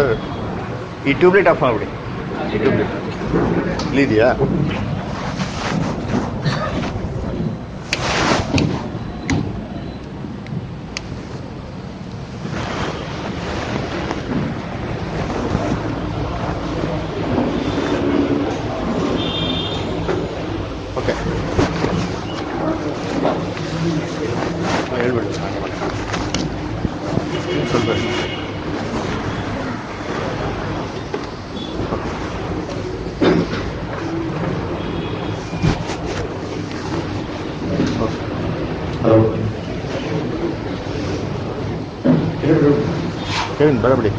Sir ಈ tube light of ಮಾಡಿಬಿಡಿ ಈ ಟ್ಯೂಬ್ಲೈಟ್ ಇಲ್ಲಿದೆಯಾ ಓಕೆ ಹೇಳ್ಬಿಡಿ ಹಾಗೆ ಮಾಡಿ ಸ್ವಲ್ಪ ಹಲೋ ಕೇಳಿ ಬರಬಿಡಿ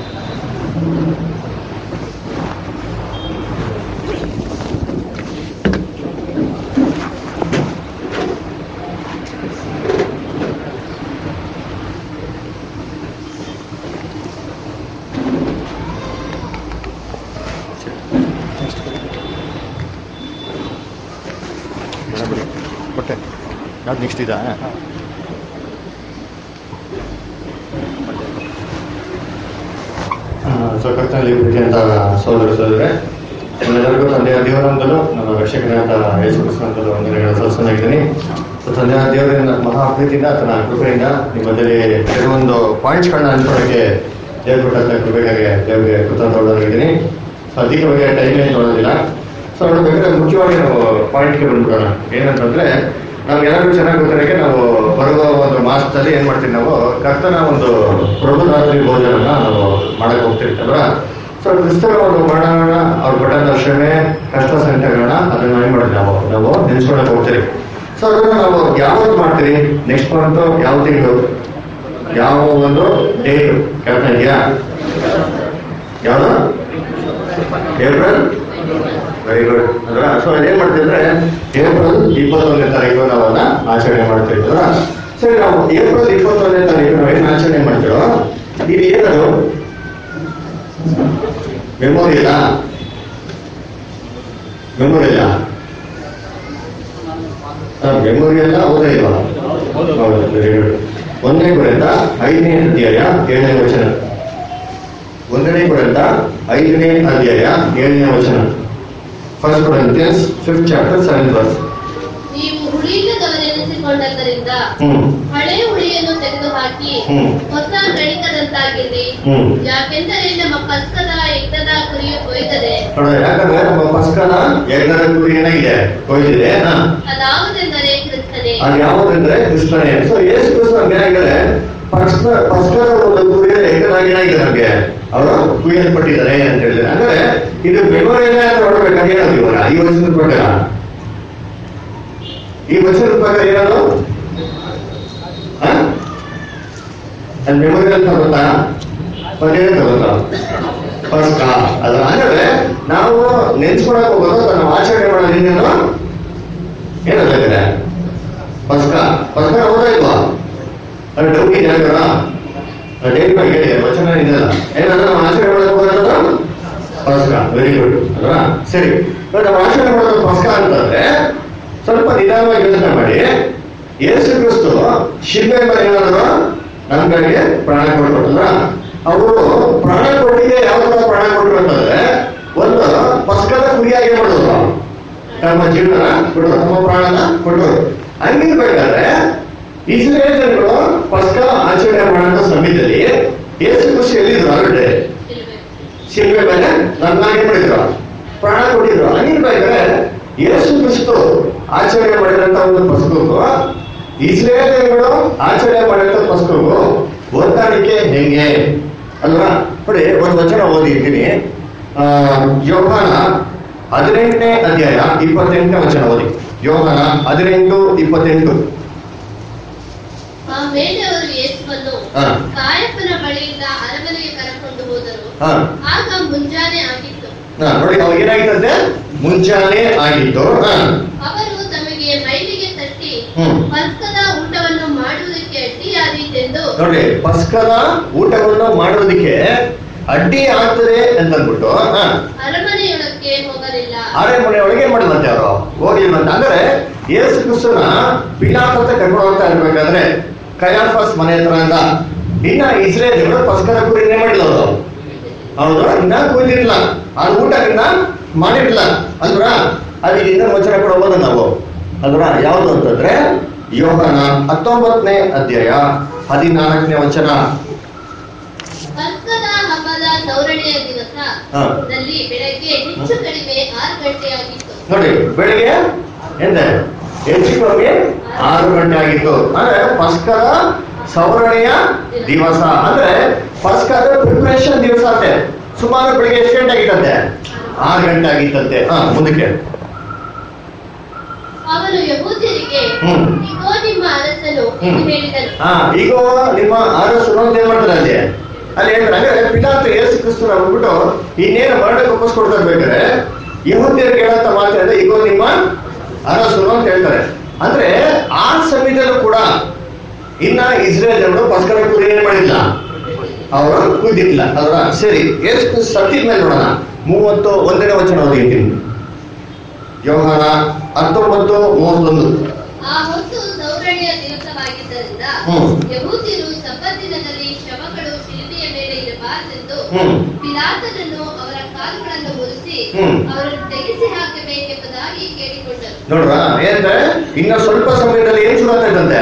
ಬರಬಿಡಿ ಕೊಟ್ಟೆ ಯಾವ್ದು ನೆಕ್ಸ್ಟ್ ಇದಾ ಸೊ ಕರ್ತನಲ್ಲಿ ಪ್ರೀತಿಯಂತ ಸಹೋದರ ಸಹೋದರೇ ನಮ್ಮೆಲ್ಲರಿಗೂ ತಂದೆಯ ದೇವರಂತಲೂ ನಮ್ಮ ರಕ್ಷಕನಾದ ಯೇಸು ಕ್ರಿಸ್ತನಂತಲೂ ವಂದನೆಗಳನ್ನು ಸಲ್ಲಿಸನಾಗಿದ್ದೀನಿ ಸೊ ತಂದೆಯ ದೇವರಿಂದ ಮಹಾ ಪ್ರೀತಿಯಿಂದ ಆತನ ಕೃಪೆಯಿಂದ ನಿಮ್ಮಲ್ಲಿ ಕೆಲವೊಂದು ಪಾಯಿಂಟ್ಸ್ಗಳನ್ನ ಅನ್ಕೊಳ್ಳೋಕ್ಕೆ ದೇವ್ರು ಕೊಟ್ಟಂತ ಕೃಪೆಗಾಗಿ ದೇವರಿಗೆ ಕೃತಜ್ಞನಾಗಿದ್ದೀನಿ ಸೊ ಅಧಿಕವಾಗಿ ಟೈಮ್ ಏನು ನೋಡೋದಿಲ್ಲ ಸೊ ನೋಡ್ಬೇಕಾದ್ರೆ ಮುಖ್ಯವಾಗಿ ನಾವು ಪಾಯಿಂಟ್ಗೆ ಬಂದ್ಬಿಡೋಣ ಏನಂತಂದ್ರೆ ನಮ್ಗೆಲ್ಲರಿಗೂ ಚೆನ್ನಾಗಿ ಗೊತ್ತಿರೋಕೆ ನಾವು ಬರುವ ಒಂದು ಮಾಸದಲ್ಲಿ ಏನ್ ಮಾಡ್ತೀವಿ ನಾವು ಕರ್ತನ ಒಂದು ಪ್ರಭುರಾತ್ರಿ ಭೋಜನನ ನಾವು ಮಾಡಕ್ ಹೋಗ್ತಿರ್ತೀವಲ್ಲ ಸೊ ಕ್ರಿಸ್ತರ ಒಂದು ಮಾಡೋಣ ಅವ್ರು ಪಟ್ಟಂತ ಶ್ರಮೆ ಕಷ್ಟ ಸಂಕಟಗಳನ್ನ ಅದನ್ನ ಏನ್ ಮಾಡ್ತೀವಿ ನಾವು ನಾವು ನೆನ್ಸ್ಕೊಳಕ್ ಹೋಗ್ತೀವಿ ಸೊ ಅದನ್ನ ನಾವು ಯಾವತ್ತು ಮಾಡ್ತೀವಿ ನೆಕ್ಸ್ಟ್ ಮಂತ್ ಯಾವ ತಿಂಗಳು ಯಾವ ಒಂದು ಡೇಟ್ ಕೆಲಸ ಇದೆಯಾ ಯಾವುದು ಏಪ್ರಿಲ್ ವೆರಿ ಗುಡ್ ಅಲ್ವಾ ಸೊ ಏನ್ ಮಾಡ್ತಿದ್ರೆ ಏಪ್ರಿಲ್ ಇಪ್ಪತ್ತೊಂದನೇ ತಾರೀಕು ನಾವು ಅದನ್ನ ಆಚರಣೆ ಮಾಡ್ತಿರ್ತೀವ ಸರಿ ನಾವು ಏಪ್ರಿಲ್ ಇಪ್ಪತ್ತೊಂದನೇ ತಾರೀಕು ನಾವು ಏನ್ ಆಚರಣೆ ಮಾಡ್ತೀವೋ ಇದು ಏನದು ಮೆಮೊರಿ ಇಲ್ಲ ಮೆಮೊರಿ ಇಲ್ಲ ಮೆಮೊರಿ ಎಲ್ಲ ಓದೇ ಇಲ್ವಾ ಹೌದು ವೆರಿ ಗುಡ್ ಒಂದನೇ ಕುರಿತ ಐದನೇ ಅಧ್ಯಾಯ ಏಳನೇ ವಚನ ಒಂದನೇ ಕುರಿತ ಐದನೇ ಅಧ್ಯಾಯ ಏಳನೇ ವಚನ first Corinthians fifth chapter seventh verse ನೀವು ಹುಳಿಯಿಲ್ಲದವರೆನಿಸಿಕೊಂಡದ್ದರಿಂದ ಹ್ಮ್ ಹಳೆ ಹುಳಿಯನ್ನು ತೆಗೆದುಹಾಕಿ ಹ್ಮ್. ಹೊಸ ಗಣಿತದಂತಾಗಿರಿ ಹ್ಮ್ ಯಾಕೆಂದರೆ ನಮ್ಮ ಪಸ್ಕದ ಯಜ್ಞದ ಕುರಿಯು ಕೊಯ್ದರೆ ನೋಡ ಯಾಕಂದ್ರೆ ನಮ್ಮ ಪಸ್ಕನ ಯಜ್ಞದ ಕುರಿ ಏನಾಗಿದೆ ಕೊಯ್ದಿದೆ ಹಾ ಅದಾವುದೆಂದರೆ ಕ್ರಿಸ್ತನೇ ಅದು ಯಾವುದಂದ್ರೆ ಕ್ರಿಸ್ತನೇ ಸೊ ಯೇಸು ಕ್ರಿಸ್ತ ನಮ್ಗೆ ಏನಾಗಿದೆ ಪಸ್ಕ ಪಸ್ಕದ ಒಂದು ಕುರಿಯ ಯಜ್ಞನಾಗಿ ಏನಾಗಿದೆ ನಮ್ಗೆ ಅವರು ಕುಯ್ಯಲ್ಪಟ್ಟಿದ್ದಾರೆ ಅಂತ ಹೇಳಿದ್ರೆ ಅಂದ್ರೆ ಇದು ಮೆಮೊರಿಯಲ್ಲೇ ಅಂತ ನೋಡ್ಬೇಕಾದ್ರೆ ಏನದು ಇವಾಗ ಈ ವರ್ಷದ ಪ್ರಕಾರ ಈ ವರ್ಷದ ಪ್ರಕಾರ ಏನದು ಅದು ಮೆಮೊರಿ ಅಂತ ಗೊತ್ತಾ ಮತ್ತೆ ಏನಂತ ಗೊತ್ತಾ ಪಸ್ಕ ಅದು ಅಂದ್ರೆ ನಾವು ನೆನ್ಸ್ಕೊಳಕ್ ಹೋಗೋದು ಅಥವಾ ನಾವು ಆಚರಣೆ ಮಾಡೋದು ಇನ್ನೇನು ಏನಂದ್ರೆ ಪಸ್ಕ ಪಸ್ಕ ಹೌದಾ ಇಲ್ವಾ ಅದು ಡೌಟ್ ಇದೆ ಹೇಳ್ತಾರ ಡೇಟ್ ಬಗ್ಗೆ ಹೇಳಿ ವಚನ ಇದೆಯಲ್ಲ ಏನಂದ್ರೆ ನಾವು ಆಚರಣೆ ಮಾಡಕ್ ಹೋಗೋದು ಪಸ್ಕ ವೆರಿ ಗುಡ್ ಅಲ್ವಾ ಸರಿ ಇವಾಗ ನಾವು ಆಚರಣೆ ಮಾಡೋದು ಪಸ್ಕ ಅಂತಂದ್ರೆ ಸ್ವಲ್ಪ ನಿಧಾನವಾಗಿ ಯೋಚನೆ ಮಾಡಿ ಯೇಸು ಕ್ರಿಸ್ತು ಶಿಲ್ಪೆ ಮೇಲೆ ಏನಾದ್ರು ನಮ್ಗಳಿಗೆ ಪ್ರಾಣ ಕೊಟ್ಕೊಟ್ಟಲ್ಲ ಅವರು ಪ್ರಾಣ ಕೊಟ್ಟಿಗೆ ಯಾವ ತರ ಪ್ರಾಣ ಕೊಟ್ಟರು ಅಂತಂದ್ರೆ ಒಂದು ಪಸ್ಕದ ಕುರಿಯಾಗಿ ಮಾಡಿದ್ರು ತಮ್ಮ ಜೀವನ ಕೊಟ್ಟರು ತಮ್ಮ ಪ್ರಾಣನ ಕೊಟ್ಟರು ಹಂಗಿರ್ಬೇಕಾದ್ರೆ ಇಸ್ರೇಲ್ ಜನರು ಪಸ್ಕ ಆಚರಣೆ ಮಾಡುವಂತ ಸಮಯದಲ್ಲಿ ಯೇಸು ಕ್ರಿಸ್ತು ಎಲ್ಲಿದ್ರು ಆಲ್ರೆಡಿ ಶಿಲ್ಪೆ ಮೇಲೆ ನನ್ನಾಗಿ ಮಾಡಿದ್ರು ಪ್ರಾಣ ಕೊಟ್ಟಿದ್ರು ಹಂಗಿರ್ಬೇಕಾದ್ರೆ ಯೇಸು ಕ್ರಿಸ್ತು ಆಚರಣೆ ಮಾಡಿದಂತ ಒಂದು ಪಸ್ಕಕ್ಕೂ ಇಸ್ರೇಲಿಯರು ಆಚರಣೆ ಮಾಡಿದಂತ ಪಸ್ಕಕ್ಕೂ ಹೊಂದಾಣಿಕೆ ಹೆಂಗೆ ಅಲ್ವಾ ನೋಡಿ ಒಂದು ವಚನ ಓದಿರ್ತೀನಿ ಆ, ಯೋಹಾನ ಹದಿನೆಂಟನೇ ಅಧ್ಯಾಯ ಇಪ್ಪತ್ತೆಂಟನೇ ವಚನ ಓದಿ ಯೋಹಾನ ಹದಿನೆಂಟು ಇಪ್ಪತ್ತೆಂಟು ಆ ಮೇಲೆ ಅವರು ಯೇಸುವನ್ನು ಹಾ. ಕಾಯಪ್ಪನ ಬಳಿಯಿಂದ ಅರಮನೆಗೆ ಕರೆಕೊಂಡು ಹೋದರು ಹಾ ಆಗ ಮುಂಜಾನೆ ಆಗಿತ್ತು ಹಾ, ನೋಡಿ ಅವಾಗ ಏನಾಗಿತ್ತಂತೆ ಮುಂಜಾನೆ ಆಗಿತ್ತು ಹಾ ಅವರು ತಮಗೆ ಮೈಲಿಗೆ ತಟ್ಟಿ ಹ್ಮ್. ಪಸ್ಕದ ಊಟವನ್ನು ಮಾಡುವುದಕ್ಕೆ ಅಡ್ಡಿಯಾದೀತೆಂದು ನೋಡಿ ಪಸ್ಕದ ಊಟವನ್ನು ಮಾಡೋದಕ್ಕೆ ಅಡ್ಡಿ ಆಗ್ತದೆ ಅಂತ ಅಂದ್ಬಿಟ್ಟು ಹಾ, ಅರಮನೆಯೊಳಕ್ಕೆ ಹೋಗಲಿಲ್ಲ ಆರೇ ಮನೆ ಒಳಗೆ ಏನ್ ಮಾಡಿದಂತೆ ಅವರು ಹೋಗ್ಲಿಲ್ವಂತೆ ಅಂದ್ರೆ ಯೇಸು ಕ್ರಿಸ್ತನ ಪಿಲಾತ್ ಅಂತ ಕರ್ಕೊಂಡು ಹೋಗ್ತಾ ಇರ್ಬೇಕಾದ್ರೆ ಕಯಾಫಸ್ ಮನೆ ಹತ್ರ ಅಂತ ಇನ್ನ ಇಸ್ರೇಲ್ ಪಸ್ಕದ ಕುರಿನೇ ಮಾಡಿಲ್ಲ ಅವರು ಹೌದು ಇನ್ನ ಕುಯ್ದಿರ್ಲಿಲ್ಲ ಅದು ಊಟ ಇನ್ನ ಮಾಡಿರ್ಲಿಲ್ಲ ಅಲ್ವಾ ಅದಕ್ಕೆ ಇನ್ನ ವಚನ ಕೂಡ ಓದ ನಾವು ಅಲ್ವಾ ಯಾವುದು ಅಂತಂದ್ರೆ ಯೋಗನ ಹತ್ತೊಂಬತ್ತನೇ ಅಧ್ಯಾಯ ಹದಿನಾಲ್ಕನೇ ವಚನ ಪಸ್ಕದ ಹಬ್ಬದ ಸೌರಣೆಯ ದಿವಸ ಹಾ. ದಲ್ಲಿ ಬೆಳಗ್ಗೆ ಹೆಚ್ಚು ಕಡಿಮೆ ಆರು ಗಂಟೆಯಾಗಿತ್ತು ನೋಡಿ ಬೆಳಿಗ್ಗೆ ಎಂದೆ ಹೆಚ್ಚು ಕಮ್ಮಿ ಆರು ಗಂಟೆ ಆಗಿತ್ತು ಅಂದ್ರೆ ಪಸ್ಕದ ಸವರಣೆಯ ದಿವಸ ಅಂದ್ರೆ ಪಸ್ಕದ ಪ್ರಿಪರೇಷನ್ ದಿವಸ ಅಂತೆ ಸುಮಾರು ಬೆಳಿಗ್ಗೆ ಎಷ್ಟು ಗಂಟೆ ಆಗಿತ್ತಂತೆ ಆರು ಗಂಟೆ ಆಗಿತ್ತಂತೆ ಹಾ ಮುಂದಕ್ಕೆ ಅವನು ಯಹೂದ್ಯರಿಗೆ ಹ್ಮ್. ಇಗೋ ನಿಮ್ಮ ಅರಸನು ಎಂದು ಹೇಳಿದನು ಹಾ ಈಗ ನಿಮ್ಮ ಅರಸರು ಅಂತ ಏನ್ ಮಾಡ್ತಾರೆ ಅಲ್ಲಿ ಅಲ್ಲಿ ಹೇಳ್ತಾರೆ ಅಂದ್ರೆ ಪಿಲಾತ ಯೇಸು ಕ್ರಿಸ್ತನ ಅಂದ್ಬಿಟ್ಟು ಇನ್ನೇನು ಮರಣಕ್ಕೆ ಒಪ್ಪಿಸ್ಕೊಡ್ತಾರೆ ಬೇಕಾದ್ರೆ ಯಹೂದ್ಯರಿಗೆ ಹೇಳಂತ ಮಾತು ಅಂದ್ರೆ ಈಗ ನಿಮ್ಮ ಅರಸರು ಅಂತ ಹೇಳ್ತಾರೆ ಅಂದ್ರೆ ಆ ಸಮಯದಲ್ಲೂ ಕೂಡ ಇನ್ನ ಇಸ್ರೇಲ್ ಜನರು ಪಸ್ಕರ ಕುರಿ ಏನ್ ಮಾಡಿಲ್ಲ ಅವರು ಕುಯ್ದಿಲ್ಲ ಅದರ ಸರಿ ಯೇಸು ಕ್ರಿಸ್ತ ಸತ್ತಿದ ಮೇಲೆ ನೋಡೋಣ ಮೂವತ್ತು ಒಂದನೇ ವಚನ ಓದಿದ್ದೀನಿ ಯೋಹಾನ ಹತ್ತೊಂಬತ್ತು ಮೂವತ್ತೊಂದು ಆ ಹೊತ್ತು ಸೌರಣೆಯ ದಿವಸವಾಗಿದ್ದರಿಂದ ಹ್ಮ್. ಯಹೂದ್ಯರು ಸಬ್ಬತ್ತಿನಲ್ಲಿ ಶವಗಳು ಶಿಲ್ಪೆಯ ಮೇಲೆ ಇರಬಾರದೆಂದು ಹ್ಮ್. ಪಿಲಾತನನ್ನು ಅವರ ಕಾಲುಗಳನ್ನು ಮುರಿಸಿ ಹ್ಮ್. ಅವರನ್ನು ತೆಗೆಸಿ ಹಾಕಬೇಕೆಂಬುದಾಗಿ ಕೇಳಿಕೊಂಡರು ನೋಡ್ರ ಏನಂದ್ರೆ ಇನ್ನ ಸ್ವಲ್ಪ ಸಮಯದಲ್ಲಿ ಏನ್ ಶುರು ಆಗ್ತಾ ಇದ್ದಂತೆ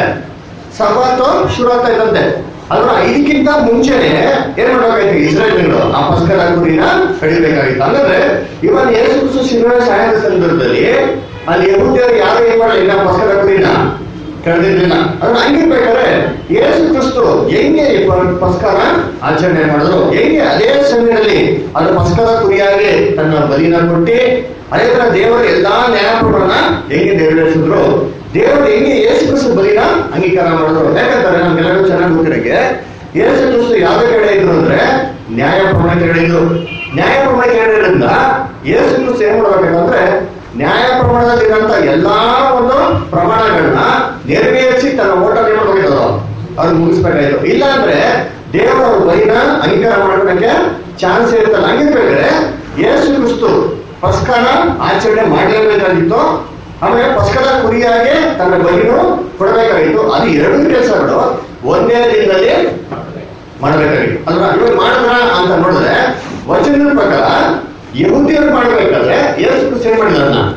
ಸಬಾತು ಶುರು ಆಗ್ತಾ ಇದ್ದಂತೆ ಅಲ್ವಾ ಇದಕ್ಕಿಂತ ಮುಂಚೆನೆ ಏನ್ ಮಾಡ್ಬೇಕಾಯ್ತು ಇಸ್ರೇಲ್ಗಳು ಆ ಪಸ್ಕರ ಕುರಿನ ಕಡಿಬೇಕಾಗಿತ್ತು ಅಂದ್ರೆ ಇವನ್ ಯೇಸು ಕ್ರಿಸ್ತು ಶಿಲುಬೆ ಸಾಯದ ಸಂದರ್ಭದಲ್ಲಿ ಅಲ್ಲಿ ಯಹೂದ್ಯರು ಯಾರು ಏನ್ ಮಾಡಲ್ಲ ಇನ್ನ ಪಸ್ಕರ ಕುರಿನ ಕಳೆದಿರ್ಲಿಲ್ಲ ಅದನ್ನ ಹಂಗಿರ್ಬೇಕಾದ್ರೆ ಯೇಸು ಕ್ರಿಸ್ತು ಹೆಂಗೆ ಈ ಪ- ಪಸ್ಕರ ಆಚರಣೆ ಮಾಡಿದ್ರು ಹೆಂಗೆ ಅದೇ ಸಮಯದಲ್ಲಿ ಅದು ಪಸ್ಕರ ಕುರಿಯಾಗಿ ತನ್ನ ಬಲಿನ ಕೊಟ್ಟಿ ಅದೇ ತರ ದೇವರ ಎಲ್ಲಾ ನ್ಯಾಯಪುರಗಳನ್ನ ಹೆಂಗೆ ನೆರವೇರಿಸಿದ್ರು ದೇವರು ಹೆಂಗೆ ಯೇಸು ಕ್ರಿಸ್ತು ಬಲಿನ ಅಂಗೀಕಾರ ಮಾಡಿದ್ರು ಯಾಕಂತಾರೆ ನಮ್ಗೆಲ್ಲರೂ ಚೆನ್ನಾಗಿ ಗೊತ್ತಿರಕ್ಕೆ ಯೇಸು ಕ್ರಿಸ್ತು ಯಾವ ಕಡೆ ಇದ್ರು ಅಂದ್ರೆ ನ್ಯಾಯ ಪ್ರಮಾಣ ಕೆಳಗಡೆ ಇದ್ರು ನ್ಯಾಯ ಪ್ರಮಾಣ ಕೆಳಗಡೆ ಇರೋದ್ರಿಂದ ಯೇಸು ಕ್ರಿಸ್ತು ಏನ್ ಮಾಡ್ಬೇಕಂದ್ರೆ ನ್ಯಾಯ ಪ್ರಮಾಣದಲ್ಲಿ ಇರೋಂಥ ಎಲ್ಲಾ ಒಂದು ಪ್ರಮಾಣಗಳನ್ನ ನೆರವೇರಿಸಿ ತನ್ನ ಓಟ ಏನ್ ಮಾಡ್ಬೇಕಿದ್ರು ಅವ್ರು ಮುಗಿಸ್ಬೇಕಾಯ್ತು ಇಲ್ಲ ಅಂದ್ರೆ ದೇವರ ಅವ್ರ ಬಲಿನ ಅಂಗೀಕಾರ ಮಾಡೋದಕ್ಕೆ ಚಾನ್ಸ್ ಇರುತ್ತಲ್ಲ ಹಂಗಿರ್ಬೇಕಾದ್ರೆ ಯೇಸು ಕ್ರಿಸ್ತು ಪಸ್ಕನ ಆಚರಣೆ ಮಾಡಲೇಬೇಕಾಗಿತ್ತು ಆಮೇಲೆ ಪಸ್ಕದ ಕುರಿಯಾಗಿ ತನ್ನ ಬಲಿನು ಕೊಡಬೇಕಾಗಿತ್ತು ಅದು ಎರಡು ಕೆಲಸಗಳು ಒಂದೇ ದಿನದಲ್ಲಿ ಮಾಡಬೇಕಾಗಿತ್ತು ಅಲ್ವಾ ಇವಾಗ ಮಾಡಿದ್ರ ಅಂತ ನೋಡಿದ್ರೆ ವಚನದ ಪ್ರಕಾರ ಯಹೂದಿಯರು ಮಾಡಬೇಕಾದ್ರೆ ಯೇಸು ಕ್ರಿಸ್ತು ಏನ್ ಮಾಡಿಲ್ಲ ಅದನ್ನ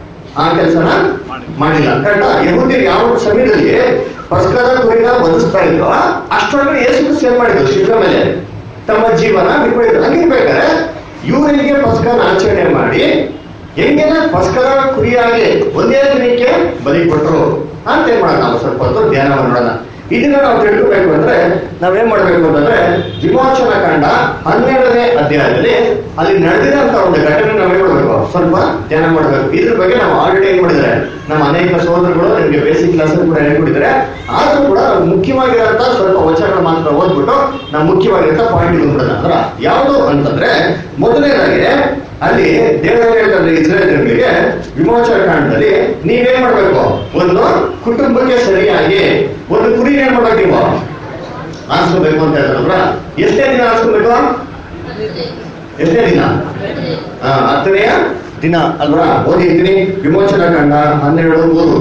ಆ ಕೆಲಸನ ಮಾಡಿಲ್ಲ ಕರೆಕ್ಟಾ ಯಹೂದಿಯರು ಯಾವ ಸಮಯದಲ್ಲಿ ಪಸ್ಕದ ಕುರಿನ ವಧಿಸ್ತಾ ಇದ್ರು ಅಷ್ಟೊಳಗಡೆ ಯೇಸು ಕ್ರಿಸ್ತು ಏನ್ ಮಾಡಿದ್ರು ಶಿಲ್ಪೆ ಮೇಲೆ ತಮ್ಮ ಜೀವನ ಬಿಟ್ಬಿಟ್ಟಿದ್ರು ಹಂಗಿರ್ಬೇಕಾದ್ರೆ ಇವರಿಗೆ ಪಸ್ಕನ ಆಚರಣೆ ಮಾಡಿ ಹೆಂಗೆ ಪಸ್ಕರ ಕುರಿಯಾಗಿ ಒಂದೇ ದಿನಕ್ಕೆ ಬಲಿ ಕೊಟ್ಟರು ಅಂತ ಏನ್ ಮಾಡೋಣ ನಾವು ಸ್ವಲ್ಪ ಹೊತ್ತು ಧ್ಯಾನ ಮಾಡೋಣ ಇದನ್ನ ನಾವು ತಿಳ್ಕೋಬೇಕು ಅಂದ್ರೆ ನಾವೇನ್ ಮಾಡ್ಬೇಕು ಅಂತಂದ್ರೆ ವಿಮೋಚನ ಕಾಂಡ ಹನ್ನೆರಡನೇ ಅಧ್ಯಾಯದಲ್ಲಿ ಅಲ್ಲಿ ನಡೆದಿರೋಂತ ಒಂದು ಘಟನೆ ನಾವೇನ್ ಮಾಡ್ಬೇಕು ಸ್ವಲ್ಪ ಧ್ಯಾನ ಮಾಡ್ಬೇಕು ಇದ್ರ ಬಗ್ಗೆ ನಾವು ಆಲ್ರೆಡಿ ಏನ್ ಮಾಡಿದ್ರೆ ನಮ್ಮ ಅನೇಕ ಸೋದರಗಳು ನಿಮಗೆ ಬೇಸಿಕ್ ಕ್ಲಾಸ್ ಕೂಡ ಹೇಳ್ಕೊಟ್ಟಿದ್ದಾರೆ ಆದ್ರೂ ಕೂಡ ನಾವು ಮುಖ್ಯವಾಗಿರೋಂತ ಸ್ವಲ್ಪ ವಚನಗಳು ಮಾತ್ರ ಓದ್ಬಿಟ್ಟು ನಾವು ಮುಖ್ಯವಾಗಿರೋ ಪಾಯಿಂಟ್ ಬಂದ್ಬಿಡೋಣ ಅಂದ್ರ ಯಾವುದು ಅಂತಂದ್ರೆ ಮೊದಲನೇದಾಗಿ ಅಲ್ಲಿ ದೇವರ ಹೇಳ್ತಾರೆ ಇಸ್ರೇಲ್ ಜನರಿಗೆ ವಿಮೋಚನ ಕಾಂಡದಲ್ಲಿ ನೀವೇನ್ ಮಾಡ್ಬೇಕು ಒಂದು ಕುಟುಂಬಕ್ಕೆ ಸರಿಯಾಗಿ ಒಂದು ಕುರಿ ಏನ್ ಮಾಡ್ಬೇಕು ನೀವು ಆರಿಸ್ಕೋಬೇಕು ಅಂತ ಹೇಳ್ತಾರಲ್ರ ಎಷ್ಟೇ ದಿನ ಆರಿಸ್ಕೋಬೇಕು ಎಷ್ಟೇ ದಿನ ಆ, ಹತ್ತನೆಯ ದಿನ ಅಲ್ವಾ ಓದಿರ್ತೀನಿ ವಿಮೋಚನಾ ಕಾಂಡ ಹನ್ನೆರಡು ಮೂರು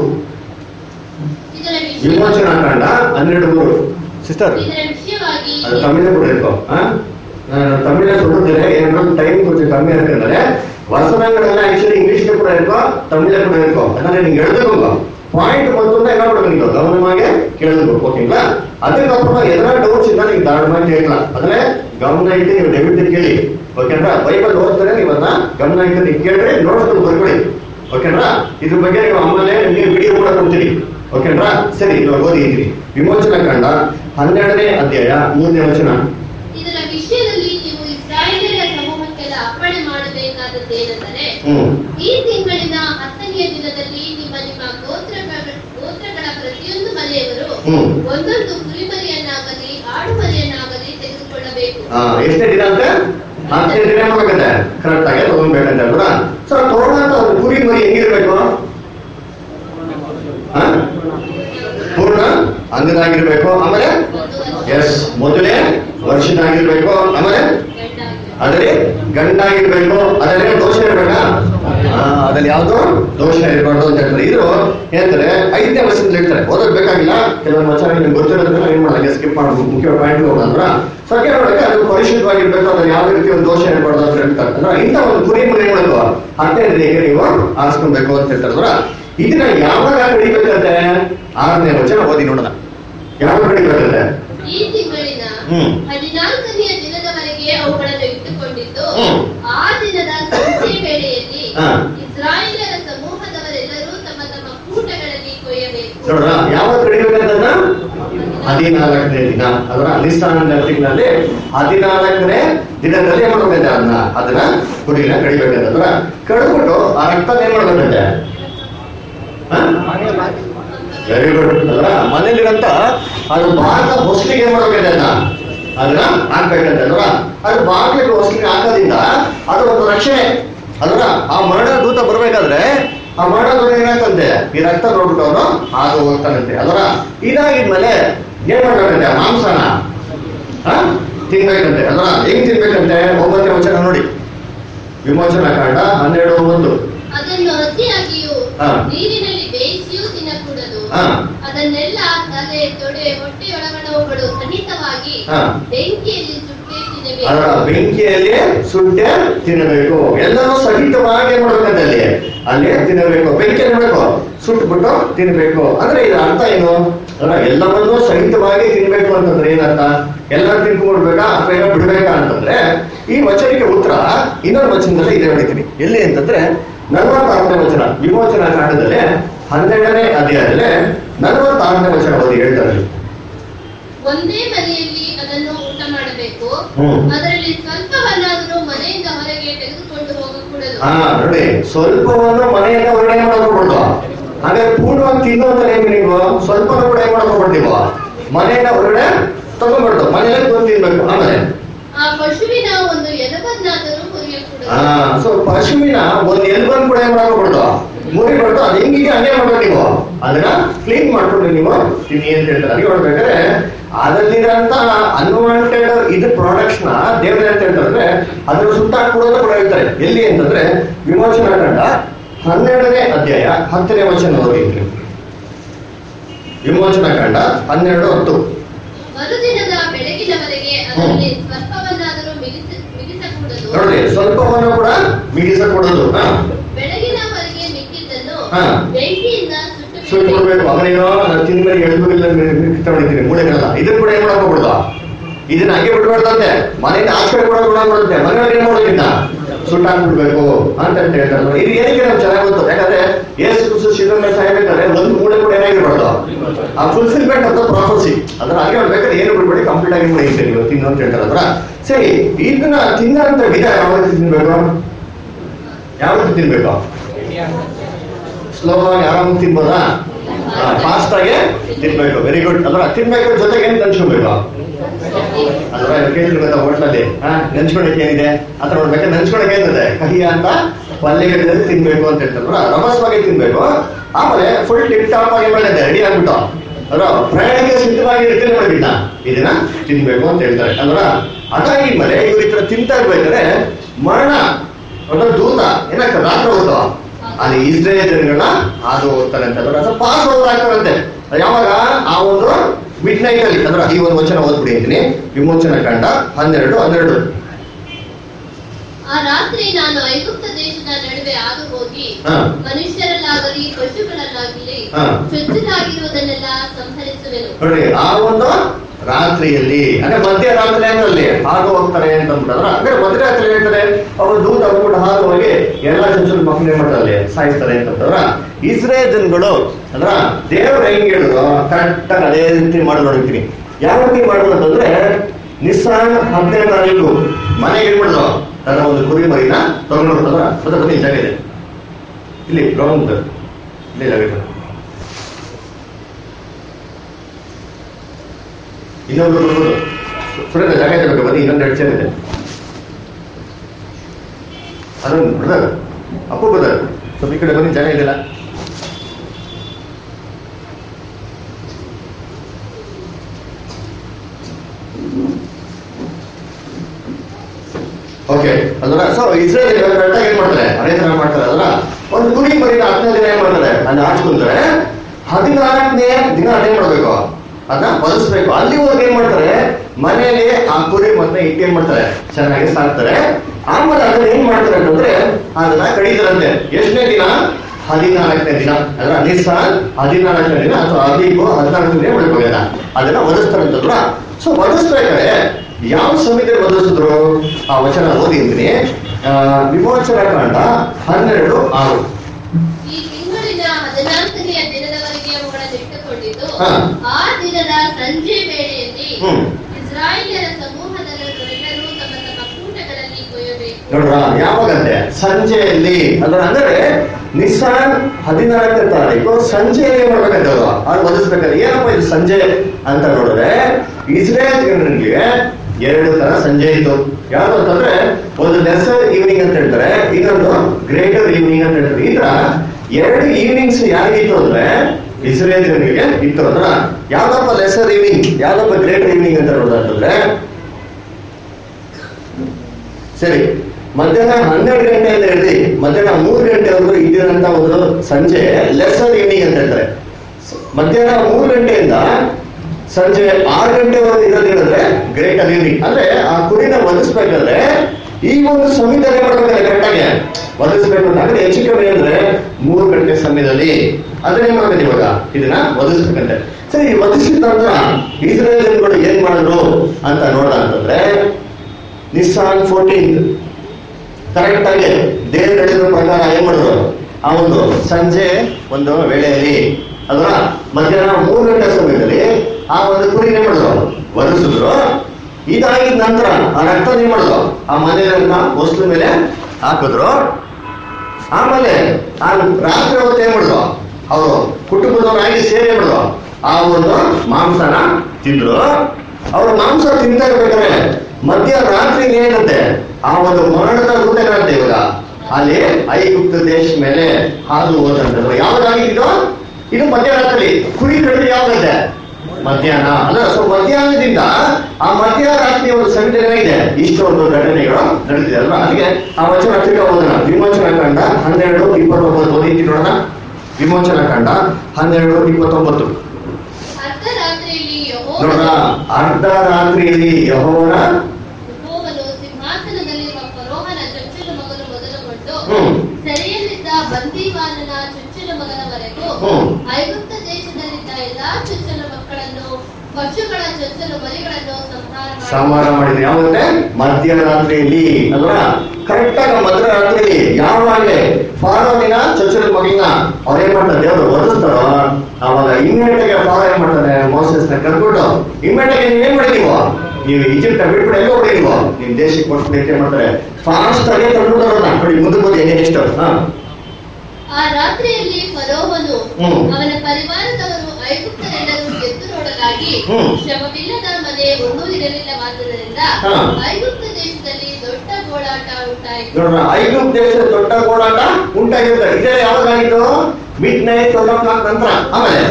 ಇದರ ವಿಷಯ ವಿಮೋಚನಾ ಕಾಂಡ ಹನ್ನೆರಡು ಮೂರು ಸಿಸ್ಟರ್ ಇದರ ವಿಷಯವಾಗಿ ಅದು ತಮಿಳೇ ಕೂಡ ಇರ್ಕೋ ತಮಿಳೇ சொல்றதுல எனக்கு டைம் கொஞ்சம் கம்மியா இருக்கிறதுனால வசனங்கள் எல்லாம் ஆக்சுவலி இங்கிலீஷ்ல கூட இருக்கும் தமிழ்ல கூட இருக்கும் அதனால நீங்க எழுதுக்கோங்க பாயிண்ட் மட்டும் தான் என்ன பண்ணுவீங்க கவனமாக கேளுங்க ஓகேங்களா அதுக்கப்புறம் எதனா டவுட்ஸ் இருந்தா நீங்க தாராளமா கேட்கலாம் அதுல ಗಮನ ಇಟ್ಟು ನೀವು ದಯವಿಟ್ಟು ಕೇಳಿ ಓಕೆನಾ ಬೈಬಲ್ ಓದ್ತಾರೆ ನೀವು ಅದನ್ನ ಗಮನ ಇಟ್ಟು ನೀವು ಕೇಳ್ರೆ ನೋಡ್ಕೊಂಡು ಬರ್ಕೊಳ್ಳಿ ಓಕೆನಾ ಇದ್ರ ಬಗ್ಗೆ ನೀವು ಆಮೇಲೆ ನಿಮಗೆ ವಿಡಿಯೋ ಕೂಡ ಕೊಡ್ತೀನಿ ಓಕೆನಾ ಸರಿ ಇವಾಗ ಓದಿದ್ರಿ ವಿಮೋಚನಾ ಕಾಂಡ ಹನ್ನೆರಡನೇ ಅಧ್ಯಾಯ ಮೂರನೇ ವಚನ ಇದರ ವಿಷಯದಲ್ಲಿ ನೀವು ಇಸ್ರಾಯೇಲರ ಸಮೂಹಕ್ಕೆಲ್ಲ ಅಪ್ಪಣೆ ಮಾಡಬೇಕಾದದ್ದೇನೆಂದರೆ ಹ್ಮ್ ಈ ತಿಂಗಳಿನ ಹತ್ತನೆಯ ದಿನದಲ್ಲಿ ನಿಮ್ಮ ನಿಮ್ಮ ಗೋತ್ರಗಳ ಗೋತ್ರಗಳ ಪ್ರತಿಯೊಂದು ಮನೆಯವರು ಹ್ಮ್. ಒಂದೊಂದು ಕುರಿಮರಿಯನ್ನಾಗಲಿ ಆಡು ಮರಿಯನ್ನಾಗಲಿ ತೆಗೆದುಕೊಳ್ಳಬೇಕು ಆ, ಎಷ್ಟನೇ ದಿನ ಅಂತ ಹತ್ತನೇ ದಿನ ಮಾಡ್ಬೇಕಂತೆ ಕರೆಕ್ಟ್ ಆಗಿ ತಗೊಂಡ್ಬೇಕಂತ ಅಲ್ವಾ ಸೊ ತಗೊಂಡಂತ ಒಂದು ಕುರಿ ಮರಿ ಹೆಂಗಿರ್ಬೇಕು ಆ? ಪೂರ್ಣ ಅಂಗದಾಗಿರ್ಬೇಕು ಆಮೇಲೆ ಎಸ್ ಮೊದಲೇ ವರ್ಷದಾಗಿರ್ಬೇಕು ಆಮೇಲೆ ಗಂಡಾಗಿ. ಅದ್ರಲ್ಲಿ ಗಂಡಾಗಿರ್ಬೇಕು ಅದರಲ್ಲಿ ದೋಷ ಇರ್ಬೇಕಾ ಆ, ಅದ್ರಲ್ಲಿ ಯಾವ್ದು ದೋಷ ಇರಬಾರ್ದು ಅಂತ ಹೇಳ್ತಾರೆ ಇದು ಹೇಳ್ತಾರೆ ಐದನೇ ವರ್ಷದಲ್ಲಿ ಹೇಳ್ತಾರೆ ಓದೋದ್ ಬೇಕಾಗಿಲ್ಲ ಕೆಲವೊಂದು ವಚನ ನಿಮ್ಗೆ ಗೊತ್ತಿರೋದ್ರಿಂದ ಏನ್ ಮಾಡಲ್ಲ ಸ್ಕಿಪ್ ಮಾಡ್ಬೋದು ಮುಖ್ಯ ಪಾಯಿಂಟ್ ಹೋಗೋದ್ರ ಸತ್ಯ ನೋಡಕ್ಕೆ ಅದು ಪರಿಶುದ್ಧವಾಗಿರ್ಬೇಕು ಅದ್ರಲ್ಲಿ ಯಾವುದೇ ರೀತಿ ಒಂದು ದೋಷ ಇರಬಾರ್ದು ಅಂತ ಹೇಳ್ತಾರೆ ಅಂದ್ರೆ ಇಂಥ ಒಂದು ಕುರಿ ಮುರಿ ಮಾಡೋದು ಹತ್ತನೇ ರೀತಿಗೆ ನೀವು ಆರಿಸ್ಕೊಬೇಕು ಅಂತ ಹೇಳ್ತಾರೆ ಇದನ್ನ ಯಾವಾಗ ಕಡಿಬೇಕಂತೆ ಆರನೇ ವಚನ ಓದಿ ನೋಡೋಣ ಯಾವಾಗ ಕಡಿಬೇಕಂತೆ ಈ ತಿಂಗಳಿನ ಹ್ಮ್. ಹದಿನಾಲ್ಕನೆಯ ದಿನದವರೆಗೆ ಅವುಗಳನ್ನು ಇಟ್ಟುಕೊಂಡಿದ್ದು ಹ್ಮ್. ಆ ದಿನದ ಸಂಜೆ ವೇಳೆಯಲ್ಲಿ ಹಾ. ಇಸ್ರಾಯೇಲರ ಸಮೂಹದವರೆಲ್ಲರೂ ತಮ್ಮ ತಮ್ಮ ಕೂಟಗಳಲ್ಲಿ ಕೊಯ್ಯಬೇಕು ನೋಡ್ರ ಯಾವಾಗ ಕಡಿಬೇಕಂತಂದ ಹದಿನಾಲ್ಕನೇ ದಿನ ಅದರ ನಿಸ್ಸಾನ ತಿಂಗಳಲ್ಲಿ ಹದಿನಾಲ್ಕನೇ ದಿನದಲ್ಲಿ ಏನ್ ಮಾಡ್ಬೇಕಂತೆ ಅದನ್ನ ಅದನ್ನ ಕುಡಿನ ಕಡಿಬೇಕಂತಂದ್ರ ಕಡ್ಬಿಟ್ಟು ಆ ರಕ್ತ ಏನ್ ಮಾಡ್ಬೇಕಂತೆ ವೆರಿ ಗುಡ್ ಅದ್ರ ಮನೇಲಿರಂತ ಅದು ಭಾರತ ಹೊಸಲಿಗೆ ಏನ್ ಮಾಡ್ಬೇಕಂತೆ ಅದನ್ನ ಅದನ್ನ ಹಾಕ್ಬೇಕಂತೆ ಅಲ್ವಾ ಅದು ಬಾಗಿಲಿಗೆ ಹೊಸಲಿಗೆ ಹಾಕೋದ್ರಿಂದ ಅದು ಒಂದು ರಕ್ಷಣೆ ಅಲ್ವಾ ಆ ಮರಣ ದೂತ ಬರ್ಬೇಕಾದ್ರೆ ಆ ಮರಣ ದೂತ ಏನಾಗ್ತಂತೆ ಈ ರಕ್ತ ನೋಡ್ಬಿಟ್ಟು ಅವನು ಹಾದು ಹೋಗ್ತಾನಂತೆ ಅಲ್ವಾ ಇದಾಗಿದ್ಮೇಲೆ ಏನ್ ಮಾಡ್ಬೇಕಂತೆ ಆ ಮಾಂಸನ ಆ? ತಿನ್ಬೇಕಂತೆ ಅಲ್ವಾ ಹೆಂಗ್ ತಿನ್ಬೇಕಂತೆ ಒಂಬತ್ತನೇ ವಚನ ನೋಡಿ ವಿಮೋಚನಾ ಕಾಂಡ ಹನ್ನೆರಡು ಒಂದು ಅದನ್ನು ಹಸಿಯಾಗಿಯೂ ಹಾ. ನೀರಿನಲ್ಲಿ ಬೇಯಿಸಿಯೂ ತಿನ್ನಕೂಡದು ಹಾ. ಅದನ್ನೆಲ್ಲ ತಲೆ ತೊಡೆ ಹೊಟ್ಟೆಯೊಳಗಣವುಗಳು ಸಹಿತವಾಗಿ ಹಾ. ಬೆಂಕಿಯಲ್ಲಿ ಸುಟ್ಟೇ ತಿನ್ನಬೇಕು ಅದರ ಬೆಂಕಿಯಲ್ಲಿ ಸುಟ್ಟೆ ತಿನ್ನಬೇಕು ಎಲ್ಲರೂ ಸಹಿತವಾಗಿ ಏನ್ ಮಾಡ್ಬೇಕಂತ ಅಲ್ಲಿ ಅಲ್ಲಿ ತಿನ್ನಬೇಕು ಬೆಂಕಿ ತಿನ್ನಬೇಕು ಸುಟ್ಬಿಟ್ಟು ತಿನ್ನಬೇಕು ಅಂದ್ರೆ ಇದು ಅರ್ಥ ಏನು ಅಲ್ಲ ಎಲ್ಲವನ್ನೂ ಸಹಿತವಾಗಿ ತಿನ್ಬೇಕು ಅಂತಂದ್ರೆ ಏನರ್ಥ ಎಲ್ಲರೂ ತಿನ್ಕೊಂಡ್ಬಿಡ್ಬೇಕಾ ಅಥವಾ ಏನೋ ಬಿಡ್ಬೇಕಾ ಅಂತಂದ್ರೆ ಈ ವಚನಕ್ಕೆ ಉತ್ತರ ಇನ್ನೊಂದು ವಚನದಲ್ಲಿ ಇದೆ ಹೊಡಿತೀನಿ ಎಲ್ಲಿ ಅಂತಂದ್ರೆ ನಲವತ್ತಾರನೇ ವಚನ ವಿಮೋಚನಾ ಕಾಂಡದಲ್ಲಿ ಹನ್ನೆರಡನೇ ಅಧ್ಯಾಯದಲ್ಲಿ ನಲವತ್ತಾರನೇ ವಚನ ಓದಿ ಹೇಳ್ತಾರೆ ಅಲ್ಲಿ. ಒಂದೇ ಮನೆಯಲ್ಲಿ ಅದನ್ನು ಊಟ ಮಾಡಬೇಕು ಹ್ಮ್. ಅದರಲ್ಲಿ ಸ್ವಲ್ಪವನ್ನಾದರೂ ಮನೆಯಿಂದ ಹೊರಗೆ ತೆಗೆದುಕೊಂಡು ಹೋಗಕೂಡದು ಹಾ ನೋಡಿ ಸ್ವಲ್ಪವನ್ನು ಮನೆಯಿಂದ ಹೊರಗಡೆ ಮಾಡ್ಕೊಬಿಡ್ದು ಹಾಗೆ ಪೂರ್ಣವಾಗಿ ತಿನ್ನುವಂತ ಏನ್ ನೀವು ಸ್ವಲ್ಪ ಕೂಡ ಏನ್ ಮಾಡ್ಕೊಬಿಡ್ ನೀವು ಮನೆಯಿಂದ ಹೊರಗಡೆ ತಗೊಂಡ್ಬಿಡ್ದು ಮನೆಯಲ್ಲೇ ಕೂತ್ ತಿನ್ಬೇಕು ಆಮೇಲೆ ಆ ಪಶುವಿನ ಒಂದು ಎಲಬನ್ನಾದರೂ ಮುರಿಯಕೂಡದು ಹಾ ಸೊ ಪಶುವಿನ ಒಂದ್ ಎಲ್ಬನ್ ಕೂಡ ಏನ್ ಮಾಡ್ಕೊಬಿಡ್ದು ಮುರಿಬಿಡ್ದು ಅದು ಹೆಂಗಿದೆ ಹಂಗೆ ಮಾಡ್ಬೇಕು ನೀವು ಅದನ್ನ ಕ್ಲೀನ್ ಮಾಡ್ಕೊಂಡು ನೀವು ತಿನ್ನಿ ಅಂತ ಹೇಳ್ತಾರೆ ಅದಕ್ಕೆ ನೋಡ್ಬೇಕಾದ್ರೆ ಅದರಲ್ಲಿರೋಂತ ಅನ್ವಾಂಟೆಡ್ ಇದು ಪ್ರಾಡಕ್ಟ್ಸ್ ನ ದೇವ್ರ ಅಂತ ಹೇಳ್ತಾರೆ ಅಂದ್ರೆ ಅದ್ರ ಸುತ್ತ ಹಾಕ್ಬಿಡೋದು ಕೂಡ ಹೇಳ್ತಾರೆ ಎಲ್ಲಿ ಅಂತಂದ್ರೆ ವಿಮೋಚನಾ ಕಂಡ ಹನ್ನೆರಡನೇ ಅಧ್ಯಾಯ ಹತ್ತನೇ ವಚನ ಓದಿದ್ರಿ ವಿಮೋಚನಾ ಕಂಡ ಹನ್ನೆರಡು ಹತ್ತು ಮರುದಿನದ ಬೆಳಗಿನವರೆಗೆ ಅದರಲ್ಲಿ ಸ್ವಲ್ಪವನ್ನಾದರೂ ಮಿಗಿಸ ಮಿಗಿಸಕೂಡದು ನೋಡಿ ಸ್ವಲ್ಪವನ್ನು ಕೂಡ ಮಿಗಿಸಕೊಡೋದು ಹಾ ಬೆಳಗಿನವರೆಗೆ ಮಿಕ್ಕಿದ್ದನ್ನು ಹಾ. ಬೆಂಕಿಯಿಂದ ಸುಟ್ಟು ಸುಟ್ಟು ಬಿಡಬೇಕು. ಬಿಡ್ಬೇಕು ಅವನೇನೋ ನಾನು ತಿಂದ ಮೇಲೆ ಎಳ್ಬಿಲ್ಲ ಕಿತ್ತೊಡಿದ್ದೀನಿ ಮೂಳೆಗಳಲ್ಲ ಇದನ್ನ ಕೂಡ ಏನ್ ಮಾಡ್ಕೊಬಿಡ್ದು ಇದನ್ನ ಹಂಗೆ ಬಿಟ್ಬಿಡ್ತಂತೆ ಮನೆಯಿಂದ ಆಚೆ ಕೂಡ ಗುಣ ಬರುತ್ತೆ ಮನೆಯೊಳಗೆ ಏನ್ ಮಾಡೋದಿಲ್ಲ ಸುಟ್ಟಾಕ್ಬಿಡ್ಬೇಕು ಅಂತ ಅಂತ ಹೇಳ್ತಾರೆ ನೋಡಿ. ಇದು ಏನಕ್ಕೆ ನಮ್ಗೆ ಚೆನ್ನಾಗಿ ಗೊತ್ತು ಯಾಕಂದ್ರೆ ಏಸು ಕುಸು ಶಿವ ಮೇಲೆ ಸಾಯ್ಬೇಕಾದ್ರೆ ಒಂದು ಮೂಳೆ ಕೂಡ ಏನಾಗಿರ್ಬಾರ್ದು ಆ ಫುಲ್ಫಿಲ್ಮೆಂಟ್ ಅಂತ ಪ್ರಾಫಸಿ ಅದನ್ನ ಹಾಗೆ ಮಾಡ್ಬೇಕಾದ್ರೆ ಏನು ಬಿಡ್ಬೇಡಿ ಕಂಪ್ಲೀಟ್ ಆಗಿ ಮಾಡಿ ನೀವು ತಿನ್ನು ಅಂತ ಹೇಳ್ತಾರೆ ಅದ್ರ ಸರಿ ಇದನ್ನ ತಿನ್ನಂತ ವಿಧ ಯಾವ ರೀತಿ ತಿನ್ಬೇಕು ಯಾವ ರೀತಿ ತಿನ್ಬೇಕು ಸ್ಲೋ ಆಗಿ ಆರಾಮಾಗಿ ತಿನ್ಬೋದಾ ಫಾಸ್ಟ್ ಆಗಿ ತಿನ್ಬೇಕು ವೆರಿ ಗುಡ್ ಅದ್ರ ತಿನ್ಬೇಕು ಜೊತೆಗೆ ಏನ್ ನೆನ್ಸ್ಕೊಬೇಕು ಅದ್ರ ಕೇಳಿದ್ರು ಗೊತ್ತಾ ಹೋಟ್ಲಲ್ಲಿ ಹಾ ನೆನ್ಸ್ಕೊಳಕ್ಕೆ ಏನಿದೆ ಆತರ ನೋಡ್ಬೇಕು ನೆನ್ಸ್ಕೊಳಕ್ಕೆ ಏನಿದೆ ಕಹಿ ಅಂತ ಪಲ್ಯಗಳಲ್ಲಿ ತಿನ್ಬೇಕು ಅಂತ ಹೇಳ್ತಾರ ರಮಸ್ವಾಗಿ ತಿನ್ಬೇಕು ಆಮೇಲೆ ಫುಲ್ ಟಿಪ್ ಟಾಪ್ ಆಗಿ ಮಾಡಿದೆ ರೆಡಿ ಆಗ್ಬಿಟ್ಟು ಅದ್ರ ಪ್ರಯಾಣಕ್ಕೆ ಸಿದ್ಧವಾಗಿ ರಿಟರ್ನ್ ಮಾಡಿದ್ನ ಇದನ್ನ ತಿನ್ಬೇಕು ಅಂತ ಹೇಳ್ತಾರೆ ಅಲ್ರ ಅದಾಗಿದ್ಮೇಲೆ ಇವ್ರ ಈ ತರ ತಿಂತಾ ಇರ್ಬೇಕಾದ್ರೆ ಮರಣ ಒಬ್ಬ ದೂತ ಏನಾಗ್ತದೆ ರಾತ್ರಿ ಹೋಗ್ತಾವ ಅಲ್ಲಿ ಇಸ್ರೇಲ್ ಜನಗಳನ್ನ ಹಾದು ಹೋಗ್ತಾರೆ ಅಂತ ಅಂದ್ರೆ ಪಾಸ್ ಓವರ್ ಆಗ್ತಾರಂತೆ ಯಾವಾಗ ಆ ಒಂದು ಮಿಡ್ ನೈಟ್ ಅಲ್ಲಿ ಅಂದ್ರೆ ಈ ಒಂದು ವಚನ ಓದ್ಬಿಡಿ ಅಂತೀನಿ ವಿಮೋಚನ ಕಂಡ ಹನ್ನೆರಡು ಹನ್ನೆರಡು ಆ ರಾತ್ರಿ ನಾನು ಐಗುಪ್ತ ದೇಶದ ನಡುವೆ ಹಾದು ಹೋಗಿ ಹಾ. ಮನುಷ್ಯರಲ್ಲಾಗಲಿ ಪಶುಗಳಲ್ಲಾಗಲಿ ಹಾ. ಚೊಚ್ಚಲಾಗಿರುವುದನ್ನೆಲ್ಲ ಸಂಹರಿಸುವೆನು ನೋಡಿ ಆ ಒಂದು ರಾತ್ರಿಯಲ್ಲಿ ಅಂದ್ರೆ ಮಧ್ಯರಾತ್ರಿ ಅಲ್ಲಿ ಹಾದು ಹೋಗ್ತಾರೆ ಅಂತ ಅಂದ್ಬಿಟ್ಟದ್ರ ಅಂದ್ರೆ ಮಧ್ಯರಾತ್ರಿ ಹೇಳ್ತಾರೆ ಅವರು ದೂತ ಹೋಗ್ಬಿಟ್ಟು ಹಾದು ಹೋಗಿ ಎಲ್ಲಾ ಚುಚ್ಚಲು ಮಕ್ಕಳು ಏನ್ ಮಾಡ್ತಾರೆ ಅಲ್ಲಿ ಸಾಯಿಸ್ತಾರೆ ಅಂತಂದ್ರ ಇಸ್ರೇಲ್ ಜನಗಳು ಅಂದ್ರ ದೇವ್ರು ಹೆಂಗ್ ಹೇಳಿದ್ರು ಕರೆಕ್ಟ್ ಆಗಿ ಅದೇ ರೀತಿ ಮಾಡೋದು ನೋಡ್ತೀನಿ ಯಾವ ರೀತಿ ಮಾಡೋದು ಅಂತಂದ್ರೆ ನಿಸ್ಸಾನ್ ಹದಿನೈದು ತಾರೀಕು ಮನೆಗೆ ಇಟ್ಬಿಡ್ದು ತನ್ನ ಒಂದು ಕುರಿ ಮರಿನ ತಗೊಂಡು ಬರ್ತಾರ ಮತ್ತೆ ಬನ್ನಿ ಜಾಗ ಇದೆ ಇಲ್ಲಿ ಗ್ರೌಂಡ್ ಇಲ್ಲಿ ಜಾಗ ಇದೆ ಇನ್ನೊಂದು ಬರ್ಬೋದು ಸುರೇಂದ್ರ ಜಾಗ ಇರಬೇಕು ಬನ್ನಿ ಇನ್ನೊಂದು ಎರಡು ಚೇರ್ ಇದೆ ಅದೊಂದು ಬ್ರದರ್ ಅಪ್ಪು ಬ್ರದರ್ ಸ್ವಲ್ಪ ಈ ಕಡೆ ಬನ್ನಿ ಜಾಗ ಇದೆಯಲ್ಲ ಓಕೆ ಅಲ್ವಾ ಸೊ ಇಸ್ರೇಲ್ ಕರೆಕ್ಟಾಗಿ ಏನ್ ಮಾಡ್ತಾರೆ ಅದೇ ತರ ಮಾಡ್ತಾರೆ ಅಲ್ವಾ ಒಂದು ಕುರಿ ಮರಿನ ಹತ್ತನೇ ದಿನ ಏನ್ ಮಾಡ್ತಾರೆ ಅಲ್ಲಿ ಹಾಕ್ಸ್ಕೊಂತಾರೆ ಹದಿನಾಲ್ಕನೇ ದಿನ ಅದೇನ್ ಮಾಡ್ಬೇಕು ಅದನ್ನ ಬದಲಿಸ್ಬೇಕು ಅಲ್ಲಿವರೆಗೆ ಏನ್ ಮಾಡ್ತಾರೆ ಮನೆಯಲ್ಲಿ ಆ ಕುರಿ ಮತ್ತೆ ಇಟ್ಟು ಏನ್ ಮಾಡ್ತಾರೆ ಚೆನ್ನಾಗಿ ಸಾಕ್ತಾರೆ ಆಮೇಲೆ ಅದನ್ನ ಏನ್ ಮಾಡ್ತಾರೆ ಅಂತಂದ್ರೆ ಅದನ್ನ ಕಡಿತಾರಂತೆ ಎಷ್ಟನೇ ದಿನ ಹದಿನಾಲ್ಕನೇ ದಿನ ಅದ್ರ ನಿಸ್ಸಾನ್ ಹದಿನಾಲ್ಕನೇ ದಿನ ಅಥವಾ ಅದಿಗೂ ಹದಿನಾಲ್ಕನೇ ದಿನ ಮಾಡ್ಕೋಬೇಕ ಅದನ್ನ ಒದಿಸ್ತಾರೆ ಅಂತಂದ್ರ ಸೊ ಒದಿಸ್ಬೇಕಾದ್ರೆ ಯಾವ ಸಮಯದಲ್ಲಿ ಒದಿಸಿದ್ರು ಆ ವಚನ ಓದಿ ಅಂತೀನಿ ಆ, ವಿಮೋಚನ ಕಾಂಡ ಹನ್ನೆರಡು ಆರು ಈ ತಿಂಗಳಿನ ಹದಿನಾಲ್ಕನೆಯ ದಿನದವರೆಗೆ ಅವುಗಳನ್ನು ಇಟ್ಟುಕೊಂಡಿದ್ದು ಹಾ. ಆ ದಿನದ ಸಂಜೆ ವೇಳೆಯಲ್ಲಿ ಹ್ಮ್. ಇಸ್ರಾಯೇಲ್ಯರ ಸಮೂಹದವರೆಲ್ಲರೂ ತಮ್ಮ ತಮ್ಮ ಕೂಟಗಳಲ್ಲಿ ಕೊಯ್ಯಬೇಕು ನೋಡ್ರ ಯಾವಾಗಂತೆ ಸಂಜೆಯಲ್ಲಿ ಅದರ ಅಂದ್ರೆ ನಿಸ್ಸಾನ್ ಹದಿನಾಲ್ಕನೇ ತಾರೀಕು ಸಂಜೆಯಲ್ಲಿ ಏನ್ ಮಾಡ್ಬೇಕಂತ ಅದು ಅದು ಒದಿಸ್ಬೇಕಾದ್ರೆ ಏನಪ್ಪ ಇದು ಸಂಜೆ ಅಂತ ನೋಡಿದ್ರೆ ಇಸ್ರೇಲ್ ಜನರಿಗೆ ಎರಡು ತರ ಸಂಜೆ ಇತ್ತು ಯಾವ್ದು ಅಂತಂದ್ರೆ ಒಂದು ಲೆಸರ್ ಈವ್ನಿಂಗ್ ಅಂತ ಹೇಳ್ತಾರೆ ಇನ್ನೊಂದು ಗ್ರೇಟರ್ ಈವ್ನಿಂಗ್ ಅಂತ ಹೇಳ್ತಾರೆ ಈ ತರ ಎರಡು ಈವ್ನಿಂಗ್ಸ್ ಯಾರಿಗಿತ್ತು ಅಂದ್ರೆ ಇಸ್ರೇಲ್ ಜನರಿಗೆ ಇತ್ತು ಅಂದ್ರ ಯಾವ್ದಪ್ಪ ಲೆಸರ್ ಈವ್ನಿಂಗ್ ಯಾವ್ದಪ್ಪ ಗ್ರೇಟರ್ ಈವ್ನಿಂಗ್ ಅಂತ ನೋಡೋದಂತಂದ್ರೆ ಸರಿ ಮಧ್ಯಾಹ್ನ ಹನ್ನೆರಡು ಗಂಟೆಯಿಂದ ಹಿಡಿದು ಮಧ್ಯಾಹ್ನ ಮೂರು ಗಂಟೆವರೆಗೂ ಇದ್ದಿರಂತ ಒಂದು ಸಂಜೆ ಲೆಸರ್ ಈವ್ನಿಂಗ್ ಅಂತ ಹೇಳ್ತಾರೆ ಮಧ್ಯಾಹ್ನ ಮೂರು ಗಂಟೆಯಿಂದ ಸಂಜೆ ಆರು ಗಂಟೆವರೆಗೂ ಇರೋದೇನಂದ್ರೆ ಗ್ರೇಟರ್ ಈವ್ನಿಂಗ್ ಅಂದ್ರೆ ಆ ಕುರಿನ ಒದಿಸ್ಬೇಕಾದ್ರೆ ಈ ಒಂದು ಸಮಯದಲ್ಲಿ ಮಾಡ್ಬೇಕಾದ್ರೆ ಕರೆಕ್ಟಾಗಿ ಒದಿಸ್ಬೇಕು ಅಂತ ಅಂದ್ರೆ ಹೆಚ್ಚು ಕಮ್ಮಿ ಅಂದ್ರೆ ಮೂರು ಗಂಟೆ ಸಮಯದಲ್ಲಿ ಅದನ್ನ ಏನ್ ಮಾಡ್ಬೇಕು ಇವಾಗ ಇದನ್ನ ಒದಿಸ್ಬೇಕಂತೆ ಸರಿ ಈ ಒದಿಸಿದ ನಂತರ ಇಸ್ರೇಲಿಯನ್ಗಳು ಏನ್ ಮಾಡಿದ್ರು ಅಂತ ನೋಡ ಅಂತಂದ್ರೆ ನಿಸ್ಸಾನ್ ಫೋರ್ಟೀನ್ ಕರೆಕ್ಟ್ ಆಗಿ ದೇವ್ರು ಹೇಳಿದ ಪ್ರಕಾರ ಏನ್ ಮಾಡಿದ್ರು ಆ ಒಂದು ಸಂಜೆ ಒಂದು ವೇಳೆಯಲ್ಲಿ ಅಲ್ವಾ ಮಧ್ಯಾಹ್ನ ಮೂರು ಗಂಟೆ ಸಮಯದಲ್ಲಿ ಆ ಒಂದು ಕುರಿ ಏನ್ ಮಾಡಿದ್ರು ಒರೆಸಿದ್ರು ಇದಾಗಿದ ನಂತರ ಆ ರಕ್ತ ಏನ್ ಮಾಡಿದ್ರು ಆ ಮನೆಯನ್ನ ವಸ್ತು ಮೇಲೆ ಹಾಕಿದ್ರು ಆಮೇಲೆ ಆ ರಾತ್ರಿ ಹೊತ್ತು ಏನ್ ಮಾಡಿದ್ರು ಅವರು ಕುಟುಂಬದವರಾಗಿ ಸೇರಿ ಏನ್ ಮಾಡಿದ್ರು ಆ ಒಂದು ಮಾಂಸನ ತಿಂದ್ರು ಅವ್ರು ಮಾಂಸ ತಿಂತಾ ಇರ್ಬೇಕಾದ್ರೆ ಮಧ್ಯ ರಾತ್ರಿ ಏನಂತೆ ಆ ಒಂದು ಮರಣದ ರೂಪಗಳಂತೆ ಇವಾಗ ಅಲ್ಲಿ ಐಗುಪ್ತ ದೇಶ ಮೇಲೆ ಹಾದು ಹೋದಂತಂದ್ರೆ ಯಾವ್ದಾಗಿದ್ದು ಇದು ಮಧ್ಯರಾತ್ರಿ ಕುರಿ ಕಡಿದು ಯಾವ್ದಂತೆ ಮಧ್ಯಾಹ್ನ ಅಲ್ಲ ಸೊ ಮಧ್ಯಾಹ್ನದಿಂದ ಆ ಮಧ್ಯರಾತ್ರಿ ಒಂದು ಸಂಘಟನೆ ಇದೆ ಇಷ್ಟೊಂದು ಘಟನೆಗಳು ನಡೆದಿದೆ ಅಲ್ವಾ ಅದಕ್ಕೆ ಆ ವಚನ ತಿರ್ಗಾ ಓದೋಣ ವಿಮೋಚನ ಕಂಡ ಹನ್ನೆರಡು ಇಪ್ಪತ್ತೊಂಬತ್ತು ಓದಿ ನೋಡೋಣ ವಿಮೋಚನ ಕಂಡ ಹನ್ನೆರಡು ಇಪ್ಪತ್ತೊಂಬತ್ತು ಅರ್ಧರಾತ್ರಿಯಲ್ಲಿ ನೋಡ್ರ ಯೆಹೋವನು ಅರ್ಧ ರಾತ್ರಿಯಲ್ಲಿ ಯಹೋವನ ಯೆಹೋವನು ಸಿಂಹಾಸನದಲ್ಲಿರುವ ಫರೋಹನ ಚೊಚ್ಚಲ ಮಗನು ಮೊದಲುಗೊಂಡು ಹ್ಮ್. ಸೆರೆಯಲ್ಲಿದ್ದ ಬಂದೀವಾನನ ಚೊಚ್ಚಲ ಮಗನವರೆಗೂ ಹ್ಮ್. ಐಗುಪ್ತ ದೇಶದಲ್ಲಿದ್ದ ಎಲ್ಲಾ ಚೊಚ್ಚಲ ಮಕ್ಕಳನ್ನು ಪಶುಗಳ ಚೊಚ್ಚಲು ಮರಿಗಳನ್ನು ಸಂಹಾರ ಮಾಡಿ ಸಂಹಾರ ಮಾಡಿದ್ರೆ ಯಾವಂದ್ರೆ ಮಧ್ಯರಾತ್ರಿಯಲ್ಲಿ ಅಲ್ವಾ ಕರೆಕ್ಟ್ ಆಗಿ ಮಧ್ಯರಾತ್ರಿಯಲ್ಲಿ ಯಾವಾಗಲೇ ಫಾರೋನಿನ ಚೊಚ್ಚಲ ಮಗಿನ ಅವ್ರೇನ್ ಮಾಡ್ತಾರೆ ದೇವರು ಒದಿಸ್ತಾರೋ ಅವಾಗ ಇಮ್ಮಿಡಿಯೇಟ್ ಆಗಿ ಫಾರೋ ಏನ್ ಮಾಡ್ತಾನೆ ಮೋಸಸ್ ನ ಕರ್ಬಿಟ್ಟು ಇಮ್ಮಿಡಿಯೇಟ್ ಆಗಿ ನೀವ್ ಏನ್ ಮಾಡಿದೀವೋ ನೀವು ಈಜಿಪ್ಟ್ ಬಿಟ್ಬಿಟ್ಟು ಎಲ್ಲೋ ಹೊಡಿಲ್ವೋ ನಿಮ್ ದೇಶಕ್ಕೆ ಕೊಟ್ಟು ಏನ್ ಮಾಡ್ತಾರೆ ಫಾಸ್ಟ್ ಆಗಿ ತಂದ್ಬಿಟ್ಟು ಅವ್ರನ್ನ ನೋಡಿ ಮುಂದೆ ಮುಂದೆ ಹೆಂಗೆ ನೆಕ್ಸ್ಟ್ ಹಾ ಆ ರಾತ್ರಿಯಲ್ಲಿ ಫರೋಹನು ಹ್ಮ್. ಅವನ ಪರಿವಾರದವರು ಐಗುಪ್ತರೆಲ್ಲರೂ ಎದ್ದು ನೋಡಲಾಗಿ ಹ್ಮ್. ಶವವಿಲ್ಲದ ಮನೆ ಒಂದೂ ಇರಲಿಲ್ಲವಾದ್ದರಿಂದ ಹಾ. ಐಗುಪ್ತ ದೇಶದಲ್ಲಿ ದೊಡ್ಡ ಗೋಳಾಟ ಉಂಟಾಯಿತು ನೋಡ್ರ ಐಗುಪ್ತ ದೇಶದ ದೊಡ್ಡ ಹೋರಾಟ ಉಂಟಾಗಿರುತ್ತೆ ಇದೇ ಯಾವಾಗಾಗಿತ್ತು midnight twelve o'clock ನಂತರ ಆಮೇಲೆ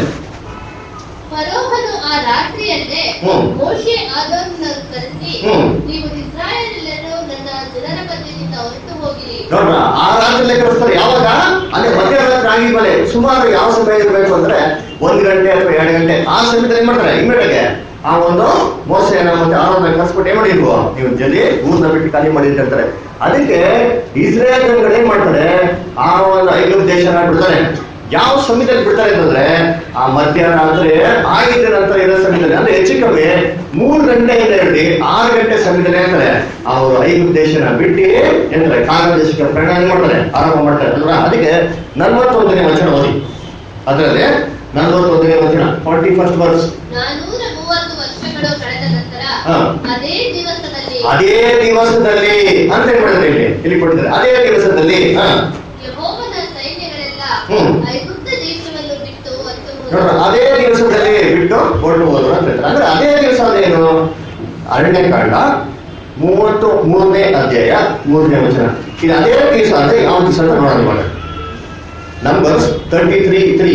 ಫರೋಹನು ಆ ರಾತ್ರಿಯಲ್ಲೇ ಹ್ಮ್. ಮೋಶೆ ಆದೋನನ್ನು ಕರೆಸಿ ಹ್ಮ್. ನೀವು ಇಸ್ರಾಯೇಲೆಲ್ಲರೂ ನನ್ನ ಜನರ ಮಧ್ಯದಿಂದ ಹೊರಟು ಹೋಗಿರಿ ನೋಡ್ರ ಆ ರಾತ್ರಿಯಲ್ಲೇ ಕಳಿಸ್ತಾರೆ ಯಾವಾಗ ಅಂದ್ರೆ ಮಧ್ಯರಾತ್ರಿ ಆಗಿದ್ಮೇಲೆ ಸುಮಾರು ಯಾವ ಸಮಯ ಇರಬೇಕು ಅಂದ್ರೆ ಒಂದ್ ಗಂಟೆ ಅಥವಾ ಎರಡು ಗಂಟೆ ಆ ಸಮಯದಲ್ಲಿ ಏನ್ ಮಾಡ್ತಾರೆ ಇಮ್ಮಿಡಿಯೇಟ್ಗೆ ಆ ಒಂದು ಮೋಸೆಯನ್ನ ಮತ್ತೆ ಆರೋನ ಕಳ್ಸ್ಬಿಟ್ಟು ಏನ್ ಮಾಡಿಲ್ವೋ ನೀವು ಜಲ್ದಿ ಊರ್ನ ಬಿಟ್ಟು ಖಾಲಿ ಮಾಡಿ ಅಂತ ಹೇಳ್ತಾರೆ ಅದಕ್ಕೆ ಇಸ್ರೇಲ್ ಜನಗಳು ಏನ್ ಮಾಡ್ತಾರೆ ಆ ಒಂದು ಐದು ದೇಶನ ಬಿಡ್ತಾರೆ ಯಾವ ಸಮಯದಲ್ಲಿ ಬಿಡ್ತಾರೆ ಅಂತಂದ್ರೆ ಆ ಮಧ್ಯರಾತ್ರಿ ಆಗಿದ್ದ ನಂತರ ಇರೋ ಸಮಯದಲ್ಲಿ ಅಂದ್ರೆ ಹೆಚ್ಚು ಕಮ್ಮಿ ಮೂರು ಗಂಟೆಯಿಂದ ಹಿಡಿದು ಆರು ಗಂಟೆ ಸಮಯದಲ್ಲಿ ಹೇಳ್ತಾರೆ ಅವರು ಐದು ದೇಶನ ಬಿಟ್ಟು ಏನಂತಾರೆ ಕಾಂಗ್ರೆಸ್ ದೇಶಕ್ಕೆ ಪ್ರಯಾಣ ಏನ್ ಮಾಡ್ತಾರೆ ಆರಂಭ ಮಾಡ್ತಾರೆ ಅಲ್ವಾ ಅದಕ್ಕೆ ನಲ್ವತ್ತೊಂದನೇ ವಚನ ಓದಿ ಅದರಲ್ಲಿ ನಲ್ವತ್ತೊಂದನೇ ವಚನ ಫಾರ್ಟಿ ಫಸ್ಟ್ ವರ್ಸ್ ನಾನೂರ ಮೂವತ್ತು ವರ್ಷಗಳು ಕಳೆದ ನಂತರ ಹಾ. ಅದೇ ದಿವಸದಲ್ಲಿ ಅದೇ ದಿವಸದಲ್ಲಿ ಅಂತ ಏನ್ ಮಾಡಿದ್ರೆ ಇಲ್ಲಿ ಇಲ್ಲಿ ಕೊಟ್ಟಿದ್ದಾರೆ ಅದೇ ದಿವಸದಲ್ಲಿ ಹಾ ಯೆಹೋವನ ಸೈನ್ಯಗಳೆಲ್ಲ ಹ್ಮ್. ಐಗುಪ್ತ ದೇಶವನ್ನು ಬಿಟ್ಟು ಹೊತ್ತು ನೋಡ್ರ ಅದೇ ದಿವಸದಲ್ಲಿ ಬಿಟ್ಟು ಹೊರಟು ಹೋದ್ರು ಅಂತ ಹೇಳ್ತಾರೆ ಅಂದ್ರೆ ಅದೇ ದಿವಸ ಅದೇನು ಅರಣ್ಯಕಾಂಡ ಮೂವತ್ತು ಮೂರನೇ ಅಧ್ಯಾಯ ಮೂರನೇ ವಚನ ಇದು ಅದೇ ದಿವಸ ಅಂದ್ರೆ ಯಾವ ದಿವಸ ಅಂತ ನೋಡೋಣ ಇವಾಗ ನಂಬರ್ಸ್ ತರ್ಟಿ ತ್ರೀ ತ್ರೀ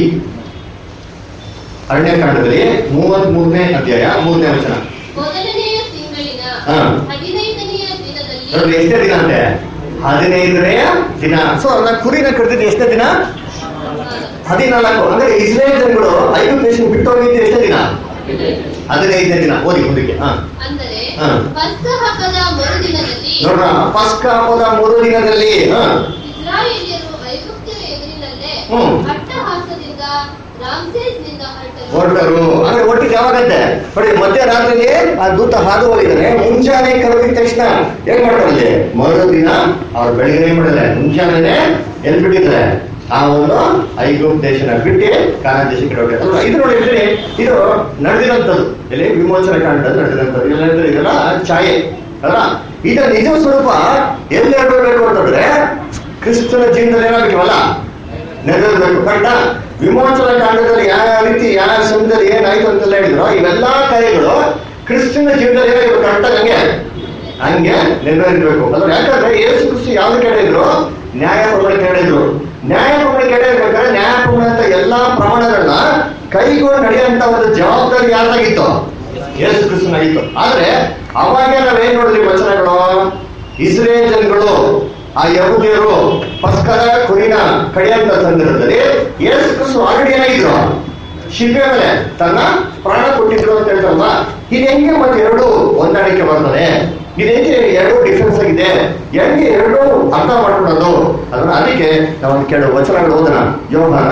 ಅರಣ್ಯಕಾಂಡದಲ್ಲಿ ಮೂವತ್ತ್ ಮೂರನೇ ಅಧ್ಯಾಯ ಮೂರನೇ ವಚನ ಮೊದಲನೆಯ ತಿಂಗಳಿನ ಹಾ. ಹದಿನೈದನೆಯ ದಿನದಲ್ಲಿ ಅದ್ರಲ್ಲಿ ಎಷ್ಟೇ ದಿನ ಅಂತೆ ಹದಿನೈದನೇ ದಿನ ಸೊ ಅದನ್ನ ಕುರಿನ ಕಡ್ದಿದ್ದು ಎಷ್ಟೇ ದಿನ ಹದಿನಾಲ್ಕು ಅಂದ್ರೆ ಇಸ್ರೇಲ್ ಜನಗಳು ಐದು ದೇಶ ಬಿಟ್ಟು ಹೋಗಿದ್ದು ಎಷ್ಟೇ ದಿನ ಹದಿನೈದನೇ ದಿನ ಓದಿ ಮುಂದಕ್ಕೆ ಹಾ ಅಂದರೆ ಹಾ. ಪಸ್ಕ ಹಬ್ಬದ ಮರುದಿನದಲ್ಲಿ ನೋಡ್ರ ಪಸ್ಕ ಹಬ್ಬದ ಮೂರು ದಿನದಲ್ಲಿ ಹಾ ಇಸ್ರಾಯೇಲ್ಯರು ಐಗುಪ್ತ್ಯರ ಎದುರಿನಲ್ಲೇ ಹ್ಮ್. ಅಟ್ಟಹಾಸದಿಂದ ರಾಮ್ಸೇಸ್ನಿಂದ ಹೊರಟರು ಹೊರಟರು ಅಂದ್ರೆ ಒಟ್ಟಿಗೆ ಯಾವಾಗಂತೆ ನೋಡಿ ಮಧ್ಯರಾತ್ರಿಲಿ ಆ ದೂತ ಹಾದು ಹೋಗಿದ್ದಾನೆ ಮುಂಜಾನೆ ಕರೆದಿದ ತಕ್ಷಣ ಏನ್ ಮಾಡ್ತಾರೆ ಅಲ್ಲಿ ಮರುದಿನ ಅವ್ರು ಬೆಳಿಗ್ಗೆ ಏನ್ ಮಾಡಿದ್ರೆ ಮುಂಜಾನೆ ಎಲ್ಲಿ ಬಿಟ್ಟಿದ್ದಾರೆ ಆ ಒಂದು ಐಗುಪ್ತ ದೇಶನ ಬಿಟ್ಟು ಕಾನ ದೇಶಕ್ಕೆ ಹೊರಟಿದ್ದಾರೆ ಇದು ನೋಡಿ ಇಲ್ಲಿ ಇದು ನಡೆದಿರಂಥದ್ದು ಇಲ್ಲಿ ವಿಮೋಚನೆ ಕಾಂಡದಲ್ಲಿ ನಡೆದಿರಂಥದ್ದು ಇಲ್ಲಂದ್ರೆ ಇದೆಲ್ಲ ಛಾಯೆ ಅಲ್ಲ ಇದರ ನಿಜ ಸ್ವರೂಪ ಎಲ್ಲಿ ನೆರವೇರಬೇಕು ಅಂತಂದ್ರೆ ಕ್ರಿಸ್ತನ ಜೀವನದಲ್ಲಿ ಏನಾಗಬೇಕಲ್ಲ ನೆರವೇರಬೇಕು ಕರೆಕ್ಟಾ ವಿಮೋಚನ ಕಾಂಡದಲ್ಲಿ ಯಾವ ರೀತಿ ಯಾವ ಸಮಯದಲ್ಲಿ ಏನಾಯ್ತು ಅಂತೆಲ್ಲ ಹೇಳಿದ್ರು ಇವೆಲ್ಲಾ ಕಾರ್ಯಗಳು ಕ್ರಿಸ್ತನ ಜೀವನದಲ್ಲಿ ಏನಾಗಿರ್ಬೇಕು ಕರೆಕ್ಟಾಗಿ ಹಂಗೆ ಹಂಗೆ ನೆರವೇರಿರ್ಬೇಕು ಅಂದ್ರೆ ಯಾಕಂದ್ರೆ ಯೇಸು ಕ್ರಿಸ್ತು ಯಾವ್ದು ಕೇಳಿದ್ರು ನ್ಯಾಯ ಪ್ರಮಾಣ ಕೇಳಿದ್ರು ನ್ಯಾಯ ಪ್ರಮಾಣ ಕೇಳಿರ್ಬೇಕಾದ್ರೆ ನ್ಯಾಯ ಪ್ರಮಾಣ ಅಂತ ಎಲ್ಲಾ ಪ್ರಮಾಣಗಳನ್ನ ಕೈಗೊಂಡು ನಡೆಯುವಂತ ಒಂದು ಜವಾಬ್ದಾರಿ ಯಾರ್ದಾಗಿತ್ತು ಯೇಸು ಕ್ರಿಸ್ತನಾಗಿತ್ತು ಆದ್ರೆ ಅವಾಗ ನಾವೇನ್ ನೋಡಿದ್ರಿ ವಚನಗಳು ಇಸ್ರೇಲ್ ಜನಗಳು ಆ ಯಹೂದಿಯರು ಪಸ್ಕದ ಕುರಿನ ಕಡಿಯಂತ ಸಂದರ್ಭದಲ್ಲಿ ಯೇಸು ಕ್ರಿಸ್ತು ಆಲ್ರೆಡಿ ಏನಾಗಿದ್ರು ಶಿಲ್ಪೆ ಮೇಲೆ ತನ್ನ ಪ್ರಾಣ ಕೊಟ್ಟಿದ್ರು ಅಂತ ಹೇಳ್ತಾರಲ್ಲ ಇದು ಹೆಂಗೆ ಮತ್ತೆ ಎರಡು ಹೊಂದಾಣಿಕೆ ಬರ್ತದೆ ಇದು ಹೆಂಗೆ ಎರಡು ಡಿಫ್ರೆನ್ಸ್ ಆಗಿದೆ ಹೆಂಗೆ ಎರಡು ಅರ್ಥ ಮಾಡ್ಕೊಳ್ಳೋದು ಅದನ್ನ ಅದಕ್ಕೆ ನಾವು ಕೆಲವು ವಚನಗಳು ಓದೋಣ ಯೋಹಾನ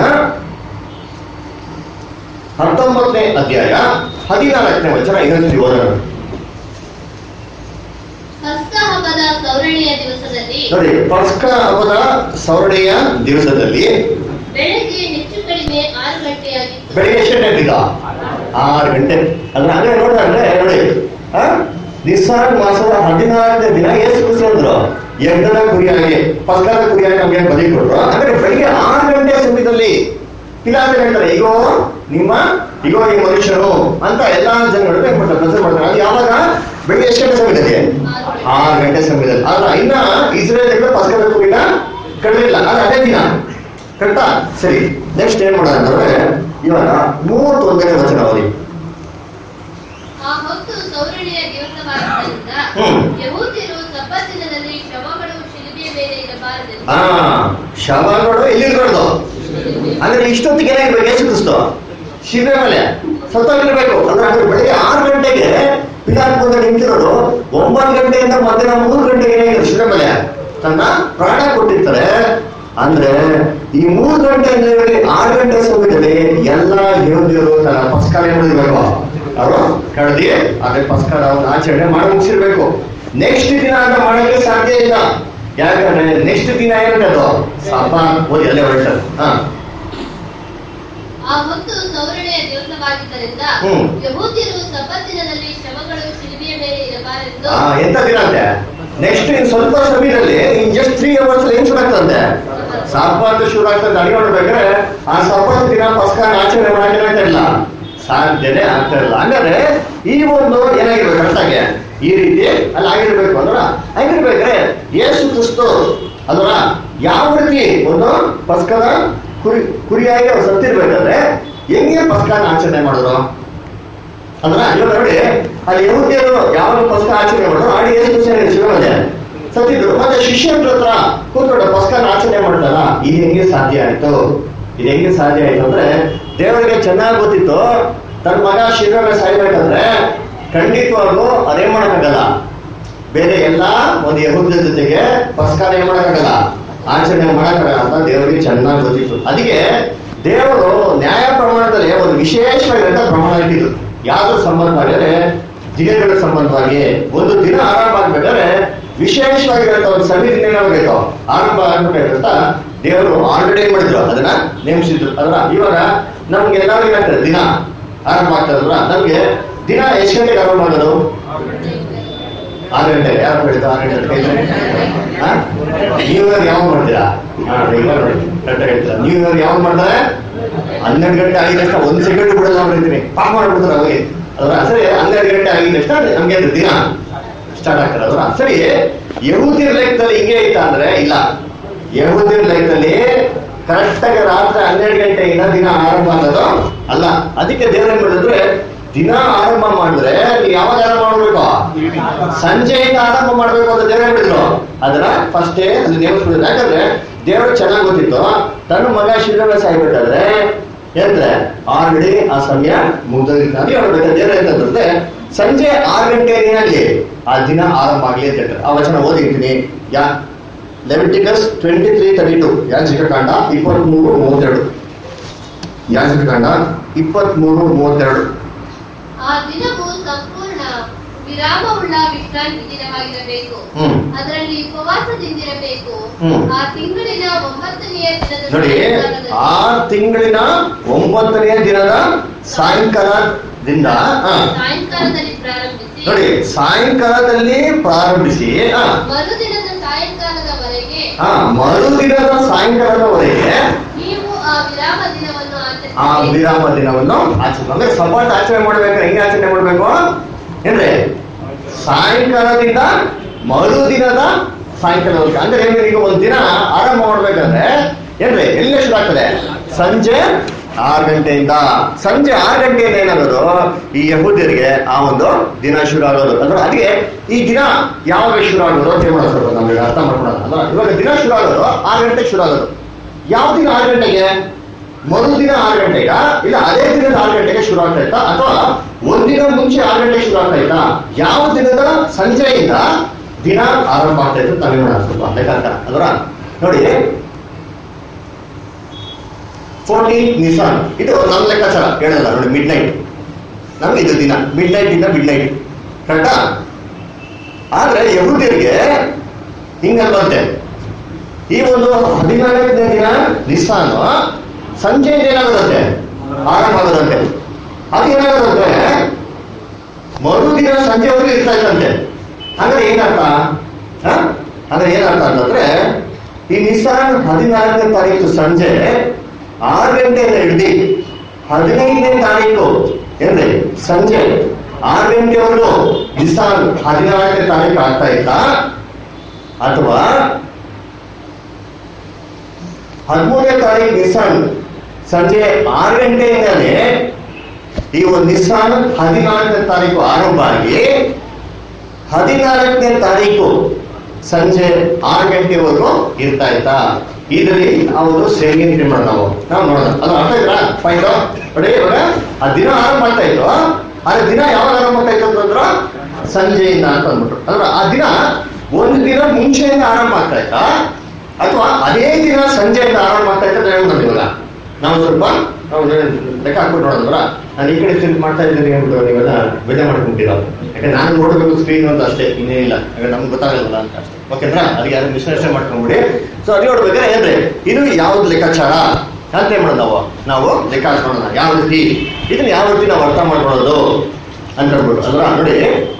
ಹತ್ತೊಂಬತ್ತನೇ ಅಧ್ಯಾಯ ಹದಿನಾಲ್ಕನೇ ವಚನ ಇನ್ನೊಂದು ಓದೋಣ ಪಸ್ಕ ಹಬ್ಬದ ಸೌರಣಿಯ ದಿವಸದಲ್ಲಿ ನೋಡಿ ಪಸ್ಕ ಹಬ್ಬದ ಸೌರಣೆಯ ದಿವಸದಲ್ಲಿ ಬೆಳಗ್ಗೆ ಹೆಚ್ಚು ಕಡಿಮೆ ಆರು ಗಂಟೆಯಾಗಿತ್ತು ಬೆಳಿಗ್ಗೆ ಎಷ್ಟು ಗಂಟೆ ಈಗ ಆರು ಗಂಟೆ ಅದ್ರ ಅಂದ್ರೆ ನೋಡಿದ್ರೆ ನೋಡಿ ಆ ನಿಸ್ಸಾರ್ ಮಾಸದ ಹದಿನಾರನೇ ದಿನ ಏಸು ಕ್ರಿಸ್ತು ಅಂದ್ರು ಯಜ್ಞದ ಕುರಿಯಾಗಿ ಪಸ್ಕದ ಕುರಿಯಾಗಿ ನಮ್ಗೆ ಬಲಿ ಕೊಟ್ರು ಅಂದ್ರೆ ಬೆಳಿಗ್ಗೆ ಆರು ಗಂಟೆ ಸಮಯದಲ್ಲಿ ಪಿಲಾತ ಹೇಳ್ತಾರೆ ಈಗೋ ನಿಮ್ಮ ಈಗೋ ಈ ಮನುಷ್ಯರು ಅಂತ ಎಲ್ಲಾ ಜನಗಳು ಏನ್ ಮಾಡ್ತಾರೆ ಪ್ರಚಾರ ಮಾಡ್ತಾರೆ ಅದು ಯಾವಾಗ ಬೆಳಿಗ್ಗೆ ಎಷ್ಟು ಗಂಟೆ ಸಮಯದಲ್ಲಿ ಆರು ಗಂಟೆ ಸಮಯದಲ್ಲಿ ಆದ್ರೆ ಇನ್ನ ಇಸ್ರೇಲ್ ಪಸ್ಕದ ಕುರಿನ ಕಳೆದಿಲ್ಲ ಅದು ಅದೇ ದಿನ ಕರೆಕ್ಟಾ ಸರಿ ನೆಕ್ಸ್ಟ್ ಏನ್ ಮಾಡೋಣ ಅಂದ್ರೆ ಇವಾಗ ಮೂವತ್ತೊಂದನೇ ವಚನ ಓದಿ ಆ ಹೊತ್ತು ಸೌರಣಿಯ ದಿವಸವಾದ್ದರಿಂದ ಹ್ಮ್. ಯಹೂದ್ಯರು ಸಬ್ಬತ್ತಿನದಲ್ಲಿ ಶವಗಳು ಶಿಲುಬೆಯ ಮೇಲೆ ಇರಬಾರದೆಂದು ಆ ಶವಗಳು ಎಲ್ಲಿರ್ಬಾರ್ದು ಅಂದ್ರೆ ಇಷ್ಟೊತ್ತಿಗೆ ಏನಾಗಿರ್ಬೇಕು ಯೇಸು ಕ್ರಿಸ್ತು ಶಿಬಿರ ಮೇಲೆ ಸತ್ತೋಗಿರ್ಬೇಕು ಅಂದ್ರೆ ಅದು ಬೆಳಿಗ್ಗೆ ಆರು ಗಂಟೆಗೆ ಪಿಲಾತ್ ಬಂದು ನಿಂತಿರೋದು ಒಂಬತ್ತು ಗಂಟೆಯಿಂದ ಮಧ್ಯಾಹ್ನ ಮೂರು ಗಂಟೆಗೆ ಏನಾಗಿದೆ ಶಿಬಿರ ಮೇಲೆ ತನ್ನ ಪ್ರಾಣ ಕೊಟ್ಟಿರ್ತಾರೆ ಅಂದ್ರೆ ಈ ಮೂರು ಗಂಟೆಯಿಂದ ಹಿಡಿದು ಆರು ಗಂಟೆ ಸಮಯದಲ್ಲಿ ಎಲ್ಲ ಯೋಧಿಯರು ತನ್ನ ಪಸ್ಕಾರ ಏನ್ ಮಾಡಿರ್ಬೇಕು ಅವರು ಕಳೆದಿ ಅದೇ ಪಸ್ಕಾರ ಅವ್ರ ಆಚರಣೆ ಮಾಡಿ ಮುಗಿಸಿರ್ಬೇಕು ನೆಕ್ಸ್ಟ್ ದಿನ ಅಂತ ಮಾಡಕ್ಕೆ ಸಾಧ್ಯ ಇಲ್ಲ ಯಾಕಂದ್ರೆ ನೆಕ್ಸ್ಟ್ ದಿನ ಏನಂತದ್ದು ಸಪ ಓದಿ ಅಲ್ಲೇ ಹೊರಟದು ಹಾ ಆ ಹೊತ್ತು ಸೌರಣಿಯ ದಿವಸವಾಗಿದ್ದರಿಂದ ಹ್ಮ್. ಯಹೂದ್ಯರು ಸಬ್ಬತ್ತಿನಲ್ಲಿ ಶವಗಳು ಶಿಲುಬೆಯ ಮೇಲೆ ಇರಬಾರೆಂದು ಆ, ಎಂತ ದಿನ ಅಂತೆ ನೆಕ್ಸ್ಟ್ ಇನ್ ಸ್ವಲ್ಪ ಸಮಯದಲ್ಲಿ ಇನ್ ಜಸ್ಟ್ ತ್ರೀ ಅವರ್ಸ್ ಏನ್ ಶುರು ಆಗ್ತದಂತೆ ಸಾಪಾತ ಶುರು ಆಗ್ತದೆ ಅಡಿಗೆ ಮಾಡ್ಬೇಕಾದ್ರೆ ಆ ಸಪಾತ ದಿನ ಪಸ್ಕಾನ ಆಚರಣೆ ಮಾಡಕ್ಕೆ ಇಲ್ಲ ಸಾಧ್ಯತೆ ಆಗ್ತಾ ಇಲ್ಲ ಹಂಗಾದ್ರೆ ಈ ಒಂದು ಏನಾಗಿರ್ಬೇಕು ಕರೆಕ್ಟಾಗಿ ಈ ರೀತಿ ಅಲ್ಲಿ ಆಗಿರ್ಬೇಕು ಅಂದ್ರ ಆಗಿರ್ಬೇಕಾದ್ರೆ ಯೇಸು ಕ್ರಿಸ್ತು ಅದರ ಯಾವ ರೀತಿ ಒಂದು ಪಸ್ಕದ ಕುರಿ ಕುರಿಯಾಗಿ ಅವ್ರು ಸತ್ತಿರ್ಬೇಕಾದ್ರೆ ಹೆಂಗೆ ಪಸ್ಕಾನ ಆಚರಣೆ ಮಾಡಿದ್ರು ಅಂದ್ರ ಇವಾಗ ನೋಡಿ ಅಲ್ಲಿ ಯಹೂದ್ಯರು ಯಾವಾಗ ಪಸ್ಕ ಆಚರಣೆ ಮಾಡಿದ್ರು ಆಡಿ ಎಷ್ಟು ಶಿವಮೊಗ್ಗ ಸತ್ತಿದ್ರು ಮತ್ತೆ ಶಿಷ್ಯರ ಹತ್ರ ಕೂತ್ಕೊಂಡು ಪಸ್ಕನ ಆಚರಣೆ ಮಾಡ್ತಾರ ಇದು ಹೆಂಗೆ ಸಾಧ್ಯ ಆಯ್ತು ಇದು ಹೆಂಗೆ ಸಾಧ್ಯ ಆಯ್ತು ಅಂದ್ರೆ ದೇವರಿಗೆ ಚೆನ್ನಾಗಿ ಗೊತ್ತಿತ್ತು ತನ್ನ ಮಗ ಶಿವಮೊಗ್ಗ ಸಾಯ್ಬೇಕಂದ್ರೆ ಖಂಡಿತವಾಗ್ಲೂ ಅದೇನ್ ಮಾಡಕ್ಕಾಗಲ್ಲ ಬೇರೆ ಎಲ್ಲಾ ಒಂದು ಯಹೂದ್ಯ ಜೊತೆಗೆ ಪಸ್ಕಾರ ಏನ್ ಮಾಡಕ್ಕಾಗಲ್ಲ ಆಚರಣೆ ಮಾಡಕ್ಕಾಗಲ್ಲ ಅಂತ ದೇವರಿಗೆ ಚೆನ್ನಾಗಿ ಗೊತ್ತಿತ್ತು ಅದಕ್ಕೆ ದೇವರು ನ್ಯಾಯ ಪ್ರಮಾಣದಲ್ಲಿ ಒಂದು ವಿಶೇಷವಾಗಿರಂತ ಪ್ರಮಾಣ ಇಟ್ಟಿದ್ದು ಯಾವ್ದ್ರ ಸಂಬಂಧವಾಗಿ ಅಂದ್ರೆ ದಿನಗಳ ಸಂಬಂಧವಾಗಿ ಒಂದು ದಿನ ಆರಂಭ ಆಗ್ಬೇಕಾದ್ರೆ ವಿಶೇಷವಾಗಿರಂತ ಒಂದು ಸಮಿತಿ ಏನಾಗಬೇಕು ಆರಂಭ ಆಗ್ಬೇಕಾಗಿರಂತ ದೇವರು ಆಲ್ರೆಡಿ ಏನ್ ಮಾಡಿದ್ರು ಅದನ್ನ ನೇಮಿಸಿದ್ರು ಅದನ್ನ ಇವಾಗ ನಮ್ಗೆ ಎಲ್ಲರಿಗೂ ಏನಾಗ್ತದೆ ದಿನ ಆರಂಭ ಆಗ್ತದಲ್ಲ ನಮ್ಗೆ ದಿನ ಎಷ್ಟು ಗಂಟೆಗೆ ಆರಂಭ ಆಗೋದು ಆರು ಗಂಟೆ ಯಾರು ಹೇಳಿದ್ದು ಆರು ಗಂಟೆ ಕೈ ಎತ್ತಿ. ಹಾ? ನ್ಯೂ ಇಯರ್ ಯಾವಾಗ ಮಾಡ್ತೀರಾ ಹಾ, ಈಗ ನೋಡಿ, correct ಆಗಿ ಹೇಳ್ತೀರಾ. ನ್ಯೂ ಇಯರ್ ಯಾವಾಗ ಮಾಡ್ತಾರೆ ಹನ್ನೆರಡು ಗಂಟೆ ಆಗಿದ ತಕ್ಷಣ ಒಂದ್ ಸೆಕೆಂಡ್ ಬಿಡಲ್ಲ ಅವ್ರು ಪಾಕ್ ಮಾಡ್ಬಿಡ್ತಾರೆ ಅವಾಗ ಅದ್ರ ಸರಿ ಹನ್ನೆರಡು ಗಂಟೆ ಆಗಿದ ತಕ್ಷಣ ನಮ್ಗೆ ಅದು ದಿನ ಸ್ಟಾರ್ಟ್ ಆಗ್ತಾರೆ ಅದ್ರ ಸರಿ ಯಹೂದಿರ ಲೆಕ್ಕದಲ್ಲಿ ಹಿಂಗೆ ಐತಾ ಅಂದ್ರೆ ಇಲ್ಲ ಯಹೂದಿರ ಲೆಕ್ಕದಲ್ಲಿ ಕರೆಕ್ಟ್ ಆಗಿ ರಾತ್ರಿ ಹನ್ನೆರಡು ಗಂಟೆಯಿಂದ ದಿನ ಆರಂಭ ಆಗೋದು ಅಲ್ಲ ಅದಕ್ಕೆ ದೇವ್ರ ಏನ್ ಮಾಡಿದ್ರೆ ದಿನ ಆರಂಭ ಮಾಡಿದ್ರೆ ನೀವು ಯಾವಾಗ ಆರಂಭ ಮಾಡ್ಬೇಕು ಸಂಜೆಯಿಂದ ಆರಂಭ ಮಾಡ್ಬೇಕು ಅಂತ ದೇವ್ರು ಹೇಳಿದ್ರು ಅದನ್ನ ಫಸ್ಟೇ ಅದು ನೇಮಿಸ್ಬಿಡಿದ್ರು ಯಾಕಂದ್ರೆ ದೇವ್ರು ಚೆನ್ನಾಗಿ ಗೊತ್ತಿತ್ತು ತನ್ನ ಮಗ ಶಿಲ್ವೆ ಸಾಯ್ಬೇಕಾದ್ರೆ ಏನ್ರೆ ಆಲ್ರೆಡಿ ಆ ಸಮಯ ಮುಗ್ದೋಗಿತ್ತು ಅದು ಹೇಳ್ಬೇಕು ದೇವ್ರು ಏನಂತಂದ್ರೆ ಸಂಜೆ ಆರು ಗಂಟೆ ಏನಾಗ್ಲಿ ಆ ದಿನ ಆರಂಭ ಆಗ್ಲಿ ಅಂತ ಹೇಳ್ತಾರೆ ಆ ವಚನ ಓದಿರ್ತೀನಿ ಯಾ Leviticus twenty three thirty two ಯಾಜಕಕಾಂಡ ಇಪ್ಪತ್ಮೂರು ಮೂವತ್ತೆರಡು ಯಾಜಕಕಾಂಡ ಇಪ್ಪತ್ಮೂರು ಮೂವತ್ತೆರಡು ಆ ದಿನವು ಸಂಪೂರ್ಣ ವಿರಾಮವುಳ್ಳ ವಿಶ್ರಾಂತಿ ದಿನವಾಗಿರಬೇಕು ಹ್ಮ್ ಅದರಲ್ಲಿ ಉಪವಾಸದಿಂದಿರಬೇಕು ಹ್ಮ್. ಆ ತಿಂಗಳಿನ ಒಂಬತ್ತನೆಯ ದಿನದ ನೋಡಿ ಸಾಯಂಕಾಲದಲ್ಲಿ ಆ ತಿಂಗಳಿನ ಒಂಬತ್ತನೆಯ ದಿನದ ಸಾಯಂಕಾಲದಿಂದ ಆ, ಸಾಯಂಕಾಲದಲ್ಲಿ ಪ್ರಾರಂಭಿಸಿ ನೋಡಿ ಸಾಯಂಕಾಲದಲ್ಲಿ ಪ್ರಾರಂಭಿಸಿ ಆ, ಮರುದಿನದ ಸಾಯಂಕಾಲದವರೆಗೆ ಆ, ಮರುದಿನದ ಸಾಯಂಕಾಲದವರೆಗೆ ನೀವು ಆ ವಿರಾಮ ದಿನವನ್ನು ಆ ಆಚರಿಸಿ ವಿರಾಮ ದಿನವನ್ನು ಆಚರಣೆ ಅಂದ್ರೆ ಸಪಾಟ್ ಆಚರಣೆ ಮಾಡ್ಬೇಕು ಹೆಂಗೆ ಆಚರಣೆ ಮಾಡ್ಬೇಕು ಏನ್ರಿ ಸಾಯಂಕಾಲದಿಂದ ಮರುದಿನದ ಸಾಯಂಕಾಲದವರೆಗೆ ಅಂದ್ರೆ ಏನ್ರಿ ಈಗ ಒಂದ್ ದಿನ ಆರಂಭ ಮಾಡ್ಬೇಕಂದ್ರೆ ಏನ್ರಿ ಎಲ್ಲಿ ಶುರು ಆಗ್ತದೆ ಸಂಜೆ ಆರು ಗಂಟೆಯಿಂದ ಸಂಜೆ ಆರು ಗಂಟೆಯಿಂದ ಏನಾಗೋದು ಈ ಯಹೂದ್ಯರಿಗೆ ಆ ಒಂದು ದಿನ ಶುರು ಆಗೋದು ಅಂದ್ರೆ ಅದಕ್ಕೆ ಈ ದಿನ ಯಾವಾಗ ಶುರು ಆಗೋದು ಅಂತ ಏನ್ ಮಾಡೋದು ಸ್ವಲ್ಪ ನಮ್ಗೆ ಅರ್ಥ ಮಾಡ್ಕೊಳ್ಳೋಣ ಅಲ್ವಾ ಇವಾಗ ದಿನ ಶುರು ಆಗೋದು ಆರು ಗಂಟೆಗೆ ಶುರು ಆಗೋದು ಯಾವ ದಿನ ಆರು ಗಂಟೆಗೆ ಮರುದಿನ ಆರು ಗಂಟೆಗ ಇಲ್ಲ ಅದೇ ದಿನದ ಆರು ಗಂಟೆಗೆ ಶುರು ಆಗ್ತಾ ಇತ್ತಾ ಅಥವಾ ಒಂದಿನ ಮುಂಚೆ ಆರು ಗಂಟೆಗೆ ಶುರು ಆಗ್ತಾ ಇತ್ತಾ ಯಾವ ದಿನದ ಸಂಜೆಯಿಂದ ದಿನ ಆರಂಭ ಆಗ್ತಾ ಇತ್ತು ತಮಿಳ್ನಾಡ ಸ್ವಲ್ಪ ಲೆಕ್ಕಾಚಾರ ಅಲ್ವಾ ನೋಡಿ ಫೋರ್ಟೀನ್ ನಿಸಾನ್ ಇದು ನಮ್ಮ ಲೆಕ್ಕಾಚಾರ ಹೇಳಲ್ಲ ನೋಡಿ ಮಿಡ್ ನೈಟ್ ನಮ್ಗೆ ಇದು ದಿನ ಮಿಡ್ ನೈಟ್ ಇಂದ ಮಿಡ್ ನೈಟ್ ಕರೆಕ್ಟಾ ಆದ್ರೆ ಯಹೂದ್ಯರಿಗೆ ಹಿಂಗಲ್ವಂತೆ ಈ ಒಂದು ಹದಿನಾಲ್ಕನೇ ದಿನ ನಿಸ್ಸಾನು ಸಂಜೆ ಏನಾಗುತ್ತೆ ಆರಂಭ ಆಗೋದಂತೆ ಅದು ಏನಾಗೋದಂತೆ ಮರುದಿನ ಸಂಜೆವರೆಗೂ ಇರ್ತಾ ಇತ್ತಂತೆ ಅಂದ್ರೆ ಏನರ್ಥ ಹ? ಅಂದ್ರೆ ಏನರ್ಥ ಅಂತಂದ್ರೆ ಈ ನಿಸ್ಸಾನ್ ಹದಿನಾಲ್ಕನೇ ತಾರೀಕು ಸಂಜೆ ಆರು ಗಂಟೆಯಿಂದ ಹಿಡ್ದು ಹದಿನೈದನೇ ತಾರೀಕು ಏನ್ರಿ ಸಂಜೆ ಆರು ಗಂಟೆವರೆಗೂ ನಿಸ್ಸಾನ್ ಹದಿನಾಲ್ಕನೇ ತಾರೀಕು ಆಗ್ತಾ ಇತ್ತಾ ಅಥವಾ ಹದಿಮೂರನೇ ತಾರೀಕು ನಿಸ್ಸಾನ್ ಸಂಜೆ ಆರು ಗಂಟೆಯಿಂದಲೇ ಈ ಒಂದು ನಿಸ್ಸಾನ್ ಹದಿನಾಲ್ಕನೇ ತಾರೀಕು ಆರಂಭ ಆಗಿ ಹದಿನಾಲ್ಕನೇ ತಾರೀಕು ಸಂಜೆ ಆರು ಗಂಟೆವರೆಗೂ ಇರ್ತಾ ಇತ್ತಾ ಇದರಲ್ಲಿ ಅವರು ಸೇವಿಂಗ್ ಮಾಡೋಣ ನಾವು ನಾವು ನೋಡೋಣ ಅದು ಅರ್ಥ ಇದ್ರ ಪಾಯಿಂಟ್ ನೋಡಿ ಇವಾಗ ಆ ದಿನ ಆರಂಭ ಆಗ್ತಾ ಇತ್ತು ಆದ್ರೆ ದಿನ ಯಾವಾಗ ಆರಂಭ ಆಗ್ತಾ ಇತ್ತು ಅಂತಂದ್ರ ಸಂಜೆಯಿಂದ ಅಂತ ಅಂದ್ಬಿಟ್ರು ಅಂದ್ರೆ ಆ ದಿನ ಒಂದು ದಿನ ಮುಂಚೆಯಿಂದ ಆರಂಭ ಆಗ್ತಾ ಇತ್ತಾ ಅಥವಾ ಅದೇ ದಿನ ಸಂಜೆಯಿಂದ ಆರಂಭ ಆಗ್ತಾ ಇತ್ತು ಅಂತ ಇವಾಗ ನಾವು ಸ್ವಲ್ಪ ನಾವು ಲೆಕ್ಕ ಹಾಕ್ಬಿಟ್ಟು ನೋಡಿದ್ರ ನಾನು ಈ ಕಡೆ ತಿರುಗಿ ಮಾಡ್ತಾ ಇದ್ದೀನಿ ಅಂದ್ಬಿಟ್ಟು ನೀವೆಲ್ಲ ಬೇಜಾರ್ ಮಾಡ್ಕೊಂತೀರಾ ಯಾಕಂದ್ರೆ ನಾನು ನೋಡಬೇಕು ಸ್ಕ್ರೀನ್ ಅಂತ ಅಷ್ಟೇ ಇನ್ನೇನಿಲ್ಲ ಯಾಕಂದ್ರೆ ನಮ್ಗೆ ಗೊತ್ತಾಗಲ್ಲ ಅಂತ ಅಷ್ಟೇ ಓಕೆನಾ ಅದಕ್ಕೆ ಯಾರು ವಿಶ್ಲೇಷಣೆ ಮಾಡ್ಕೊಂಡ್ಬಿಡಿ ಸೊ ಅದು ನೋಡ್ಬೇಕಾದ್ರೆ ಏನ್ರಿ ಇದು ಯಾವ್ದು ಲೆಕ್ಕಾಚಾರ ಅಂತ ಏನ್ ಮಾಡೋದು ನಾವು ನಾವು ಲೆಕ್ಕ ಹಾಕೋಣ ಯಾವ ರೀತಿ ಇದನ್ನ ಯಾವ ರೀತಿ ನಾವು ಅರ್ಥ ಮಾಡ್ಕೊಳ್ಳೋದು ಅಂತ ಹೇಳ್ಬಿಟ್ಟು ಅಲ್ವಾ ನೋಡಿ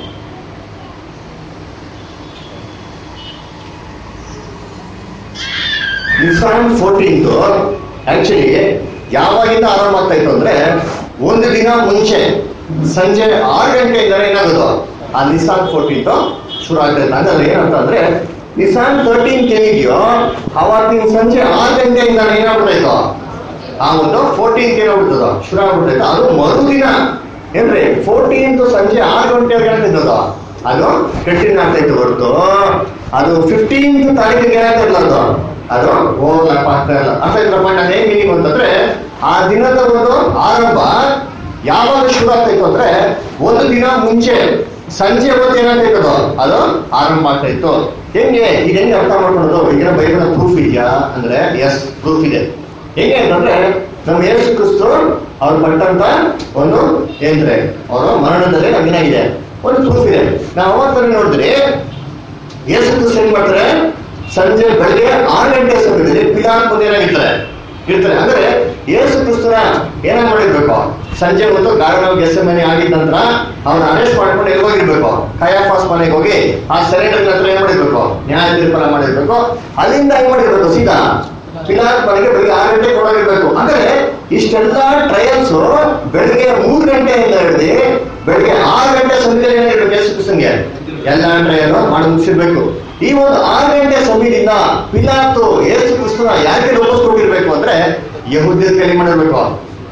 ನಿಸಾನ್ ಫೋರ್ಟೀನ್ತ್ ಆಕ್ಚುಲಿ ಯಾವಾಗಿಂದ ಆರಂಭ ಆಗ್ತಾ ಇತ್ತು ಅಂದ್ರೆ ಒಂದು ದಿನ ಮುಂಚೆ ಸಂಜೆ ಆರು ಗಂಟೆಯಿಂದ ಏನಾಗೋದು ಆ ನಿಸಾನ್ ಫೋರ್ಟೀನ್ತ್ ಶುರು ಆಗ್ತಾ ಇತ್ತು ಅಂದ್ರೆ ಏನಂತ ಅಂದ್ರೆ ನಿಸಾನ್ ತರ್ಟೀನ್ ಏನಿದೆಯೋ ಅವತ್ತಿನ ಸಂಜೆ ಆರು ಗಂಟೆಯಿಂದ ಏನಾಗ್ಬಿಡ್ತಾ ಇತ್ತು ಆ ಒಂದು ಫೋರ್ಟೀನ್ತ್ ಏನಾಗ್ಬಿಡ್ತದ ಶುರು ಆಗ್ಬಿಡ್ತೈತೆ ಅದು ಮರುದಿನ ಏನ್ರಿ ಫೋರ್ಟೀನ್ತ್ ಸಂಜೆ ಆರು ಗಂಟೆವರೆಗೆ ಏನಾಗ್ತಿದ್ದದ ಅದು ಫಿಫ್ಟೀನ್ ಆಗ್ತಾ ಇತ್ತು ಹೊರತು ಅದು ಫಿಫ್ಟೀನ್ತ್ ತಾರೀಕಿಗೆ ಏನಾಗ್ತಿಲ್ಲ ಅದು ಅದು ಹೋಗ್ಲಪ್ಪ ಆಗ್ತಾ ಇಲ್ಲ ಅರ್ಥ ಇದ್ರಪ್ಪ ನಾನು ಏನ್ ಮೀನಿಂಗ್ ಅಂತಂದ್ರೆ ಆ ದಿನದ ಒಂದು ಆರಂಭ ಯಾವಾಗ ಶುರು ಆಗ್ತಾ ಇತ್ತು ಅಂದ್ರೆ ಒಂದು ದಿನ ಮುಂಚೆ ಸಂಜೆ ಹೊತ್ತು ಏನಾಗ್ತಾ ಇತ್ತು ಅದು ಆರಂಭ ಆಗ್ತಾ ಇತ್ತು ಹೆಂಗೆ ಇದು ಹೆಂಗೆ ಅರ್ಥ ಮಾಡ್ಕೊಳ್ಳೋದು ಈಗಿನ ಬೈಬಲ್ ಪ್ರೂಫ್ ಇದೆಯಾ ಅಂದ್ರೆ ಎಸ್ ಪ್ರೂಫ್ ಇದೆ ಹೇಗೆ ಅಂತಂದ್ರೆ ನಮ್ಮ ಯೇಸು ಕ್ರಿಸ್ತು ಅವ್ರು ಪಟ್ಟಂತ ಒಂದು ಏನ್ರೆ ಅವರ ಮರಣದಲ್ಲಿ ನಮಗೇನಾಗಿದೆ ಒಂದು ಪ್ರೂಫ್ ಇದೆ ನಾವು ಅವತ್ತಲ್ಲಿ ನೋಡಿದ್ರೆ ಯೇಸು ಕ್ರಿಸ್ತು ಏನ್ ಮಾಡ್ತಾರೆ ಸಂಜೆ ಬೆಳಗ್ಗೆ ಆರು ಗಂಟೆ ಸಮಯದಲ್ಲಿ ಪಿಲಾತ್ ಮುಂದೆ ಏನಾಗಿರ್ತಾರೆ ಇರ್ತಾರೆ ಅಂದ್ರೆ ಯೇಸು ಕ್ರಿಸ್ತನ ಏನಾಗ್ ಮಾಡಿರ್ಬೇಕು ಸಂಜೆ ಹೊತ್ತು ಗಾರ್ಡನ್ ಗೆಸ ಮನೆ ಆಗಿದ ನಂತರ ಅವ್ನ ಅರೆಸ್ಟ್ ಮಾಡ್ಕೊಂಡು ಎಲ್ಲಿ ಹೋಗಿರ್ಬೇಕು ಕಯಾಫಾಸ್ ಮನೆಗೆ ಹೋಗಿ ಆ ಸೆರೆಂಡರ್ ಹತ್ರ ಏನ್ ಮಾಡಿರ್ಬೇಕು ನ್ಯಾಯ ತೀರ್ಪನ ಮಾಡಿರ್ಬೇಕು ಅಲ್ಲಿಂದ ಏನ್ ಮಾಡಿರ್ಬೇಕು ಸೀದಾ ಪಿಲಾತ್ ಮನೆಗೆ ಬೆಳಿಗ್ಗೆ ಆರು ಗಂಟೆಗೆ ಕೊಡೋಗಿರ್ಬೇಕು ಅಂದ್ರೆ ಇಷ್ಟೆಲ್ಲ ಟ್ರಯಲ್ಸ್ ಬೆಳಿಗ್ಗೆ ಮೂರು ಗಂಟೆಯಿಂದ ಹಿಡಿದು ಬೆಳಿಗ್ಗೆ ಆರು ಗಂಟೆ ಸಮಯದಲ್ಲಿ ಏನಾಗಿರ್ಬೇಕು ಯೇಸು ಕ್ರಿಸ್ತನ್ಗೆ ಎಲ್ಲ ಟ್ರಯಲ್ ಮಾಡಿ ಮುಗಿಸಿರ್ಬೇಕು ಈ ಒಂದು ಆರು ಗಂಟೆ ಸಮಯದಿಂದ ಪಿಲಾತು ಯೇಸು ಕ್ರಿಸ್ತನ ಯಾಕೆ ವಾಪಸ್ ಕೊಟ್ಟಿರ್ಬೇಕು ಅಂದ್ರೆ ಯಹೂದ್ಯರ ಕೈಲಿ ಮಾಡಿರ್ಬೇಕು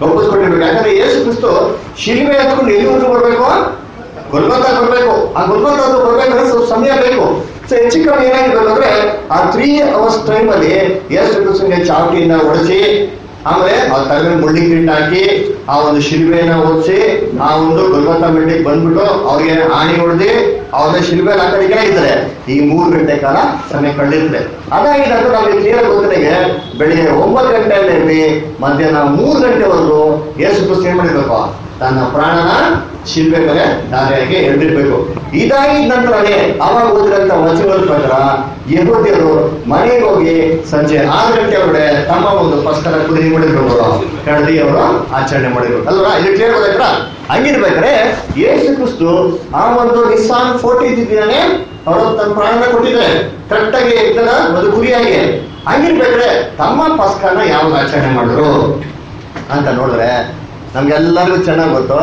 ಒಪ್ಪಿಸ್ಕೊಂಡಿರ್ಬೇಕು ಯಾಕಂದ್ರೆ ಯೇಸು ಕ್ರಿಸ್ತು ಶಿಲ್ಮೆ ಹತ್ಕೊಂಡು ಎಲ್ಲಿವರೆಗೂ ಬರ್ಬೇಕು ಗೊಲ್ಗೊತ್ತ ಬರ್ಬೇಕು ಆ ಗೊಲ್ಗೊತ್ತ ಬರ್ಬೇಕಂದ್ರೆ ಸ್ವಲ್ಪ ಸಮಯ ಬೇಕು ಸೊ ಹೆಚ್ಚು ಕಮ್ಮಿ ಏನಾಗಿರ್ಬೇಕು ಅಂದ್ರೆ ಆ ತ್ರೀ ಅವರ್ಸ್ ಟೈಮ್ ಅಲ್ಲಿ ಯೇಸು ಕ್ರಿಸ್ತನಿಗೆ ಚಾವಟಿಯಿಂದ ಹೊಡೆಸಿ ಆಮೇಲೆ ಆ ತಲೆ ಮುಳ್ಳಿ ಕಿಂಡ್ ಹಾಕಿ ಆ ಒಂದು ಶಿಲ್ಬೆಯನ್ನ ಓದಿಸಿ ಆ ಒಂದು ಗೊಲ್ಗೊತ್ತ ಮೆಟ್ಟಿಗೆ ಬಂದ್ಬಿಟ್ಟು ಅವ್ರಿಗೆ ಆಣಿ ಹೊಡೆದಿ ಅವನ ಶಿಲ್ಬೆ ಹಾಕೋದಿಕ್ಕೆ ಇದ್ದಾರೆ ಈ ಮೂರು ಗಂಟೆ ಕಾಲ ಸಮಯ ಕಳೆದಿರುತ್ತೆ ಅದಾಗಿದೆ ಅಂತ ನಮಗೆ ಕ್ಲಿಯರ್ ಗೊತ್ತಿಗೆ ಬೆಳಿಗ್ಗೆ ಒಂಬತ್ತು ಗಂಟೆಯಲ್ಲಿ ಇರಲಿ ಮಧ್ಯಾಹ್ನ ಮೂರು ಗಂಟೆವರೆಗೂ ಯೇಸು ಕ್ರಿಸ್ತ ಏನ್ ಮಾಡಿರ್ಬೇಕು ತನ್ನ ಪ್ರಾಣನ ಶಿಲ್ಬೆ ಮೇಲೆ ದಾರಿಯಾಗಿ ಎಳೆದಿರ್ಬೇಕು ಇದಾಗಿದ ನಂತರನೇ ಅವಾಗ ಓದಿರಂತ ವಚನಗಳ ಪ್ರಕಾರ ಯಹೂದ್ಯರು ಮನೆಗೆ ಹೋಗಿ ಸಂಜೆ ಆರು ಗಂಟೆ ಒಳಗಡೆ ತಮ್ಮ ಒಂದು ಪಸ್ಕರ ಕುದಿ ಮಾಡಿರ್ಬೇಕು ಕಳದಿ ಅವರು ಆಚರಣೆ ಮಾಡಿರ್ಬೇಕು ಅಲ್ವಾ ಇದು ಕ್ಲಿಯರ್ ಗೊತ್ತಾಯ್ತಾ ಹಂಗಿರ್ಬೇಕಾದ್ರೆ ಯೇಸು ಕ್ರಿಸ್ತು ಆ ಒಂದು ನಿಸ್ಸಾನ್ ಫೋರ್ಟಿ ದಿನಾನೇ ಅವರು ತನ್ನ ಪ್ರಾಣನ ಕೊಟ್ಟಿದ್ದಾರೆ ಕರೆಕ್ಟ್ ಆಗಿ ಇದ್ದದ ಒಂದು ಗುರಿಯಾಗಿ ಹಂಗಿರ್ಬೇಕಾದ್ರೆ ತಮ್ಮ ಪಸ್ಕನ ಯಾವಾಗ ಆಚರಣೆ ಮಾಡಿದ್ರು ಅಂತ ನೋಡಿದ್ರೆ ನಮ್ಗೆಲ್ಲರಿಗೂ ಚೆನ್ನಾಗಿ ಗೊತ್ತು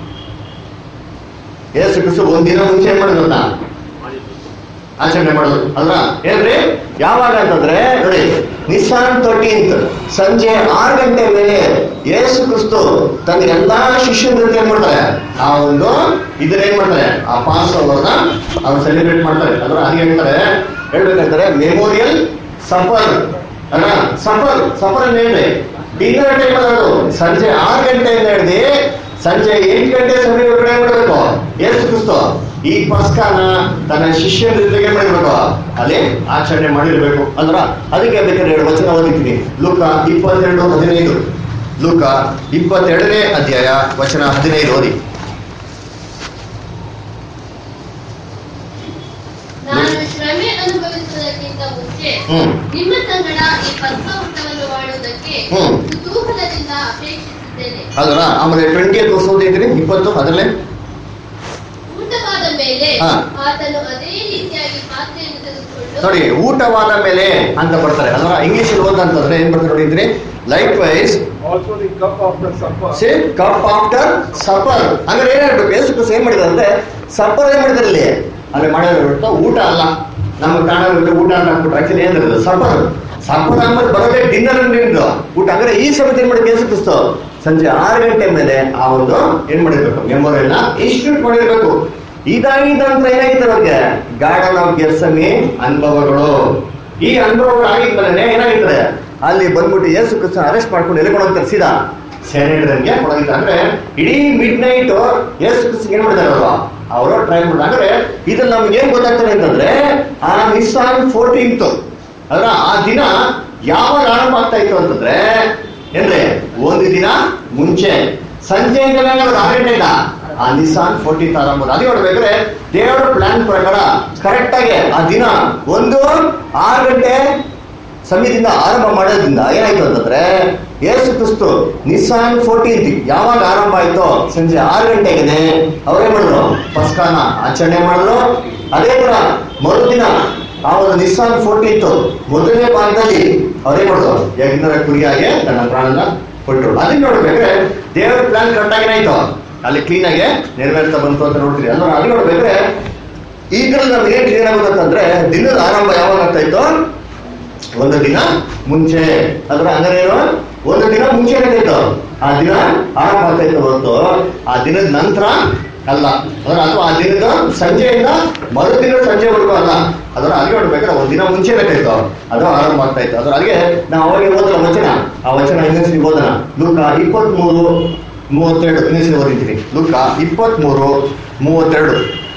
ಯೇಸು ಕ್ರಿಸ್ತು ಒಂದಿನ ಮುಂಚೆ ಏನ್ ಮಾಡಿದ್ರು ಅಂತ ಆಚರಣೆ ಮಾಡೋದು ಅಲ್ವಾ ಏನ್ರಿ ಯಾವಾಗ ಅಂತಂದ್ರೆ ನೋಡಿ ನಿಸ್ಸಾನ್ ತರ್ಟೀನ್ತ್ ಸಂಜೆ ಆರು ಗಂಟೆ ಮೇಲೆ ಯೇಸು ಕ್ರಿಸ್ತು ತನ್ನ ಎಲ್ಲಾ ಶಿಷ್ಯನ ಜೊತೆ ಏನ್ ಮಾಡ್ತಾರೆ ಆ ಒಂದು ಇದನ್ನ ಏನ್ ಮಾಡ್ತಾರೆ ಆ ಪಾಸ್ ಅವರ್ನ ಅವ್ರು ಸೆಲೆಬ್ರೇಟ್ ಮಾಡ್ತಾರೆ ಅದ್ರ ಹಾಗೆ ಹೇಳ್ತಾರೆ ಹೇಳ್ಬೇಕಂತಾರೆ ಮೆಮೋರಿಯಲ್ ಸಫರ್ ಅಲ್ಲ ಸಫರ್ ಸಫರ್ ಅಂತ ಹೇಳಿ ಡಿನ್ನರ್ ಟೈಮ್ ಅದು ಸಂಜೆ ಆರು ಗಂಟೆಯಿಂದ ಹಿಡಿದು ಸಂಜೆ ಎಂಟು ಗಂಟೆ ಸಮಯ ಒಳಗಡೆ ಏನ್ ಮಾಡಬೇಕು ಯೇಸು ಕ್ರಿಸ್ತು ಈ ಪಸ್ಕಾನ ತನ್ನ ಶಿಷ್ಯನ ಜೊತೆಗೆ ಮಾಡಿರ್ಬೇಕು ಅಲ್ಲಿ ಆಚರಣೆ ಮಾಡಿರ್ಬೇಕು ಅಂದ್ರ ಅದಕ್ಕೆ ಬೇಕಾದ್ರೆ ಎರಡು ವಚನ ಓದಿದ್ದೀನಿ ಲೂಕ ಇಪ್ಪತ್ತೆರಡು ಹದಿನೈದು ಲೂಕ ಇಪ್ಪತ್ತೆರಡನೇ ಅಧ್ಯಾಯ ವಚನ ಹದಿನೈದು ಓದಿ ನಾನು ಶ್ರಮೆ ಅನುಭವಿಸುವುದಕ್ಕಿಂತ ಮುಂಚೆ ಹ್ಮ್ ನಿಮ್ಮ ಸಂಗಡ ಈ ಪಸ್ಕ ಊಟವನ್ನು ಮಾಡುವುದಕ್ಕೆ ಹ್ಮ್. ಕುತೂಹಲದಿಂದ ಅಪೇಕ್ಷಿಸಿದ್ದೇನೆ ಅಲ್ರ ಆಮೇಲೆ ಟ್ವೆಂಟಿ ತೋರಿಸೋದಿದ್ರಿ ಇಪ್ಪತ್ತು ಅದರಲ್ಲೇ ಊಟವಾದ ಮೇಲೆ ಹಾ. ಆತನು ಅದೇ ರೀತಿಯಾಗಿ ಪಾತ್ರೆಯನ್ನು ತೆಗೆದುಕೊಂಡು ನೋಡಿ ಊಟವಾದ ಮೇಲೆ ಅಂತ ಬರ್ತಾರೆ ಅಲ್ರ ಇಂಗ್ಲಿಷ್ ಓದಂತಂದ್ರೆ ಏನ್ ಬರ್ತಾರೆ ನೋಡಿದ್ರಿ likewise Also the cup after supper. Say cup after supper ಅಂದ್ರೆ ಏನ್ ಹೇಳ್ಬೇಕು ಯೇಸು ಕ್ರಿಸ್ತ ಏನ್ ಮಾಡಿದಾರೆ ಅಂದ್ರೆ ಸಫರ್ ಏನ್ ಮಾಡಿದಾರೆ ಇಲ್ಲಿ ಅಲ್ಲಿ ಮಾಡಿರೋ ಊಟ ಅಲ್ಲ ನಮ್ಮ ಕಾಣೋದು ಊಟ ಅಂತ ಹಾಕ್ಬಿಟ್ರೆ ಆಕ್ಚುಲಿ ಏನಿರೋದು ಸಫರ್ ಸಫರ್ ಅಂದ್ಮೇಲೆ ಬರೋದೇ ಡಿನ್ನರ್ ನಿಮ್ದು ಊಟ ಅಂದ್ರೆ ಈ ಸಮಯದ ಏನ್ ಮಾಡಿದ್ ಯೇಸು ಕ್ರಿಸ್ತ ಸಂಜೆ ಆರು ಗಂಟೆ ಮೇಲೆ ಆ ಒಂದು ಏನ್ ಮಾಡಿರ್ಬೇಕು ಮೆಮೊರಿಯಲ್ನ ಇನ್ಸ್ಟಿಟ್ಯೂಟ್ ಮಾಡಿರ್ಬೇಕು ಇದಾಗಿದ್ದ ನಂತರ ಏನಾಗಿತ್ತು ಅವ್ರಿಗೆ ಗಾರ್ಡನ್ ಆಫ್ ಗೆರ್ಸಮಿ ಅನುಭವಗಳು ಈ ಅನುಭವಗಳು ಆಗಿದ್ಮೇಲೆ ಏನಾಗಿರ್ತದೆ ಅಲ್ಲಿ ಬಂದ್ಬಿಟ್ಟು ಯೇಸು ಕ್ರಿಸ್ತ ಅರೆಸ್ಟ್ ಮಾಡ್ಕೊಂಡು ಎಲ್ಲಿಕೊಂಡು ಹೋಗ್ತಾರೆ ಸೀದಾ ಸೆನೆಟರ್ಗೆ ಕೊಡಗಿದ್ದಾರೆ ಅಂದ್ರೆ ಇಡೀ ಮಿಡ್ ನೈಟ್ ಯೇಸು ಕ್ರಿಸ್ತ ಏನ್ ಮಾಡಿದಾರೆ ಅವರು ಅವರು ಟ್ರೈ ಮಾಡಿದ್ರು ಅಂದ್ರೆ ಇದ್ರಲ್ಲಿ ನಮ್ಗೆ ಏನ್ ಗೊತ್ತಾಗ್ತದೆ ಅಂತಂದ್ರೆ ಆ ನಿಸ್ಸಾನ್ ಫೋರ್ಟೀನ್ತ್ ಅದ್ರ ಆ ದಿನ ಯಾವಾಗ ಆರಂಭ ಆಗ್ತಾ ಇತ್ತು ಅಂತಂದ್ರೆ ಏನ್ರಿ ಒಂದು ದಿನ ಮುಂಚೆ ಸಂಜೆಯಿಂದ ಆರು ಗಂಟೆಯಿಂದ ಆ ನಿಸ್ಸಾನ್ ಫೋರ್ಟೀನ್ತ್ ಆರಂಭ ಅದೇ ನೋಡ್ಬೇಕಾದ್ರೆ ದೇವರ ಪ್ಲಾನ್ ಪ್ರಕಾರ ಕರೆಕ್ಟ್ ಆಗಿ ಆ ದಿನ ಒಂದು ಆರು ಗಂಟೆ ಸಮಯದಿಂದ ಆರಂಭ ಮಾಡೋದ್ರಿಂದ ಏನಾಯ್ತು ಅಂತಂದ್ರೆ ಯೇಸು ಕ್ರಿಸ್ತು ನಿಸ್ಸಾನ್ ಫೋರ್ಟೀನ್ತ್ ಯಾವಾಗ ಆರಂಭ ಆಯ್ತೋ ಸಂಜೆ ಆರು ಗಂಟೆಗೆ ಅವರೇ ಮಾಡಿದ್ರು ಪಸ್ಕಾನ ಆಚರಣೆ ಮಾಡಿದ್ರು ಅದೇ ತರ ಮರುದಿನ ಆ ಒಂದು ನಿಸ್ಸಾನ್ ಫೋರ್ಟೀನ್ತ್ ಮೊದಲನೇ ಭಾಗದಲ್ಲಿ ಅವರೇ ಮಾಡಿದ್ರು ಯಜ್ಞರ ಕುರಿಯಾಗೆ ತನ್ನ ಪ್ರಾಣನ ಕೊಟ್ಟರು ಅದನ್ನ ನೋಡ್ಬೇಕ್ರೆ ದೇವರ ಪ್ಲಾನ್ ಕರೆಕ್ಟ್ ಆಗಿ ಏನಾಯ್ತು ಅಲ್ಲಿ ಕ್ಲೀನ್ ಆಗಿ ನೆರವೇರ್ತಾ ಬಂತು ಅಂತ ನೋಡ್ತೀರಿ ಅಂದ್ರೆ ಅಲ್ಲಿ ನೋಡ್ಬೇಕ್ರೆ ಈಗಲೂ ನಮ್ಗೆ ಏನ್ ಕ್ಲಿಯರ್ ಆಗೋದಂತಂದ್ರೆ ದಿನದ ಆರಂಭ ಯಾವಾಗ ಆಗ್ತಾ ಇತ್ತು ಒಂದು ದಿನ ಮುಂಚೆ ಅದ್ರ ಅಂದ್ರೆ ಏನು ಒಂದು ದಿನ ಮುಂಚೆ ಇತ್ತು ಆ ದಿನ ಆರಂಭ ಆಗ್ತಾ ಇತ್ತು ಹೊರತು ಆ ದಿನದ ನಂತರ ಅಲ್ಲ ಅಂದ್ರೆ ಅಥವಾ ಆ ದಿನದ ಸಂಜೆಯಿಂದ ಮರುದಿನ ಸಂಜೆವರೆಗೂ ಅಲ್ಲ ಅದರ ಅಲ್ಲಿಗೆ ನೋಡ್ಬೇಕಾದ್ರೆ ಒಂದು ದಿನ ಮುಂಚೆ ಬೇಕಾಯ್ತು ಅದು ಆರಂಭ ಆಗ್ತಾ ಇತ್ತು ಅದ್ರ ಅಲ್ಲಿಗೆ ನಾವು ಅವಾಗ ಓದಲ್ಲ ವಚನ ಆ ವಚನ ಇನ್ನೊಂದ್ಸರಿ ಓದೋಣ ಲೂಕ ಇಪ್ಪತ್ಮೂರು ಮೂವತ್ತೆರಡು ಇನ್ನೊಂದ್ಸರಿ ಓದಿದ್ದೀನಿ ಲೂಕ ಇಪ್ಪತ್ಮೂರು ಮೂವತ್ತೆರಡು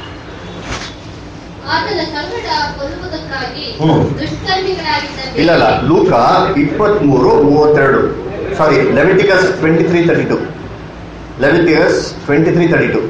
ಆತನ ಸಂಗಡ ಕೊಲ್ಲುವುದಕ್ಕಾಗಿ ಹ್ಮ್. ದುಷ್ಕರ್ಮಿಗಳಾಗಿದ್ದ ಇಲ್ಲ ಇಲ್ಲ ಲೂಕ ಇಪ್ಪತ್ಮೂರು ಮೂವತ್ತೆರಡು sorry Leviticus twenty three thirty two Leviticus twenty three thirty two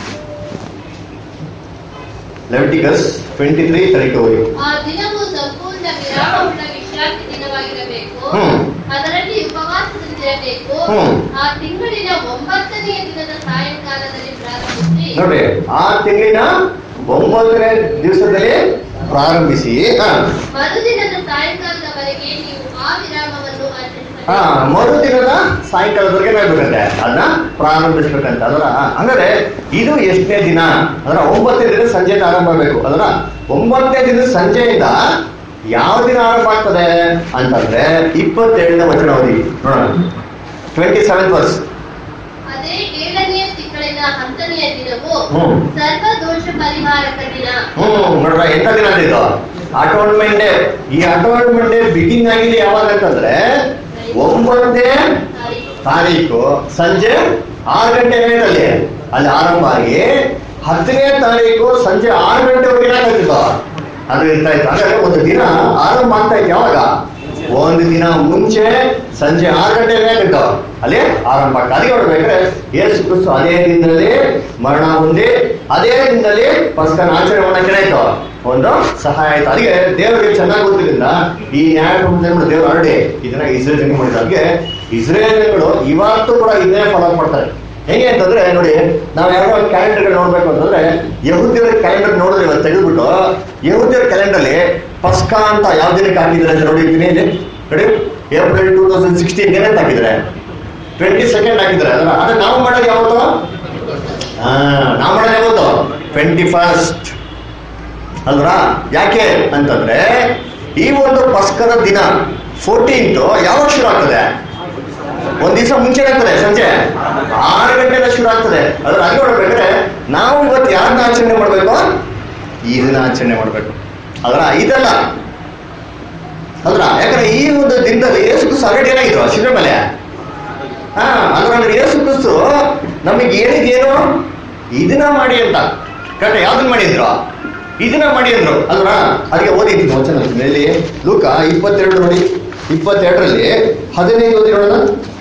Leviticus twenty three thirty two ಆ ದಿನವು ಸಂಪೂರ್ಣ ವಿರಾಮವುಳ್ಳ ವಿಶ್ರಾಂತಿ ದಿನವಾಗಿರಬೇಕು ಹ್ಮ್. ಅದರಲ್ಲಿ ಉಪವಾಸದಿಂದಿರಬೇಕು ಹ್ಮ್. ಆ ತಿಂಗಳಿನ ಒಂಬತ್ತನೆಯ ದಿನದ ಸಾಯಂಕಾಲದಲ್ಲಿ ಪ್ರಾರಂಭಿಸಿ ನೋಡ್ರಿ ಆ ತಿಂಗಳಿನ ಒಂಬತ್ತನೇ ದಿವಸದಲ್ಲಿ ಪ್ರಾರಂಭಿಸಿ ಹಾ, ಮರುದಿನದ ಸಾಯಂಕಾಲದವರೆಗೆ ನೀವು ಆ ವಿರಾಮವನ್ನು ಹಾ ಆಚರಿಸಬೇಕು ಮರುದಿನದ ಸಾಯಂಕಾಲದವರೆಗೆ ಏನಾಗ್ಬೇಕಂತೆ ಅದನ್ನ ಪ್ರಾರಂಭಿಸ್ಬೇಕಂತ ಅದರ ಹಂಗಾದ್ರೆ ಇದು ಎಷ್ಟನೇ ದಿನ ಅದರ ಒಂಬತ್ತನೇ ದಿನ ಸಂಜೆಯಿಂದ ಆರಂಭ ಆಗಬೇಕು ಅದರ ಒಂಬತ್ತನೇ ದಿನ ಸಂಜೆಯಿಂದ ಯಾವ ದಿನ ಆರಂಭ ಆಗ್ತದೆ ಅಂತಂದ್ರೆ ಇಪ್ಪತ್ತೇಳನೇ ವಚನ ಓದಿ ನೋಡೋಣ ಟ್ವೆಂಟಿ ಸೆವೆಂತ್ ವರ್ಸ್ ಅದೇ ಏಳನೆಯ ತಿಂಗಳಿನ ಹತ್ತನೆಯ ದಿನವು ಹ್ಮ್. ಸರ್ವ ದೋಷ ಪರಿಹಾರಕ ದಿನ ಹ್ಮ್ ನೋಡ್ರ ಎಂತ ದಿನ ಅಂತ ಇದು ಅಟೋನ್ಮೆಂಟ್ ಡೇ ಈ ಅಟೋನ್ಮೆಂಟ್ ಡೇ ಬಿಗಿನ್ ಆಗಿದೆ ಯಾವಾಗ ಅಂತಂದ್ರೆ ಒಂಬತ್ತನೇ ತಾರೀಕು. ತಾರೀಕು ಸಂಜೆ ಆರು ಗಂಟೆ ವೇಳೆಯಲ್ಲಿ ಅಲ್ಲಿ ಆರಂಭ ಆಗಿ ಹತ್ತನೇ ತಾರೀಕು ಸಂಜೆ ಆರು ಗಂಟೆವರೆಗೆ ಏನಾಗ್ತಿತ್ತು ಅದು ಇರ್ತಾ ಇತ್ತು ಹಾಗಾದ್ರೆ ಒಂದು ದಿನ ಆರಂಭ ಆಗ್ತಾ ಇತ್ತು ಯಾವಾಗ ಒಂದು ದಿನ ಮುಂಚೆ ಸಂಜೆ ಆರು ಗಂಟೆ ಏನಾಗಿತ್ತು ಅಲ್ಲಿ ಆರಂಭ ಆಗ್ತಾ ಅದಕ್ಕೆ ನೋಡ್ಬೇಕಾದ್ರೆ ಯೇಸು ಕ್ರಿಸ್ತು ಅದೇ ದಿನದಲ್ಲಿ ಮರಣ ಹೊಂದಿ ಅದೇ ದಿನದಲ್ಲಿ ಪಸ್ಕನ ಆಚರಣೆ ಮಾಡಕ್ಕೆ ಏನಾಯ್ತು ಒಂದು ಸಹಾಯ ಆಯ್ತು ಅದಕ್ಕೆ ದೇವರಿಗೆ ಚೆನ್ನಾಗಿ ಗೊತ್ತಿದ್ರಿಂದ ಈ ನ್ಯಾಯ ಪ್ರಪಂಚ ದೇವರು ಹರಡಿ ಇದನ್ನ ಇಸ್ರೇಲ್ ಜನಕ್ಕೆ ಮಾಡಿದ್ರು ಅದಕ್ಕೆ ಇಸ್ರೇಲ್ಗಳು ಇವತ್ತು ಕೂಡ ಇದನ್ನೇ ಫಾಲೋ ಮಾಡ್ತಾರೆ ಹೇಗೆ ಅಂತಂದ್ರೆ ನೋಡಿ ನಾವು ಯಾರೋ ಕ್ಯಾಲೆಂಡರ್ ನೋಡ್ಬೇಕು ಅಂತಂದ್ರೆ ಯಹುದ್ಯರ ಕ್ಯಾಲೆಂಡರ್ ನೋಡಿದ್ರೆ ಇವತ್ತು ತೆಗೆದ್ಬಿಟ್ಟು ಯಹುದ್ಯರ ಕ್ಯಾಲೆಂಡರ್ ಅಲ್ಲಿ ಪಸ್ಕಾ ಅಂತ ಯಾವ ದಿನಕ್ಕೆ ಹಾಕಿದ್ದಾರೆ ಅಂತ ನೋಡಿದ್ದೀನಿ ಇಲ್ಲಿ ನೋಡಿ ಏಪ್ರಿಲ್ ಟೂ ತೌಸಂಡ್ ಸಿಕ್ಸ್ಟೀನ್ ಏನಂತ ಹಾಕಿದ್ದಾರೆ ಟ್ವೆಂಟಿ ಸೆಕೆಂಡ್ ಹಾಕಿದ್ದಾರೆ ಅದನ್ನ ಅದು ನಾವು ಮಾಡೋದು ಯಾವತ್ತು ಹಾ ನಾವು ಮಾಡೋದು ಯಾವತ್ತು ಟ್ವೆಂಟಿ ಫಸ್ಟ್ ಅಲ್ವಾ ಯಾಕೆ ಅಂತಂದ್ರೆ ಈ ಒಂದು ಪಸ್ಕದ ದಿನ ಫೋರ್ಟೀನ್ತ್ ಯಾವಾಗ ಶುರು ಆಗ್ತದೆ ಒಂದ್ ದಿವಸ ಮುಂಚೆ ಆಗ್ತದೆ ಸಂಜೆ ಆರು ಗಂಟೆಯಿಂದ ಶುರು ಆಗ್ತದೆ ಅದ್ರ ಹಾಗೆ ನೋಡ್ಬೇಕಾದ್ರೆ ನಾವು ಇವತ್ತು ಯಾರನ್ನ ಆಚರಣೆ ಮಾಡ್ಬೇಕು ಇದನ್ನ ಆಚರಣೆ ಮಾಡ್ಬೇಕು ಅದರ ಇದಲ್ಲ ಅದ್ರ ಯಾಕಂದ್ರೆ ಈ ಒಂದು ದಿನದಲ್ಲಿ ಯೇಸು ಕ್ರಿಸ್ತು ಆಲ್ರೆಡಿ ಏನಾಗಿದ್ರು ಶಿಲೆ ಮೇಲೆ ಹಾ ಅದ್ರ ಅಂದ್ರೆ ಯೇಸು ಕ್ರಿಸ್ತು ನಮಗೆ ಹೇಳಿದೇನು ಇದನ್ನ ಮಾಡಿ ಅಂತ ಕರೆಕ್ಟ್ ಯಾವ್ದನ್ನ ಮಾಡಿದ್ರು ಇದನ್ನ ಮಾಡಿ ಅಂದ್ರು ಅಲ್ವಾ ಅದಕ್ಕೆ ಓದಿದ್ದೀನಿ ವಚನ ಇಲ್ಲಿ ಲೂಕ ಇಪ್ಪತ್ತೆರಡು ನೋಡಿ ಇಪ್ಪತ್ತೆರಡರಲ್ಲಿ ಹದಿನೈದು ಓದಿ ನೋಡೋಣ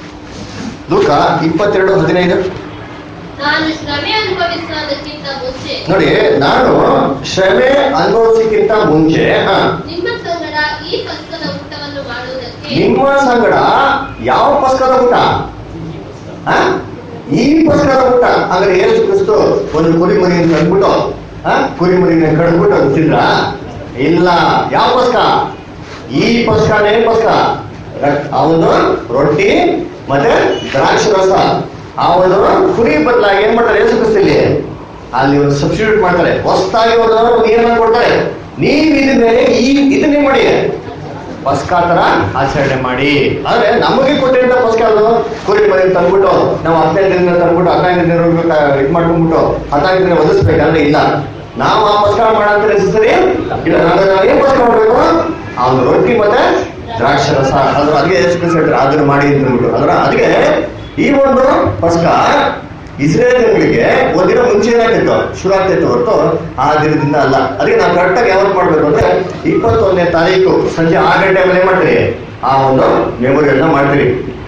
ಲೂಕ ಇಪ್ಪತ್ತೆರಡು ಹದಿನೈದು ನಾನು ಶ್ರಮೆ ಅನುಭವಿಸೋದಕ್ಕಿಂತ ಮುಂಚೆ ನೋಡಿ ನಾನು ಶ್ರಮೆ ಅನುಭವಿಸಕ್ಕಿಂತ ಮುಂಚೆ ಹಾ ನಿಮ್ಮ ಸಂಗಡ ಈ ಪಸ್ಕದ ಊಟವನ್ನು ಮಾಡುವುದಕ್ಕೆ ನಿಮ್ಮ ಸಂಗಡ ಯಾವ ಪಸ್ಕದ ಊಟ ಆ? ಈ ಪಸ್ಕದ ಊಟ ಅಂದ್ರೆ ಯೇಸು ಕ್ರಿಸ್ತು ಒಂದು ಕುರಿ ಮರಿಯನ್ನು ತಂದ್ಬಿಟ್ಟು ಆ ಕುರಿ ಮರಿನ ಕಡ್ಬಿಟ್ಟು ಅಂತಿದ್ರ ಇಲ್ಲ ಯಾವ ಪಸ್ಕ ಈ ಪಸ್ಕನೇ ಪಸ್ಕ ಅವನು ರೊಟ್ಟಿ ಮತ್ತೆ ದ್ರಾಕ್ಷಿ ರಸ ಆ ಒಂದು ಕುರಿ ಬದಲಾಗಿ ಏನ್ ಮಾಡ್ತಾರೆ ಯೇಸು ಕ್ರಿಸ್ತು ಇಲ್ಲಿ ಅಲ್ಲಿ ಒಂದು ಸಬ್ಸ್ಟಿಟ್ಯೂಟ್ ಮಾಡ್ತಾರೆ ಹೊಸದಾಗಿ ಒಂದು ನೀರನ್ನ ಕೊಡ್ತಾರೆ ನೀವು ಇದ್ರ ಮೇಲೆ ಈ ಇದನ್ನೇ ಮಾಡಿ ಪಸ್ಕಾ ತರ ಆಚರಣೆ ಮಾಡಿ ಆದ್ರೆ ನಮಗೆ ಕೊಟ್ಟಿರೋ ಪಸ್ಕ ಅದು ಕುರಿ ಮರಿ ತಂದ್ಬಿಟ್ಟು ನಾವು ಹದಿನೈದು ದಿನ ತಂದ್ಬಿಟ್ಟು ಹದಿನೈದು ದಿನ ಇದು ಮಾಡ್ಕೊಂಡ್ಬಿಟ್ಟು ಹದಿನೈದು ದಿನ ಒದಿಸ್ಬೇಕಂದ್ರೆ ಇಲ್ಲ ನಾವು ಆ ಪಸ್ಕ ಮಾಡಂತ ನೆಸಸರಿ ಇಲ್ಲ ನಾವು ನಾವು ಏನ್ ಪಸ್ಕ ಮಾಡ್ಬೇಕು ಆ ಒಂದು ರೊಟ್ಟಿ ಮತ್ತೆ ದ್ರಾಕ್ಷರಸ ಅದ್ರ ಅದಕ್ಕೆ ಎಷ್ಟು ಹೇಳ್ತಾರೆ ಅದನ್ನ ಮಾಡಿ ಅಂತ ಅಂದ್ಬಿಟ್ಟು ಅದ್ರ ಅದಕ್ಕೆ ಈ ಒಂದು ಪಸ್ಕ ಇಸ್ರೇಲ್ ಜನಗಳಿಗೆ ಒಂದಿನ ಮುಂಚೆ ಏನಾಗ್ತಿತ್ತು ಶುರು ಆಗ್ತಿತ್ತು ಹೊರತು ಆ ದಿನದಿಂದ ಅಲ್ಲ ಅದಕ್ಕೆ ನಾವು ಕರೆಕ್ಟಾಗಿ ಯಾವತ್ತು ಮಾಡ್ಬೇಕು ಅಂದ್ರೆ ಇಪ್ಪತ್ತೊಂದನೇ ತಾರೀಕು ಸಂಜೆ ಆರು ಗಂಟೆ ಮೇಲೆ ಮಾಡ್ತೀರಿ ಆ ಒಂದು ಮೆಮೊರಿಯನ್ನ ಮಾಡ್ತೀರಿ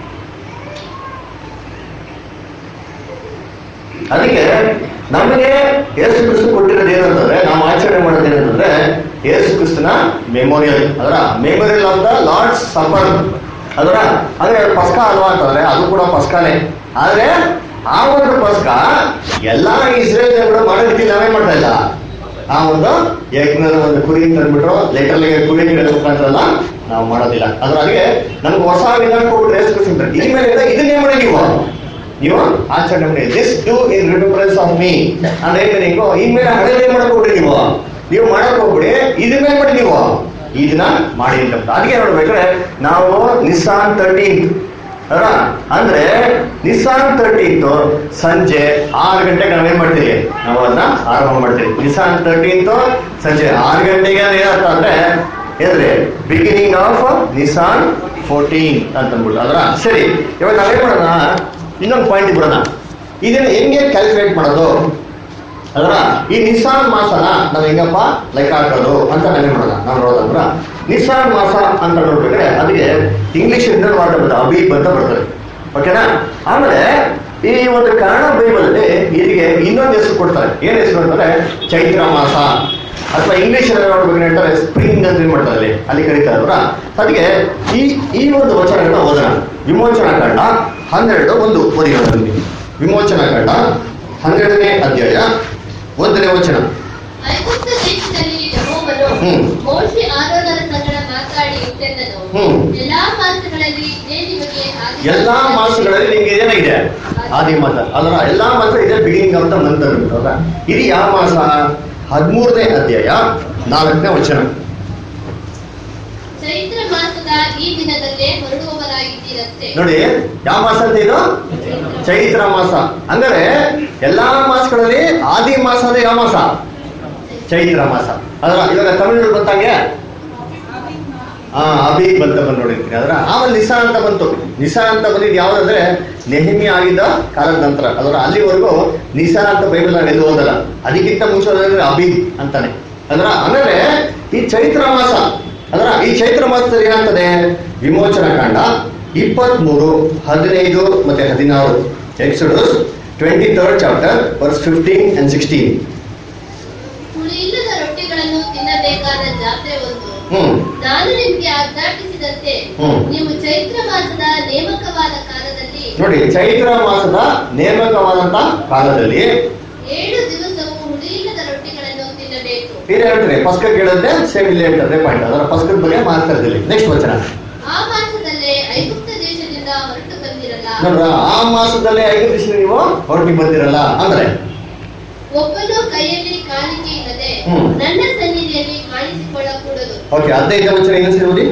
ಅದಕ್ಕೆ ನಮಗೆ ಯೇಸು ಕ್ರಿಸ್ತು ಕೊಟ್ಟಿರೋದು ಏನಂತಂದ್ರೆ ನಾವು ಆಚರಣೆ ಮಾಡೋದು ಏನಂತಂದ್ರೆ ಯೇಸು ಕ್ರಿಸ್ತನ ಮೆಮೋರಿಯಲ್ ಅದರ memorial of the Lord's supper ಅದರ ಅಂದ್ರೆ ಪಸ್ಕ ಅಲ್ವಾ ಅಂತಂದ್ರೆ ಅದು ಕೂಡ ಪಸ್ಕಾನೇ ಆದ್ರೆ ಆ ಒಂದು ಪಸ್ಕ ಎಲ್ಲಾ ಇಸ್ರೇಲ್ ಜನಗಳು ಮಾಡೋ ರೀತಿ ನಾವೇ ಮಾಡ್ತಾ ಇಲ್ಲ ಆ ಒಂದು ಯಜ್ಞದ ಒಂದು ಕುರಿ ತಂದ್ಬಿಟ್ರು ಲೆಟರ್ಲಿ ಕುರಿ ನೀಡೋದು ಮುಖಾಂತರ ಅಲ್ಲ ನಾವು ಮಾಡೋದಿಲ್ಲ ಅದ್ರ ಹಾಗೆ ನಮ್ಗೆ ಹೊಸ ವಿಧಾನ ಕೊಟ್ಬಿಟ್ರೆ ಯೇಸು ಕ್ರಿಸ್ತ ಇನ್ಮೇಲೆ ಇದನ್ನೇ ಮಾಡಿ ನೀವು ನೀವು ಆಚರಣೆ ಮಾಡಿ this do in remembrance of me ಅಂದ್ರೆ ಏನ್ ಮೀನಿಂಗು ಇನ್ಮೇಲೆ ಹಳೆದೇ ಮಾಡಕ್ ಹೋಗ್ಬಿಡಿ ನೀವು ನೀವು ಮಾಡಕ್ ಹೋಗ್ಬಿಡಿ ಇದನ್ನೇ ಮಾಡಿ ನೀವು ಇದನ್ನ ಮಾಡಿ ಅಂತ ಅದಕ್ಕೆ ನೋಡ್ಬೇಕಾದ್ರೆ ನಾವು ನಿಸ್ಸಾನ್ ತರ್ಟೀನ್ ಅಲ್ಲ ಅಂದ್ರೆ ನಿಸ್ಸಾನ್ ತರ್ಟೀನ್ತ್ ಸಂಜೆ ಆರು ಗಂಟೆಗೆ ನಾವೇನ್ ಮಾಡ್ತೀವಿ ನಾವು ಅದನ್ನ ಆರಂಭ ಮಾಡ್ತೀವಿ ನಿಸ್ಸಾನ್ ತರ್ಟೀನ್ತ್ ಸಂಜೆ ಆರು ಗಂಟೆಗೆ ಏನರ್ಥ ಅಂದ್ರೆ ಏನ್ರಿ ಬಿಗಿನಿಂಗ್ ಆಫ್ ನಿಸಾನ್ ಫೋರ್ಟೀನ್ ಅಂತ ಅಂದ್ಬಿಟ್ಟು ಅದ್ರ ಸರಿ ಇವಾಗ ನಾವೇನ್ ಮಾಡೋಣ ಇನ್ನೊಂದು ಪಾಯಿಂಟ್ ಬಿಡೋಣ ಇದನ್ನ ಹೆಂಗೆ ಕ್ಯಾಲ್ಕುಲೇಟ್ ಮಾಡೋದು ಅದರ ಈ ನಿಸ್ಸಾನ್ ಮಾಸನ ನಾವು ಹೆಂಗಪ್ಪ ಲೆಕ್ಕ ಹಾಕೋದು ಅಂತ ನಾವೇನ್ ಮಾಡೋಣ ನಾವು ನೋಡೋದಂದ್ರ ನಿಸ್ಸಾನ್ ಮಾಸ ಅಂತ ನೋಡ್ಬೇಕಾದ್ರೆ ಅದಕ್ಕೆ ಇಂಗ್ಲಿಷ್ ಇಂದ ಮಾಡ್ಬೋದು ಅಬೀಬ್ ಅಂತ ಬರ್ತದೆ ಓಕೆನಾ ಆಮೇಲೆ ಈ ಒಂದು ಕನ್ನಡ ಬೈಬಲ್ ಅಲ್ಲಿ ಇದಕ್ಕೆ ಇನ್ನೊಂದು ಹೆಸರು ಕೊಡ್ತಾರೆ ಏನ್ ಹೆಸರು ಅಂತಂದ್ರೆ ಚೈತ್ರ ಮಾಸ ಅಥವಾ ಇಂಗ್ಲಿಷ್ ಅಲ್ಲಿ ನೋಡ್ಬೇಕು ಹೇಳ್ತಾರೆ ಸ್ಪ್ರಿಂಗ್ ಅಂತ ಏನ್ ಮಾಡ್ತಾರೆ ಅಲ್ಲಿ ಅಲ್ಲಿ ಕರೀತಾರಲ್ಲ ಅದಕ್ಕೆ ಈ ಈ ಒಂದು ವಚನಗಳನ್ನ ಓದೋಣ ವಿಮೋಚನಾ ಕಾಂಡ ಹನ್ನೆರಡು ಒಂದು ಓದಿರೋದು ವಿಮೋಚನಾ ಕಾಂಡ ಹನ್ನೆರಡನೇ ಅಧ್ಯಾಯ ಒಂದನೇ ವಚನ ಐಗುಪ್ತ ದೇಶದಲ್ಲಿ ಯೆಹೋವನು ಹ್ಮ್. ಮೋಶೆ ಆರೋನರ ಸಂಗಡ ಮಾತಾಡಿ ಇಂತೆಂದನು ಹ್ಮ್. ಎಲ್ಲಾ ಮಾಸಗಳಲ್ಲಿ ಇದೇ ನಿಮಗೆ ಆದಿ- ಎಲ್ಲಾ ಮಾಸಗಳಲ್ಲಿ ನಿಮ್ಗೆ ಏನಾಗಿದೆ ಆದಿ ಮಾಸ ಅದರ ಎಲ್ಲಾ ಮಾಸ ಇದೆ ಬಿಗಿನಿಂಗ್ ಅಂತ ಮಂತ್ ಹೌದಾ ಇದು ಯಾವ ಮಾಸ ಹದಿಮೂರನೇ ಅಧ್ಯಾಯ ನಾಲ್ಕನೇ ವಚನ ಚೈತ್ರ ಮಾಸದ ಈ ದಿನದಲ್ಲೇ ಹೊರಡುವವರಾಗಿದ್ದೀರಷ್ಟೇ ನೋಡಿ ಯಾವ ಮಾಸ ಅಂತ ಇದು ಚೈತ್ರ ಮಾಸ ಅಂದ್ರೆ ಎಲ್ಲಾ ಮಾಸಗಳಲ್ಲಿ ಆದಿ ಮಾಸ ಅಂದ್ರೆ ಯಾವ ಮಾಸ ಚೈತ್ರ ಮಾಸ ಅದರ ಇವಾಗ ತಮಿಳು ಬಂತಂಗೆ ಹಾ ಅಭಿ ಬಂತ ಬಂದು ನೋಡಿರ್ತೀನಿ ಅದರ ಆಮೇಲೆ ನಿಸಾ ಅಂತ ಬಂತು ನಿಸಾ ಅಂತ ಬಂದಿದ್ದು ಯಾವ್ದಂದ್ರೆ ನೆಹಿಮಿ ಆಗಿದ್ದ ಕಾಲದ ನಂತರ ಅದರ ಅಲ್ಲಿವರೆಗೂ ನಿಸಾ ಅಂತ ಬೈಬಲ್ ನಾನು ಎಲ್ಲಿ ಓದಲ್ಲ ಅದಕ್ಕಿಂತ ಮುಂಚೆ ಓದಿದ್ರೆ ಅಭಿ ಅಂತಾನೆ ಅದರ ಆಮೇಲೆ ಈ ಚೈತ್ರ ಮಾಸ ಅದರ ಈ ಚೈತ್ರ ಮಾಸದಲ್ಲಿ ಏನಾಗ್ತದೆ ವಿಮೋಚನ ಕಾಂಡ ಇಪ್ಪತ್ಮೂರು ಹದಿನೈದು ಮತ್ತೆ ಹದಿನಾರು Exodus twenty third chapter verse fifteen and sixteen ಹುಳಿಯಿಲ್ಲದ ರೊಟ್ಟಿಗಳನ್ನು ತಿನ್ನಬೇಕಾದ ಜಾತ್ರೆ ಒಂದು ಹ್ಮ್ ನಾನು ನಿಮ್ಗೆ ಆಜ್ಞಾಪಿಸಿದಂತೆ ಹ್ಮ್. ನೀವು ಚೈತ್ರ ಮಾಸದ ನೇಮಕವಾದ ಕಾಲದಲ್ಲಿ ನೋಡಿ ಚೈತ್ರ ಮಾಸದ ನೇಮಕವಾದಂತ ಕಾಲದಲ್ಲಿ ಏಳು ದಿವಸವು ಹುಳಿಯಿಲ್ಲದ ರೊಟ್ಟಿಗಳನ್ನು ತಿನ್ನಬೇಕು ಬೇರೆ ಹೇಳ್ತಾರೆ ಪಸ್ಕ ಕೇಳಿದ್ರೆ ಸೇಮ್ ಇಲ್ಲಿ ಹೇಳ್ತಾರೆ ಪಾಯಿಂಟ್ ಅದರ ಪಸ್ಕದ ಬಗ್ಗೆ ಮಾತಾಡ್ತಿಲ್ಲ ನೆಕ್ಸ್ಟ್ ವಚನ ಆ ಮಾಸದಲ್ಲೇ ಐಗುಪ್ತ ದೇಶದಿಂದ ಹೊರಟು ಬಂದಿರಲ್ಲ ನೋಡ್ರ ಆ ಮಾಸದಲ್ಲೇ ಐದು ದಿವಸ ನೀವು ಹೊರಟಿಗೆ ಬಂದಿರಲ್ಲ ಅಂದ್ರೆ ಒಬ್ಬನು ಕೈಯಲ್ಲಿ ಕಾಣಿಕೆ ಇಲ್ಲದೆ ಹ್ಮ್. ನನ್ನ ಸನ್ನಿಧಿಯಲ್ಲಿ ಕಾಣಿಸಿಕೊಳ್ಳಕೂಡದು ಓಕೆ ಹದಿನೈದು ವಚನ ಇನ್ನೊಂದ್ಸರಿ ಓದಿ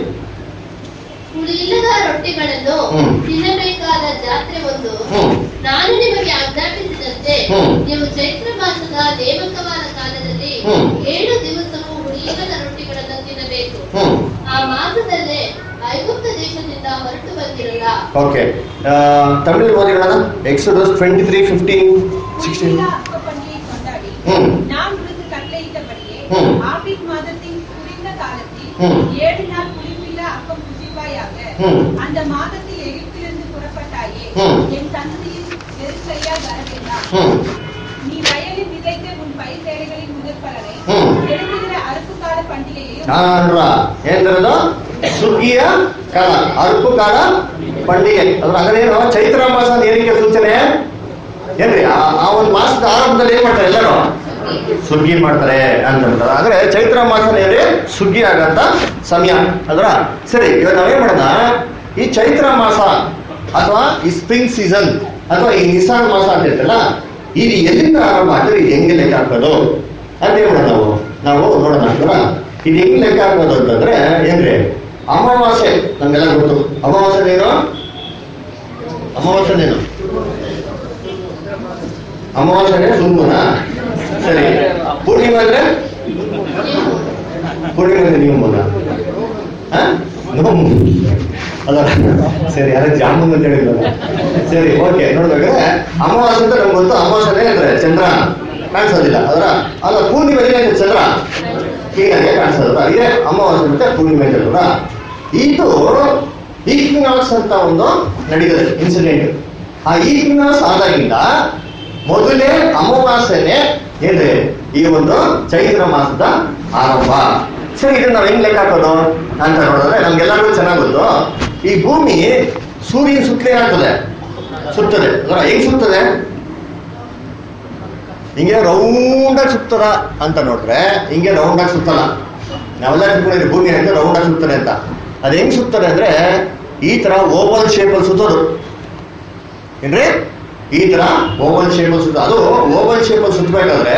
ಹುಳಿಯಿಲ್ಲದ ರೊಟ್ಟಿಗಳನ್ನು ಹ್ಮ್. ತಿನ್ನಬೇಕಾದ ಜಾತ್ರೆ ಒಂದು ಹ್ಮ್ ನಾನು ನಿಮಗೆ ಆಜ್ಞಾಪಿಸಿದಂತೆ ಹ್ಮ್. ನೀವು ಚೈತ್ರ ಮಾಸದ ನೇಮಕವಾದ ಕಾಲದಲ್ಲಿ ಹ್ಮ್. ಏಳು ದಿವಸವು ಹುಳಿಯಿಲ್ಲದ ರೊಟ್ಟಿಗಳನ್ನು ತಿನ್ನಬೇಕು ಹ್ಮ್ ಆ ಮಾಸದಲ್ಲೇ ಐಗುಪ್ತ ದೇಶದಿಂದ ಹೊರಟು ಬಂದಿರಲ್ಲ ಓಕೆ ತಮಿಳ್ ಓದಿರೋಣ Exodus twenty three fifteen sixteen புனித அப்ப பண்டிகை கொண்டாடி ம். நான் உனக்கு கட்டளையிட்டபடியே ம். ஆபீஸ் மாதத்தின் குறிந்த காலத்தில் ம். ஏழு நாள் புளிப்பில்லா அப்பம் புசிப்பாயாக ம். அந்த மாதத்தில் எகிப்திலிருந்து புறப்பட்டாயே ம். என் சந்ததியில் நெருக்கடியால் வர வேண்டாம் ಹ್ಮ್ நீ வயலில் விதைத்த உன் பயிர் சேலைகளின் முதற் பலனை ம். செலுத்துகிற அறுப்பு கால பண்டிகையையும் ನೋಡ್ರ ಏನ್ರದು ಸುಗ್ಗಿಯ ಕಾಲ ಅರ್ಪು ಕಾಲ ಪಂಡಿಗೆ ಅದ್ರ ಹಂಗೇನು ಚೈತ್ರ ಮಾಸ ಅಂತ ಏನಕ್ಕೆ ಸೂಚನೆ ಏನ್ರಿ ಆ ಆ ಒಂದು ಮಾಸದ ಆರಂಭದಲ್ಲಿ ಏನ್ ಮಾಡ್ತಾರೆ ಎಲ್ಲರೂ ಸುಗ್ಗಿ ಮಾಡ್ತಾರೆ ಅಂತಂತಾರೆ ಅಂದ್ರೆ ಚೈತ್ರ ಮಾಸ ಏನ್ರಿ ಸುಗ್ಗಿ ಆಗಂತ ಸಮಯ ಅದ್ರ ಸರಿ ಇವಾಗ ನಾವೇನ್ ಮಾಡೋಣ ಈ ಚೈತ್ರ ಮಾಸ ಅಥವಾ ಈ ಸ್ಪ್ರಿಂಗ್ ಸೀಸನ್ ಅಥವಾ ಈ ನಿಸಾನ್ ಮಾಸ ಅಂತ ಇರ್ತಲ್ಲ ಇದು ಎಲ್ಲಿಂದ ಆರಂಭ ಆಗ್ತದೆ ಇದು ಹೆಂಗೆ ಲೆಕ್ಕ ಹಾಕೋದು ಅಂತ ಹೇಳೋಣ ನಾವು ನಾವು ನೋಡೋಣ ಅಲ್ವಾ? ಇದು ಹೆಂಗ್ ಲೆಕ್ಕ ಹಾಕೋದು ಅಂತಂದ್ರೆ ಏನ್ರಿ ಅಮಾವಾಸ್ಯೆ ನಮ್ಗೆಲ್ಲ ಗೊತ್ತು ಅಮಾವಾಸ್ಯೆ ಏನು ಅಮಾವಾಸ್ಯೆ ಏನು ಅಮಾವಾಸ್ಯೆ ಸುಮ್ಮನ ಸರಿ ಪೂರ್ಣಿಮೆ ಅಂದ್ರೆ ಪೂರ್ಣಿಮೆ ಅಂದ್ರೆ ನೀವು ಮನ ಅಲ್ಲ ಸರಿ ಅದೇ ಜಾಮೂನ್ ಅಂತ ಹೇಳಿದ್ರಲ್ಲ ಸರಿ ಓಕೆ ನೋಡ್ಬೇಕಾದ್ರೆ ಅಮಾವಾಸ್ಯೆ ಅಂತ ನಮ್ಗೆ ಗೊತ್ತು ಅಮಾವಾಸ್ಯೆ ಅಂದ್ರೆ ಚಂದ್ರ ಕಾಣಿಸೋದಿಲ್ಲ ಅದರ ಅಲ್ಲ ಪೂರ್ಣಿಮೆ ಏನಾಯ್ತು ಚಂದ್ರ ಹೀಗಾಗಿ ಕಾಣಿಸೋದಲ್ಲ ಇದೇ ಅಮಾವಾಸ್ಯೆ ಮತ್ತೆ ಪೂರ್ಣಿಮೆ ಅಂತ ಹೇಳಿದ್ರಲ್ಲ ಇದು ಈಕ್ವಿನಾಕ್ಸ್ ಅಂತ ಒಂದು ನಡೀತದೆ ಇನ್ಸಿಡೆಂಟ್ ಆ ಈಕ್ವಿನಾಕ್ಸ್ ಆದಾಗಿಂದ ಮೊದಲೇ ಅಮಾವಾಸ್ಯೆನೆ ಏನ್ರಿ ಈ ಒಂದು ಚೈತ್ರ ಮಾಸದ ಆರಂಭ ಸರಿ ಇದನ್ನ ನಾವು ಹೆಂಗ್ ಲೆಕ್ಕ ಹಾಕೋದು ಅಂತ ನೋಡಿದ್ರೆ ನಮ್ಗೆಲ್ಲರಿಗೂ ಚೆನ್ನಾಗ್ ಗೊತ್ತು ಈ ಭೂಮಿ ಸೂರ್ಯನ ಸುತ್ತಲೇ ಆಗ್ತದೆ ಸುತ್ತದೆ ಅದರ ಹೆಂಗ್ ಸುತ್ತದೆ ಹಿಂಗೆ ರೌಂಡ್ ಆಗಿ ಸುತ್ತದ ಅಂತ ನೋಡ್ರೆ ಹಿಂಗೆ ರೌಂಡ್ ಆಗಿ ಸುತ್ತಲ್ಲ ನಾವೆಲ್ಲ ತಿಳ್ಕೊಂಡಿದ್ವಿ ಭೂಮಿ ಅಂತ ರೌಂಡ್ ಆಗಿ ಸುತ್ತದೆ ಅಂತ ಅದ್ ಹೆಂಗ್ ಸುತ್ತದೆ ಅಂದ್ರೆ ಈ ತರ ಓವಲ್ ಶೇಪ್ ಅಲ್ಲಿ ಸುತ್ತೋದು ಏನ್ರಿ ಈ ತರ ಓವಲ್ ಶೇಪ್ ಅಲ್ಲಿ ಸುತ್ತ ಅದು ಓವಲ್ ಶೇಪ್ ಅಲ್ಲಿ ಸುತ್ತಬೇಕಾದ್ರೆ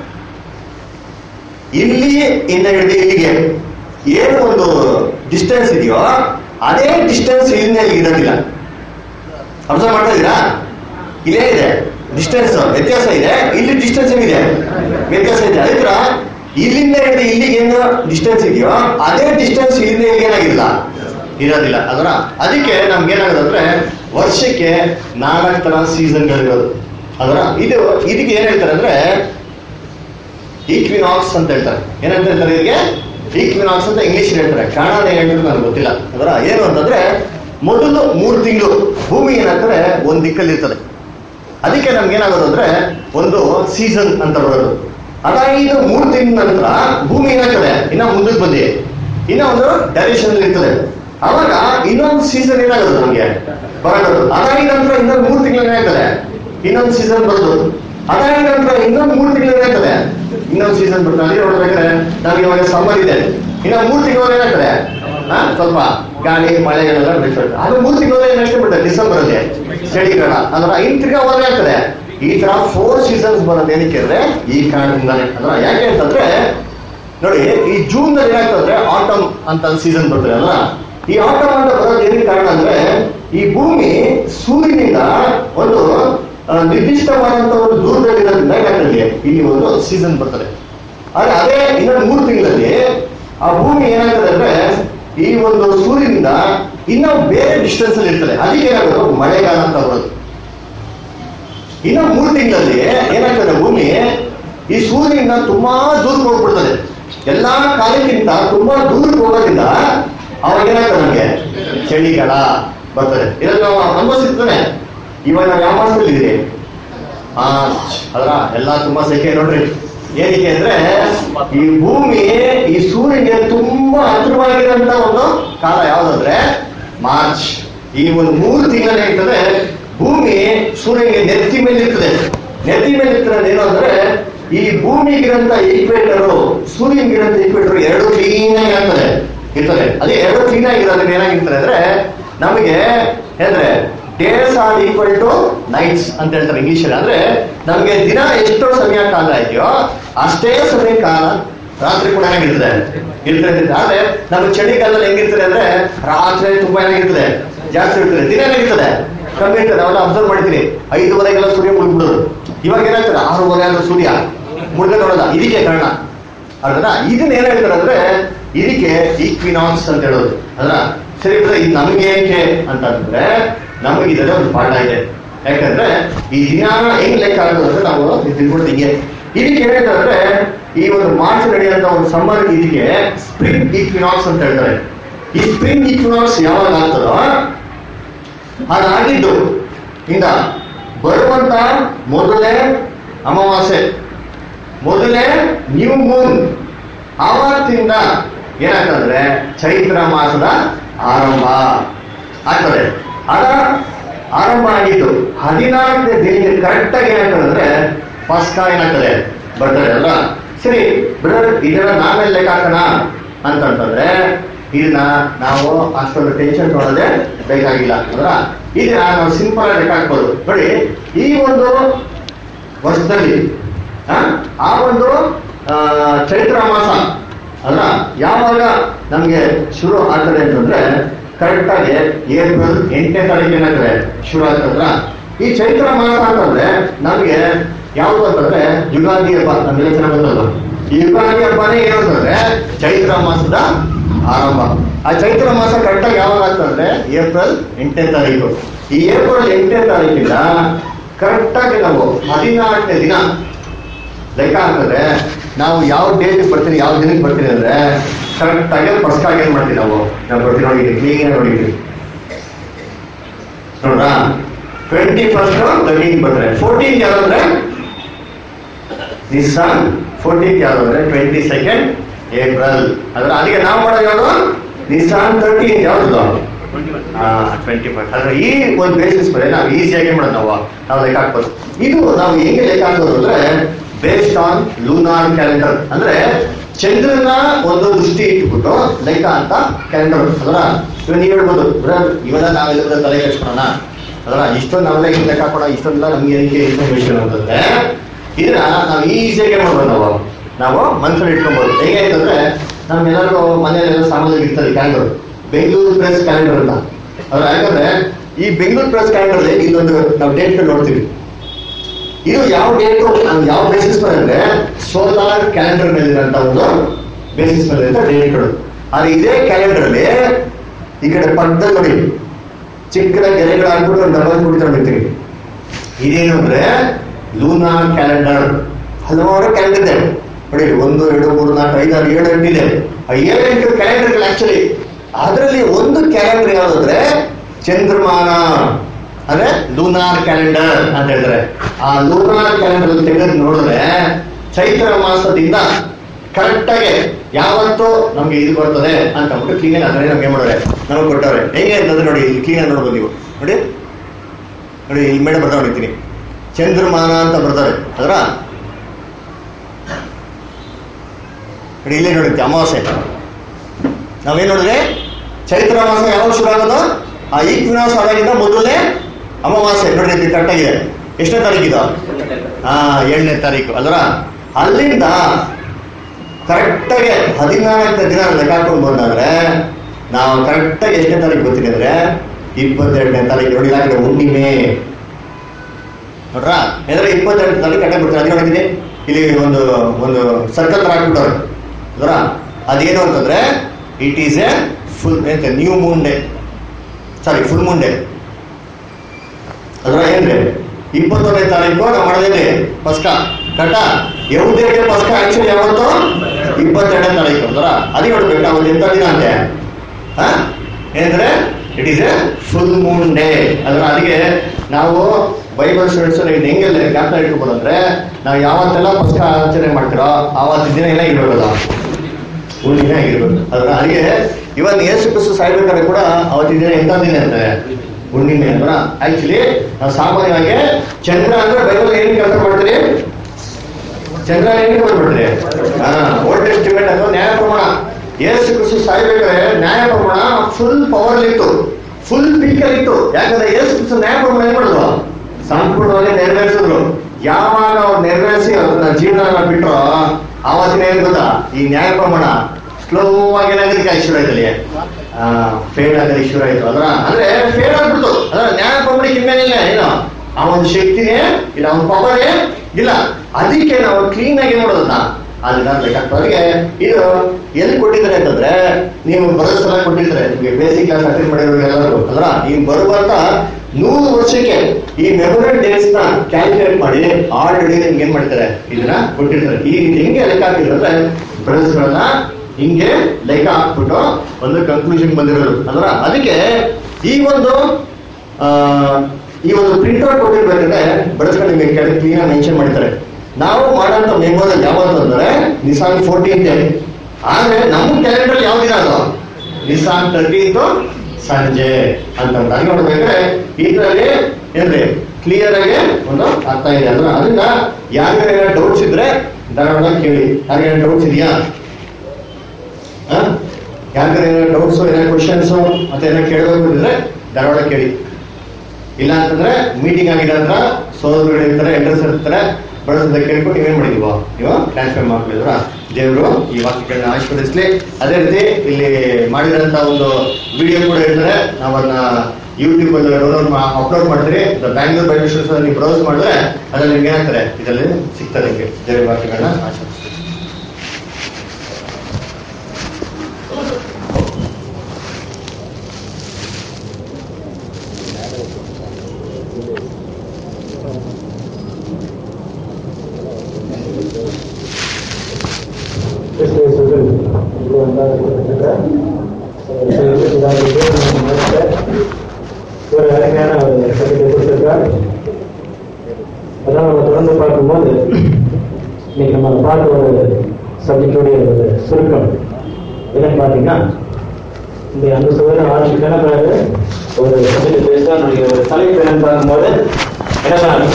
ಇಲ್ಲಿ ಇಂದ ಹಿಡಿದು ಇಲ್ಲಿಗೆ ಏನು ಒಂದು ಡಿಸ್ಟೆನ್ಸ್ ಇದೆಯೋ ಅದೇ ಡಿಸ್ಟೆನ್ಸ್ ಇಲ್ಲಿಂದ ಇಲ್ಲಿಗೆ ಇರೋದಿಲ್ಲ ಅಬ್ಸರ್ವ್ ಮಾಡ್ತಾ ಇದ್ದೀರಾ ಇಲ್ಲೇ ಇದೆ ಡಿಸ್ಟೆನ್ಸ್ ವ್ಯತ್ಯಾಸ ಇದೆ ಇಲ್ಲಿ ಡಿಸ್ಟೆನ್ಸ್ ಏನಿದೆ ವ್ಯತ್ಯಾಸ ಇದೆ ಅದೇ ತರ ಇಲ್ಲಿಂದ ಹಿಡಿದು ಇಲ್ಲಿಗೆ ಏನು ಡಿಸ್ಟೆನ್ಸ್ ಇದೆಯೋ ಅದೇ ಡಿಸ್ಟೆನ್ಸ್ ಇಲ್ಲಿಂದ ಇಲ್ಲಿಗೆ ಏನಾಗಿಲ್ಲ ಇರೋದಿಲ್ಲ ಅದರ ಅದಕ್ಕೆ ನಮ್ಗೆ ಏನಾಗೋದಂದ್ರೆ ವರ್ಷಕ್ಕೆ ನಾಲ್ಕು ತರ ಸೀಸನ್ಗಳಿರೋದು ಅದರ ಇದು ಇದಕ್ಕೆ ಏನ್ ಹೇಳ್ತಾರೆ ಅಂದ್ರೆ ಈಕ್ವಿನಾಕ್ಸ್ ಅಂತ ಹೇಳ್ತಾರೆ ಏನಂತ ಹೇಳ್ತಾರೆ ಇದಕ್ಕೆ ಈಕ್ವಿನಾಕ್ಸ್ ಅಂತ ಇಂಗ್ಲಿಷ್ ಹೇಳ್ತಾರೆ ಕನ್ನಡ ಹೇಳ್ತಾರೆ ನನಗೆ ಗೊತ್ತಿಲ್ಲ ಅದರ ಏನು ಅಂತಂದ್ರೆ ಮೊದಲು ಮೂರು ತಿಂಗಳು ಭೂಮಿ ಏನಾಗ್ತದೆ ಒಂದ್ ದಿಕ್ಕಲ್ಲಿ ಇರ್ತದೆ ಅದಕ್ಕೆ ನಮ್ಗೆ ಏನಾಗೋದು ಅಂದ್ರೆ ಒಂದು ಸೀಸನ್ ಅಂತ ಬರೋದು ಅದಾಗಿದ್ದು ಮೂರು ತಿಂಗಳ ನಂತರ ಭೂಮಿ ಏನಾಗ್ತದೆ ಇನ್ನ ಮುಂದಕ್ಕೆ ಬಂದಿ ಇನ್ನ ಒಂದು ಡೈರೆಕ್ಷನ್ ಇರ್ತದೆ ಅವಾಗ ಇನ್ನೊಂದು ಸೀಸನ್ ಏನಾಗೋದು ನಮ್ಗೆ ಬರೋದು ಅದಾಗಿದ ನಂತರ ಇನ್ನೊಂದು ಮೂರು ತಿಂಗಳು ಏನಾಗ್ತದೆ ಇನ್ನೊಂದು ಸೀಸನ್ ಬರೋದು ಅದಾದ ನಂತರ ಇನ್ನೊಂದು ಮೂರು ತಿಂಗಳು ಏನಾಗ್ತದೆ ಇನ್ನೊಂದು ಸೀಸನ್ ಬರ್ತದೆ ಅಲ್ಲಿ ನೋಡ್ಬೇಕಾದ್ರೆ ನಮ್ಗೆ ಇವಾಗ ಸಮ್ಮರ್ ಇದೆ ಇನ್ನ ಮೂರು ತಿಂಗಳು ಏನಾಗ್ತದೆ ಹಾ ಸ್ವಲ್ಪ ಗಾಳಿ ಮಳೆಗಳೆಲ್ಲ ಬೀಳ್ತದೆ ಅದು ಮೂರು ತಿಂಗಳು ನೆಕ್ಸ್ಟ್ ಬಿಡ್ತದೆ ಡಿಸೆಂಬರ್ ಅಲ್ಲಿ ಚಳಿಗಾಲ ಅಂದ್ರೆ ಇನ್ ತಿರ್ಗಾ ಹೋದ್ರೆ ಆಗ್ತದೆ ಈ ತರ ಫೋರ್ ಸೀಸನ್ಸ್ ಬರೋದು ಏನಕ್ಕೆ ಅಂದ್ರೆ ಈ ಕಾರಣದಿಂದಾನೆ ಅಂದ್ರೆ ಯಾಕೆ ಅಂತಂದ್ರೆ ನೋಡಿ ಈ ಜೂನ್ ನಲ್ಲಿ ಏನಾಗ್ತದೆ ಆಟಮ್ ಅಂತ ಸೀಸನ್ ಬರ್ತದೆ ಅಲ್ಲ ಈ ಆಟಮ ಅಂತ ಬರೋದು ಏನಕ್ಕೆ ಕಾರಣ ಅಂದ್ರೆ ಈ ಭೂಮಿ ಸೂರ್ಯನಿಂದ ಒಂದು ಆ, ನಿರ್ದಿಷ್ಟವಾದಂತ ಒಂದು ದೂರದಲ್ಲಿರೋದ್ರಿಂದ ಏನಾಗ್ತದೆ ಇಲ್ಲಿ ಒಂದು ಸೀಸನ್ ಬರ್ತದೆ ಆದ್ರೆ ಅದೇ ಇನ್ನೊಂದು ಮೂರು ತಿಂಗಳಲ್ಲಿ ಆ ಭೂಮಿ ಏನಾಗ್ತದೆ ಅಂದ್ರೆ ಈ ಒಂದು ಸೂರ್ಯನಿಂದ ಇನ್ನೂ ಬೇರೆ ಡಿಸ್ಟೆನ್ಸ್ ಅಲ್ಲಿ ಇರ್ತದೆ ಅದಕ್ಕೆ ಏನಾಗೋದು ಮಳೆಗಾಲ ಅಂತ ಬರೋದು ಇನ್ನು ಮೂರು ತಿಂಗಳಲ್ಲಿ ಏನಾಗ್ತದೆ ಭೂಮಿ ಈ ಸೂರ್ಯನಿಂದ ತುಂಬಾ ದೂರಕ್ಕೆ ಹೋಗ್ಬಿಡ್ತದೆ ಎಲ್ಲಾ ಕಾಲಕ್ಕಿಂತ ತುಂಬಾ ದೂರಕ್ಕೆ ಹೋಗೋದ್ರಿಂದ ಅವಾಗ ಏನಾಗ್ತದೆ ನಮಗೆ ಚಳಿಗಾಲ ಬರ್ತದೆ ಇದನ್ನು ನಾವು ಅನುಭವಿಸಿರ್ತಾನೆ ಇವಾಗ ನಾವು ಯಾವ ಮಾಸದಲ್ಲಿ ಇದೀವಿ ಮಾರ್ಚ್ ಅದರ ಎಲ್ಲ ತುಂಬಾ ಸೆಕೆ ನೋಡ್ರಿ ಏನಕ್ಕೆ ಅಂದ್ರೆ ಈ ಭೂಮಿ ಈ ಸೂರ್ಯನಿಗೆ ತುಂಬಾ ಹತ್ತಿರವಾಗಿರೋಂತ ಒಂದು ಕಾಲ ಯಾವ್ದಂದ್ರೆ ಮಾರ್ಚ್ ಈ ಒಂದು ಮೂರು ತಿಂಗಳು ಇರ್ತದೆ ಭೂಮಿ ಸೂರ್ಯನಿಗೆ ನೆತ್ತಿ ಮೇಲೆ ಇರ್ತದೆ ನೆತ್ತಿ ಮೇಲೆ ಇರ್ತದೆ ಏನು ಅಂದ್ರೆ ಈ ಭೂಮಿಗಿರಂತ ಈಕ್ವೇಟರ್ ಸೂರ್ಯನಿಗಿರಂತ ಈಕ್ವೇಟರ್ ಎರಡು ಕ್ಲೀನ್ ಆಗಿ ಆಗ್ತದೆ ಇರ್ತದೆ ಅದೇ ಎರಡು ಕ್ಲೀನ್ ಆಗಿರೋದ್ರಿಂದ ಏನಾಗಿರ್ತದೆ ಅಂದ್ರೆ ನಮಗೆ ಅಂದ್ರೆ days are equal to nights ಅಂತ ಹೇಳ್ತಾರೆ ಇಂಗ್ಲಿಷ್ ಅಂದ್ರೆ ನಮಗೆ ದಿನ ಎಷ್ಟೋ ಸಮಯ ಕಾಲ ಇದೆಯೋ ಅಷ್ಟೇ ಸಮಯ ಕಾಲ ರಾತ್ರಿ ಕೂಡ ಏನಾಗಿರ್ತದೆ ಇರ್ತದೆ ಇರ್ತದೆ. ಆದ್ರೆ ನಮ್ಮ ಚಳಿಗಾಲದಲ್ಲಿ ಹೆಂಗಿರ್ತದೆ ಅಂದ್ರೆ ರಾತ್ರಿ ತುಂಬಾ ಏನಾಗಿರ್ತದೆ ಜಾಸ್ತಿ ಇರ್ತದೆ ದಿನ ಏನಾಗಿರ್ತದೆ ಕಮ್ಮಿ ಇರ್ತದೆ ಅವೆಲ್ಲ ಅಬ್ಸರ್ವ್ ಮಾಡಿದ್ದೀನಿ ಐದುವರೆಗೆಲ್ಲ ಸೂರ್ಯ ಮುಳುಗ್ಬಿಡೋದು ಇವಾಗ ಏನಾಗ್ತದೆ ಆರೂವರೆ ಆದ್ರೂ ಸೂರ್ಯ ಮುಳುಗ ನೋಡೋದ ಇದಕ್ಕೆ ಕಾರಣ ಅಲ್ವಾ ಇದನ್ನ ಏನ್ ಹೇಳ್ತಾರೆ ಅಂದ್ರೆ ಇದಕ್ಕೆ ಈಕ್ವಿನಾಕ್ಸ್ ಅಂತ ಹೇಳೋದು ಅಲ್ಲ ಸರಿ ಬಿಡ್ರೆ ಇದು ನಮ್ಗೆ ಏಕೆ ಅಂತಂದ್ರೆ ನಮಗೆ ಇದರ ಒಂದು ಪಾಠ ಇದೆ ಯಾಕಂದ್ರೆ ಈ ದಿನ ಹೆಂಗ್ ಲೆಕ್ಕ ಆಗೋದು ಅಂದ್ರೆ ನಾವು ಇದು ತಿಳ್ಕೊಳ್ತೀವಿ ಹಿಂಗೆ ಇದಕ್ಕೆ ಏನ್ ಹೇಳ್ತಾರೆ ಅಂದ್ರೆ ಈ ಒಂದು ಮಾರ್ಚ್ ನಡೆಯುವಂತ ಒಂದು ಸಮ್ಮರ್ ಇದಕ್ಕೆ ಸ್ಪ್ರಿಂಗ್ ಈಕ್ವಿನಾಕ್ಸ್ ಅಂತ ಹೇಳ್ತಾರೆ ಈ ಸ್ಪ್ರಿಂಗ್ ಈಕ್ವಿನಾಕ್ಸ್ ಯಾವಾಗ ಆಗ್ತದೋ ಅದಾಗಿದ್ದು ಇಂದ ಬರುವಂತ ಮೊದಲೇ ಅಮಾವಾಸ್ಯೆ ಮೊದಲೇ ನ್ಯೂ ಮೂನ್ ಆವತ್ತಿಂದ ಏನಾಗ್ತದ್ರೆ ಚೈತ್ರ ಮಾಸದ ಆರಂಭ ಆಗ್ತದೆ ಅದ ಆರಂಭ ಆಗಿದ್ದು ಹದಿನಾಲ್ಕನೇ ದಿನಕ್ಕೆ ಕರೆಕ್ಟ್ ಆಗಿ ಏನಾಗ್ತದೆ ಪಸ್ಕ ಏನಾಗ್ತದೆ ಬರ್ತದೆ ಅಲ್ವಾ ಸರಿ ಬ್ರದರ್ ಇದನ್ನ ನಾವೆಲ್ಲ ಲೆಕ್ಕ ಹಾಕೋಣ ಅಂತಂತಂದ್ರೆ ಇದನ್ನ ನಾವು ಅಷ್ಟೊಂದು ಟೆನ್ಷನ್ ತೊಗೊಳ್ಳೋದೇ ಬೇಕಾಗಿಲ್ಲ ಅಲ್ವಾ ಇದನ್ನ ನಾವು ಸಿಂಪಲ್ ಆಗಿ ಲೆಕ್ಕ ಹಾಕ್ಬೋದು ನೋಡಿ ಈ ಒಂದು ವರ್ಷದಲ್ಲಿ ಆ, ಆ ಒಂದು ಆ, ಚೈತ್ರ ಮಾಸ ಅಲ್ಲ ಯಾವಾಗ ನಮ್ಗೆ ಶುರು ಆಗ್ತದೆ ಅಂತಂದ್ರೆ ಕರೆಕ್ಟ್ ಆಗಿ ಏಪ್ರಿಲ್ ಎಂಟನೇ ತಾರೀಕು ಏನಾಗ್ತದೆ ಶುರು ಆಗ್ತದ್ರ ಈ ಚೈತ್ರ ಮಾಸ ಅಂತಂದ್ರೆ ನಮ್ಗೆ ಯಾವುದು ಅಂತಂದ್ರೆ ಯುಗಾದಿ ಹಬ್ಬ ನಮ್ಗೆಲ್ಲ ಚೆನ್ನಾಗಿ ಗೊತ್ತಲ್ಲ ಈ ಯುಗಾದಿ ಹಬ್ಬನೇ ಏನು ಅಂತಂದ್ರೆ ಚೈತ್ರ ಮಾಸದ ಆರಂಭ ಆ ಚೈತ್ರ ಮಾಸ ಕರೆಕ್ಟ್ ಆಗಿ ಯಾವಾಗ ಆಗ್ತದೆ ಏಪ್ರಿಲ್ ಎಂಟನೇ ತಾರೀಕು ಈ ಏಪ್ರಿಲ್ ಎಂಟನೇ ತಾರೀಕಿಂದ ಕರೆಕ್ಟ್ ಆಗಿ ನಾವು ಹದಿನಾಲ್ಕನೇ ದಿನ ಲೆಕ್ಕ ಆಗ್ತದೆ ನಾವು ಯಾವ ಡೇಟ್ ಬರ್ತೀವಿ ಯಾವ ದಿನಕ್ಕೆ ಬರ್ತೀವಿ ಅಂದ್ರೆ ಕರೆಕ್ಟ್ ಆಗಿ ಫಸ್ಟ್ ಆಗಿ ಏನ್ ಮಾಡ್ತೀವಿ ನಾವು ನಾವು ಬರ್ತೀವಿ ನೋಡಿ ಕ್ಲೀನ್ ನೋಡಿದ್ವಿ ನೋಡ್ರಾ ಟ್ವೆಂಟಿ ಫಸ್ಟ್ ತರ್ಟೀನ್ ಬರ್ತಾರೆ ಫೋರ್ಟೀನ್ ಯಾವ್ದಂದ್ರೆ ನಿಸ್ಸಾನ್ ಫೋರ್ಟೀನ್ ಯಾವ್ದಂದ್ರೆ ಟ್ವೆಂಟಿ ಸೆಕೆಂಡ್ ಏಪ್ರಿಲ್ ಅದ್ರ ಅದಕ್ಕೆ ನಾವು ಮಾಡೋದು ಯಾವುದು ನಿಸ್ಸಾನ್ ತರ್ಟೀನ್ ಯಾವ್ದು ಟ್ವೆಂಟಿ ಫೈವ್ ಅಂದ್ರೆ ಈ ಒಂದು ಬೇಸಿಸ್ ಮೇಲೆ ನಾವು ಈಸಿಯಾಗಿ ಮಾಡೋದು ನಾವು ನಾವು ಲೆಕ್ಕ ಹಾಕ್ಬೋದು ಇದು ನಾವು ಹೆಂಗೆ ಲೆಕ್ಕ ಹಾಕೋದು ಅಂದ್ರೆ ಬೇಸ್ಡ್ ಆನ್ ಲೂನಾರ್ ಕ್ಯಾಲೆಂಡರ್ ಅಂದ್ರೆ ಚಂದ್ರನ ಒಂದು ದೃಷ್ಟಿ ಇಟ್ಬಿಟ್ಟು ಲೆಕ್ಕ ಅಂತ ಕ್ಯಾಲೆಂಡರ್ ಅದರ ಇವಾಗ ನೀವು ಹೇಳ್ಬೋದು ಬ್ರದರ್ ಇವೆಲ್ಲ ನಾವೆಲ್ಲ ತಲೆ ಕೆಡ್ಸ್ಕೊಳೋಣ ಅದರ ಇಷ್ಟೊಂದು ನಾವೆಲ್ಲ ಹಿಂಗೆ ಲೆಕ್ಕ ಹಾಕೋಣ ಇಷ್ಟೊಂದೆಲ್ಲ ನಮ್ಗೆ ಏನಕ್ಕೆ ಇನ್ಫಾರ್ಮೇಶನ್ ಅಂತಂದ್ರೆ ಇದನ್ನ ನಾವು ಈಸಿಯಾಗಿ ಮಾಡ್ಬೋದು ನಾವು ನಾವು ಮನಸ್ಸಲ್ಲಿ ಇಟ್ಕೊಬೋದು ಹೇಗೆ ಅಂತಂದ್ರೆ ನಮ್ಗೆಲ್ಲರಿಗೂ ಮನೆಯಲ್ಲೆಲ್ಲ ಸಾಮಾನ್ಯವಾಗಿ ಇರ್ತದೆ ಕ್ಯಾಲೆಂಡರ್ ಬೆಂಗಳೂರು ಪ್ರೆಸ್ ಕ್ಯಾಲೆಂಡರ್ ಅಂತ ಅವ್ರು ಯಾಕಂದ್ರೆ ಈ ಬೆಂಗಳೂರು ಪ್ರೆಸ್ ಕ್ಯಾಲೆಂಡರ್ ಇಲ್ಲೊಂದು ನಾವು ಡೇಟ್ ನೋಡ್ತೀವಿ ಇದು ಯಾವ ಡೇಟ್ ಯಾವ ಬೇಸಿಸ್ ಮೇಲೆ ಅಂದ್ರೆ ಸೋಲಾರ್ ಕ್ಯಾಲೆಂಡರ್ ಮೇಲೆ ಇರೋಂಥ ಒಂದು ಬೇಸಿಸ್ ಮೇಲೆ ಇರೋ ಡೇಟ್ಗಳು ಆದ್ರೆ ಇದೇ ಕ್ಯಾಲೆಂಡರ್ ಅಲ್ಲಿ ಈ ಕಡೆ ಪಕ್ಕದಲ್ಲಿ ನೋಡಿ ಚಿಕ್ಕದಾಗಿ ಗೆರೆಗಳು ಹಾಕ್ಬಿಟ್ಟು ಒಂದು ಡಬಲ್ ಕುಡಿತೊಂಡಿರ್ತೀವಿ ಇದೇನು ಅಂದ್ರೆ ಲೂನಾರ್ ಕ್ಯಾಲೆಂಡರ್ ಹಲವಾರು ಕ್ಯಾಲೆಂಡರ್ ಇದೆ ನೋಡಿ ಒಂದು ಎರಡು ಮೂರು ನಾಲ್ಕು ಐದು ಆರು ಏಳು ಎಂಟು ಇದೆ ಆ ಏಳು ಎಂಟು ಕ್ಯಾಲೆಂಡರ್ಗಳು ಆಕ್ಚುಲಿ ಅದರಲ್ಲಿ ಒಂದು ಕ್ಯಾಲೆಂಡರ್ ಯಾವ್ದಂದ್ರೆ ಚಂದ್ರಮಾನ ಅಂದ್ರೆ ಲೂನಾರ್ ಕ್ಯಾಲೆಂಡರ್ ಅಂತ ಹೇಳ್ತಾರೆ ಆ ಲೂನಾರ್ ಕ್ಯಾಲೆಂಡರ್ ತೆಗೆದು ನೋಡಿದ್ರೆ ಚೈತ್ರ ಮಾಸದಿಂದ ಕರೆಕ್ಟ್ ಆಗಿ ಯಾವತ್ತು ನಮ್ಗೆ ಇದು ಬರ್ತದೆ ಅಂತ ಅಂದ್ಬಿಟ್ಟು ಕ್ಲೀನ್ ಆಗಿ ನಮ್ಗೆ ಮಾಡೋರೆ ನಮಗೆ ಕೊಟ್ಟವ್ರೆ ಹೇಗೆ ಅಂತಂದ್ರೆ ನೋಡಿ ಇಲ್ಲಿ ಕ್ಲೀನ್ ಆಗಿ ನೋಡ್ಬೋದು ನೀವು ನೋಡಿ ನೋಡಿ ಇಲ್ಲಿ ಮೇಲೆ ಬರ್ತಾ ನೋಡಿರ್ತೀನಿ ಚಂದ್ರಮಾನ ಅಂತ ಬರ್ತಾರೆ ಅದರ ನೋಡಿ ಇಲ್ಲೇ ನೋಡುತ್ತೆ ಅಮಾವಾಸ್ಯೆ ನಾವೇನ್ ನೋಡಿದ್ರೆ ಚೈತ್ರ ಮಾಸ ಯಾವಾಗ ಶುರು ಆಗೋದು ಆ ಈಕ್ವಿನಾಸ್ ಆದಾಗಿಂದ ಮೊದಲನೇ ಅಮಾವಾಸ್ಯೆ ನೋಡಿ ಇಲ್ಲಿ ಕರೆಕ್ಟಾಗಿದೆ ಎಷ್ಟನೇ ತಾರೀಕಿದು ಹಾ ಏಳನೇ ತಾರೀಕು ಅಲ್ರ ಅಲ್ಲಿಂದ ಕರೆಕ್ಟಾಗಿ ಹದಿನಾಲ್ಕನೇ ದಿನ ಲೆಕ್ಕ ಹಾಕೊಂಡು ಬಂದಾದ್ರೆ ನಾವು ಕರೆಕ್ಟಾಗಿ ಎಷ್ಟನೇ ತಾರೀಕು ಗೊತ್ತಿದೆ ಅಂದ್ರೆ ಇಪ್ಪತ್ತೆರಡನೇ ತಾರೀಕು ನೋಡಿ ಇದಾಗಿದೆ ಹುಣ್ಣಿಮೆ ನೋಡ್ರಾ ಯಾಕಂದ್ರೆ ಇಪ್ಪತ್ತೆರಡು ತಾರೀಕು ಕಟ್ಟ ಬಿಡ್ತಾರೆ ಅದೇ ನೋಡಿದ್ದೀನಿ ಇಲ್ಲಿ ಒಂದು ಒಂದು ಸರ್ಕಲ್ ತರ ಹಾಕ್ಬಿಟ್ಟವ್ರೆ ಅದರ ಅದೇನು ಅಂತಂದ್ರೆ ಇಟ್ ಈಸ್ ಎ ಫುಲ್ ಎಂತ new moon day sorry full moon day ಅದರ ಏನ್ರಿ ಇಪ್ಪತ್ತೊಂದನೇ ತಾರೀಕು ನಾವು ಮಾಡೋದೇನ್ರಿ ಪಸ್ಕ ಕಟ್ಟ ಯಹೂದಿಯರಿಗೆ ಪಸ್ಕ ಆಕ್ಚುಲಿ ಯಾವತ್ತು ಇಪ್ಪತ್ತೆರಡನೇ ತಾರೀಕು ಅದರ ಅದೇ ನೋಡ್ಬೇಕು ಅವತ್ತು ಎಂತ ದಿನ ಅಂತೆ ಹಾ ಏನಂದ್ರೆ it is a full moon day ಅದರ ಅದಕ್ಕೆ ನಾವು ಬೈಬಲ್ ಸ್ಟೂಡೆಂಟ್ಸ್ ಇದು ಹೆಂಗೆ ಜ್ಞಾಪನ ಇಟ್ಕೋಬೋದು ಅಂದ್ರೆ ನಾವು ಯಾವತ್ತೆಲ್ಲ ಪಸ್ಕ ಆಚರಣೆ ಮಾಡ್ತೀರೋ ಆವತ್ತಿನ ದಿನ ಎಲ್ಲ ಇರ್ಬೇಕಲ್ಲ ಹುಣ್ಣಿಮೆ ಆಗಿರ್ಬೇಕು ಅದರ ಅದಕ್ಕೆ ಇವನ್ ಯೇಸು ಕ್ರಿಸ್ತು ಸಾಯ್ಬೇಕಾದ್ರೆ ಕೂಡ ಅವತ್ತಿನ ದಿನ ಎಂತ ದಿನ ಅಂತಾರೆ ಹುಣ್ಣಿಮೆ ಅಂದ್ರ ಆಕ್ಚುಲಿ ನಾವು ಸಾಮಾನ್ಯವಾಗಿ ಚಂದ್ರ ಅಂದ್ರೆ ಬೈಬಲ್ ಏನ್ ಕೆಲಸ ಮಾಡ್ತೀರಿ ಚಂದ್ರ ಏನ್ ಮಾಡ್ಬಿಡ್ರಿ ಹಾ ಓಲ್ಡ್ ಟೆಸ್ಟಿಮೆಂಟ್ ಅಥವಾ ನ್ಯಾಯ ಪ್ರಮಾಣ ಯೇಸು ಕ್ರಿಸ್ತು ಸಾಯ್ಬೇಕಾದ್ರೆ ನ್ಯಾಯ ಪ್ರಮಾಣ ಫುಲ್ ಪವರ್ ಇತ್ತು ಫುಲ್ ಪೀಕ್ ಇತ್ತು ಯಾಕಂದ್ರೆ ಯೇಸು ಕ್ರಿಸ್ತು ನ್ಯಾಯ ಪ್ರಮಾಣ ಏನ್ ಮಾಡಿದ್ರು ಸಂಪೂರ್ಣವಾಗಿ ನೆರವೇರಿಸಿದ್ರು ಯಾವಾಗ ಅವ್ರು ನೆರವೇರಿಸಿ ಅದನ್ನ ಜೀವನ ಬಿಟ್ರು ಆವತ್ತಿನ ಏನ್ ಗೊತ್ತಾ ಈ ನ್ಯಾಯ ಪ್ರಮಾಣ ಸ್ಲೋ ಆಗಿ ಏನಾಗೋದಕ್ಕೆ ಶುರು ಆಯ್ತಲ್ಲಿ ಫೇಲ್ ಆಗೋದಕ್ಕೆ ಶುರು ಆಯ್ತು ಅದ್ರ ಅಂದ್ರೆ ಫೇಲ್ ಆಗ್ಬಿಡ್ತು ಅದ್ರ ನ್ಯಾಯ ಪ್ರಮಾಣಕ್ಕೆ ಇನ್ಮೇಲಿಲ್ಲ ಏನು ಆ ಒಂದು ಶಕ್ತಿನೇ ಇಲ್ಲ ಅವನ ಪವರೇ ಇಲ್ಲ ಅದಕ್ಕೆ ನಾವು ಕ್ಲೀನ್ ಆಗಿ ನೋಡೋದನ್ನ ಅದನ್ನ ಬೇಕಾಗ್ತವ್ರಿಗೆ ಇದು ಎಲ್ಲಿ ಕೊಟ್ಟಿದ್ದಾರೆ ಅಂತಂದ್ರೆ ನೀವು ಬರೋ ಸ್ಥಳ ಕೊಟ್ಟಿದ್ದಾರೆ ನಿಮಗೆ ಬೇಸಿಕ್ ಕ್ಲಾಸ್ ಅಟೆಂಡ್ ಮಾಡಿರೋರು ಎಲ್ಲರೂ ಅದ್ರ ಈ ಬರುವಂತ ನೂರು ವರ್ಷಕ್ಕೆ ಈ ಮೆಮೊರಲ್ ಡೇಸ್ ನ ಕ್ಯಾಲ್ಕುಲೇಟ್ ಮಾಡಿ ಆಲ್ರೆಡಿ ನಿಮ್ಗೆ ಏನ್ ಮಾಡ್ತಾರೆ ಇದನ್ನ ಕೊಟ್ಟಿರ್ತಾರೆ ಈ ರೀತಿ ಹೆಂಗೆ ಲೆಕ್ಕ ಹಾಕಿದ್ರೆ ಬ್ರದರ್ಸ್ಗಳನ್ನ ಹಿಂಗೆ ಲೆಕ್ಕ ಹಾಕ್ಬಿಟ್ಟು ಒಂದು ಕನ್ಕ್ಲೂಷನ್ ಬಂದಿರೋದು ಅಂದ್ರ ಅದಕ್ಕೆ ಈ ಒಂದು ಆ, ಈ ಒಂದು ಪ್ರಿಂಟ್ ಔಟ್ ಕೊಟ್ಟಿರ್ಬೇಕಂದ್ರೆ ಬಳಸ್ಕೊಂಡು ನಿಮಗೆ ಕೆಳಗೆ ಕ್ಲೀನ್ ಮೆನ್ಷನ್ ಮಾಡಿದ್ದಾರೆ ನಾವು ಮಾಡೋಂಥ ಮೆಮೊರಲ್ ಯಾವತ್ತು ಅಂದ್ರೆ ನಿಸಾನ್ ಫೋರ್ಟೀನ್ ಡೇ ಆದ್ರೆ ನಮ್ಮ ಕ್ಯಾಲೆಂಡರ್ ಯಾವ ದಿನ ಅದು ನಿಸಾನ್ ತರ್ಟೀನ್ತ್ ಸಂಜೆ ಅಂತ ಹಾಗೆ ನೋಡ್ಬೇಕಾದ್ರೆ ಇದರಲ್ಲಿ ಏನ್ರಿ ಕ್ಲಿಯರ್ ಆಗಿ ಒಂದು ಅರ್ಥ ಇದೆ ಅಂದ್ರೆ ಅದರಿಂದ ಯಾರ್ಯಾರ ಡೌಟ್ಸ್ ಇದ್ರೆ ಧಾರಾಳ ಕೇಳಿ ಯಾರ್ಯಾರ ಡೌಟ್ಸ್ ಇದೆಯಾ ಯಾಕಂದ್ರೆ ಏನಾದ್ರು ಡೌಟ್ಸ್ ಏನಾದ್ರು ಕ್ವಶನ್ಸ್ ಮತ್ತೆ ಏನಾದ್ರು ಕೇಳಬೇಕು ಇದ್ರೆ ಧಾರವಾಡ ಕೇಳಿ ಇಲ್ಲ ಅಂತಂದ್ರೆ ಮೀಟಿಂಗ್ ಆಗಿದೆ ಅಂತ ಸೋದರಗಳು ಇರ್ತಾರೆ ಎಲ್ಡರ್ಸ್ ಇರ್ತಾರೆ ಬಳಸೋದ ಕೇಳ್ಕೊಂಡು ನೀವೇನ್ ಮಾಡಿದೀವ ನೀವು ಟ್ರಾನ್ಸ್ಫರ್ ಮಾಡ್ಲಿದ್ರ ದೇವರು ಈ ವಾಕ್ಯಗಳನ್ನ ಆಶೀರ್ವದಿಸ್ಲಿ ಅದೇ ರೀತಿ ಇಲ್ಲಿ ಮಾಡಿದಂತ ಒಂದು ವಿಡಿಯೋ ಕೂಡ ಇರ್ತಾರೆ ನಾವು ಅದನ್ನ ಯೂಟ್ಯೂಬ್ ಅಲ್ಲಿ ಡೌನ್ಲೋಡ್ ಅಪ್ಲೋಡ್ ಮಾಡ್ತೀರಿ ಬ್ಯಾಂಗ್ಳೂರ್ ಬೈಬಲ್ ಸ್ಟೂಡೆಂಟ್ಸ್ ನೀವು ಬ್ರೌಸ್ ಮಾಡಿದ್ರೆ ಅದ್ರಲ್ಲಿ ನಿಮ್ಗೆ ಏನಾಗ್ತಾರೆ ಇದರಲ್ಲಿ ಸಿಗ್ತದೆ ನಿಮಗೆ ದೇವ್ರ ವಾಕ್ಯಗಳನ್ನ ಆಶೀರ್ವದಿಸ್ಲಿ ஒரு அருமையான ஒரு சப்ஜெக்ட் கொடுத்துருக்கார் அதான் நம்ம தொடர்ந்து பார்க்கும்போது இன்னைக்கு நம்ம பார்க்க ஒரு சப்ஜெக்டுடைய ஒரு சுருக்கம் என்னன்னு பார்த்தீங்கன்னா இந்த அந்த சூழல ஆரம்பிக்கான பிறகு ஒரு சப்ஜெக்ட் பேச நம்முடைய ஒரு தலைப்பு என்னன்னு பார்க்கும்போது என்ன சொன்னாங்க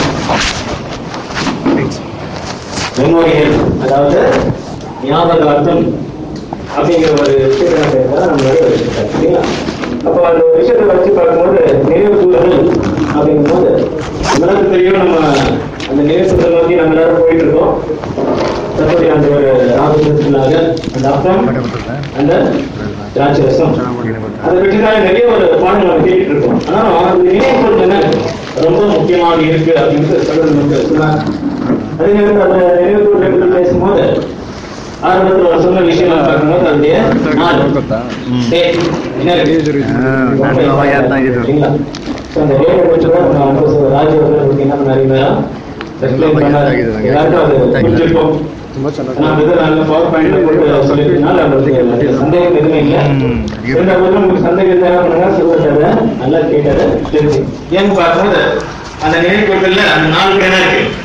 மெமோரியல் அதாவது ஞாபகார்த்தம் அப்படிங்கிற ஒரு விஷயத்தை நம்ம நம்ம வச்சிருக்காங்க சரிங்களா அப்போ அந்த ஒரு விஷயத்தை வச்சு பார்க்கும்போது நினைவு கூறுதல் அப்படிங்கும்போது நம்மளுக்கு தெரியும் நம்ம அந்த நினைவு கூறுதல் நோக்கி நம்ம எல்லாரும் போயிட்டு இருக்கோம் தற்போதைய அந்த ஒரு ராமகிருஷ்ணனாக அந்த அப்பம் அந்த திராட்சரசம் அதை பற்றி தான் நிறைய ஒரு பாடங்கள் நம்ம கேட்டுட்டு இருக்கோம் ஆனா அந்த நினைவு கூறுதல் ரொம்ப முக்கியமாக இருக்கு அப்படின்னு சொல்றது நமக்கு சொன்னாங்க அதே நேரத்தில் அந்த நினைவு கூறுதல் பற்றி பேசும்போது ஆரம்பத்தில் ஒரு சொன்ன விஷயம் நான் பார்க்கும்போது அதனுடைய நாள் date, என்ன இருக்கு? ನಾನು ಅವಾಗ ಯಾರ್ನ ಇದ್ರು. சரிங்களா? So, அந்த date அ வச்சு கூட நம்ம வந்து ஒரு ராஜ் அவர்கள் நமக்கு என்ன பண்ணாருன்னா, explain பண்ணாரு. எல்லாருக்கும் அது புரிஞ்சிருக்கும். ஆனா, brother நல்ல PowerPoint ல போட்டு சொல்லியிருக்கனால நம்மளுக்கு சந்தேகம் எதுவுமே இல்லை. ம். ரெண்டாவது உங்களுக்கு சந்தேகம் இருந்தா என்ன பண்ணுங்க, சொல்லுங்க. நல்லா கேட்டதை தெரிஞ்சு. ஏன்னு பார்க்கும்போது அந்த நினைவுகள்ல அந்த நாலு பேரா இருக்கு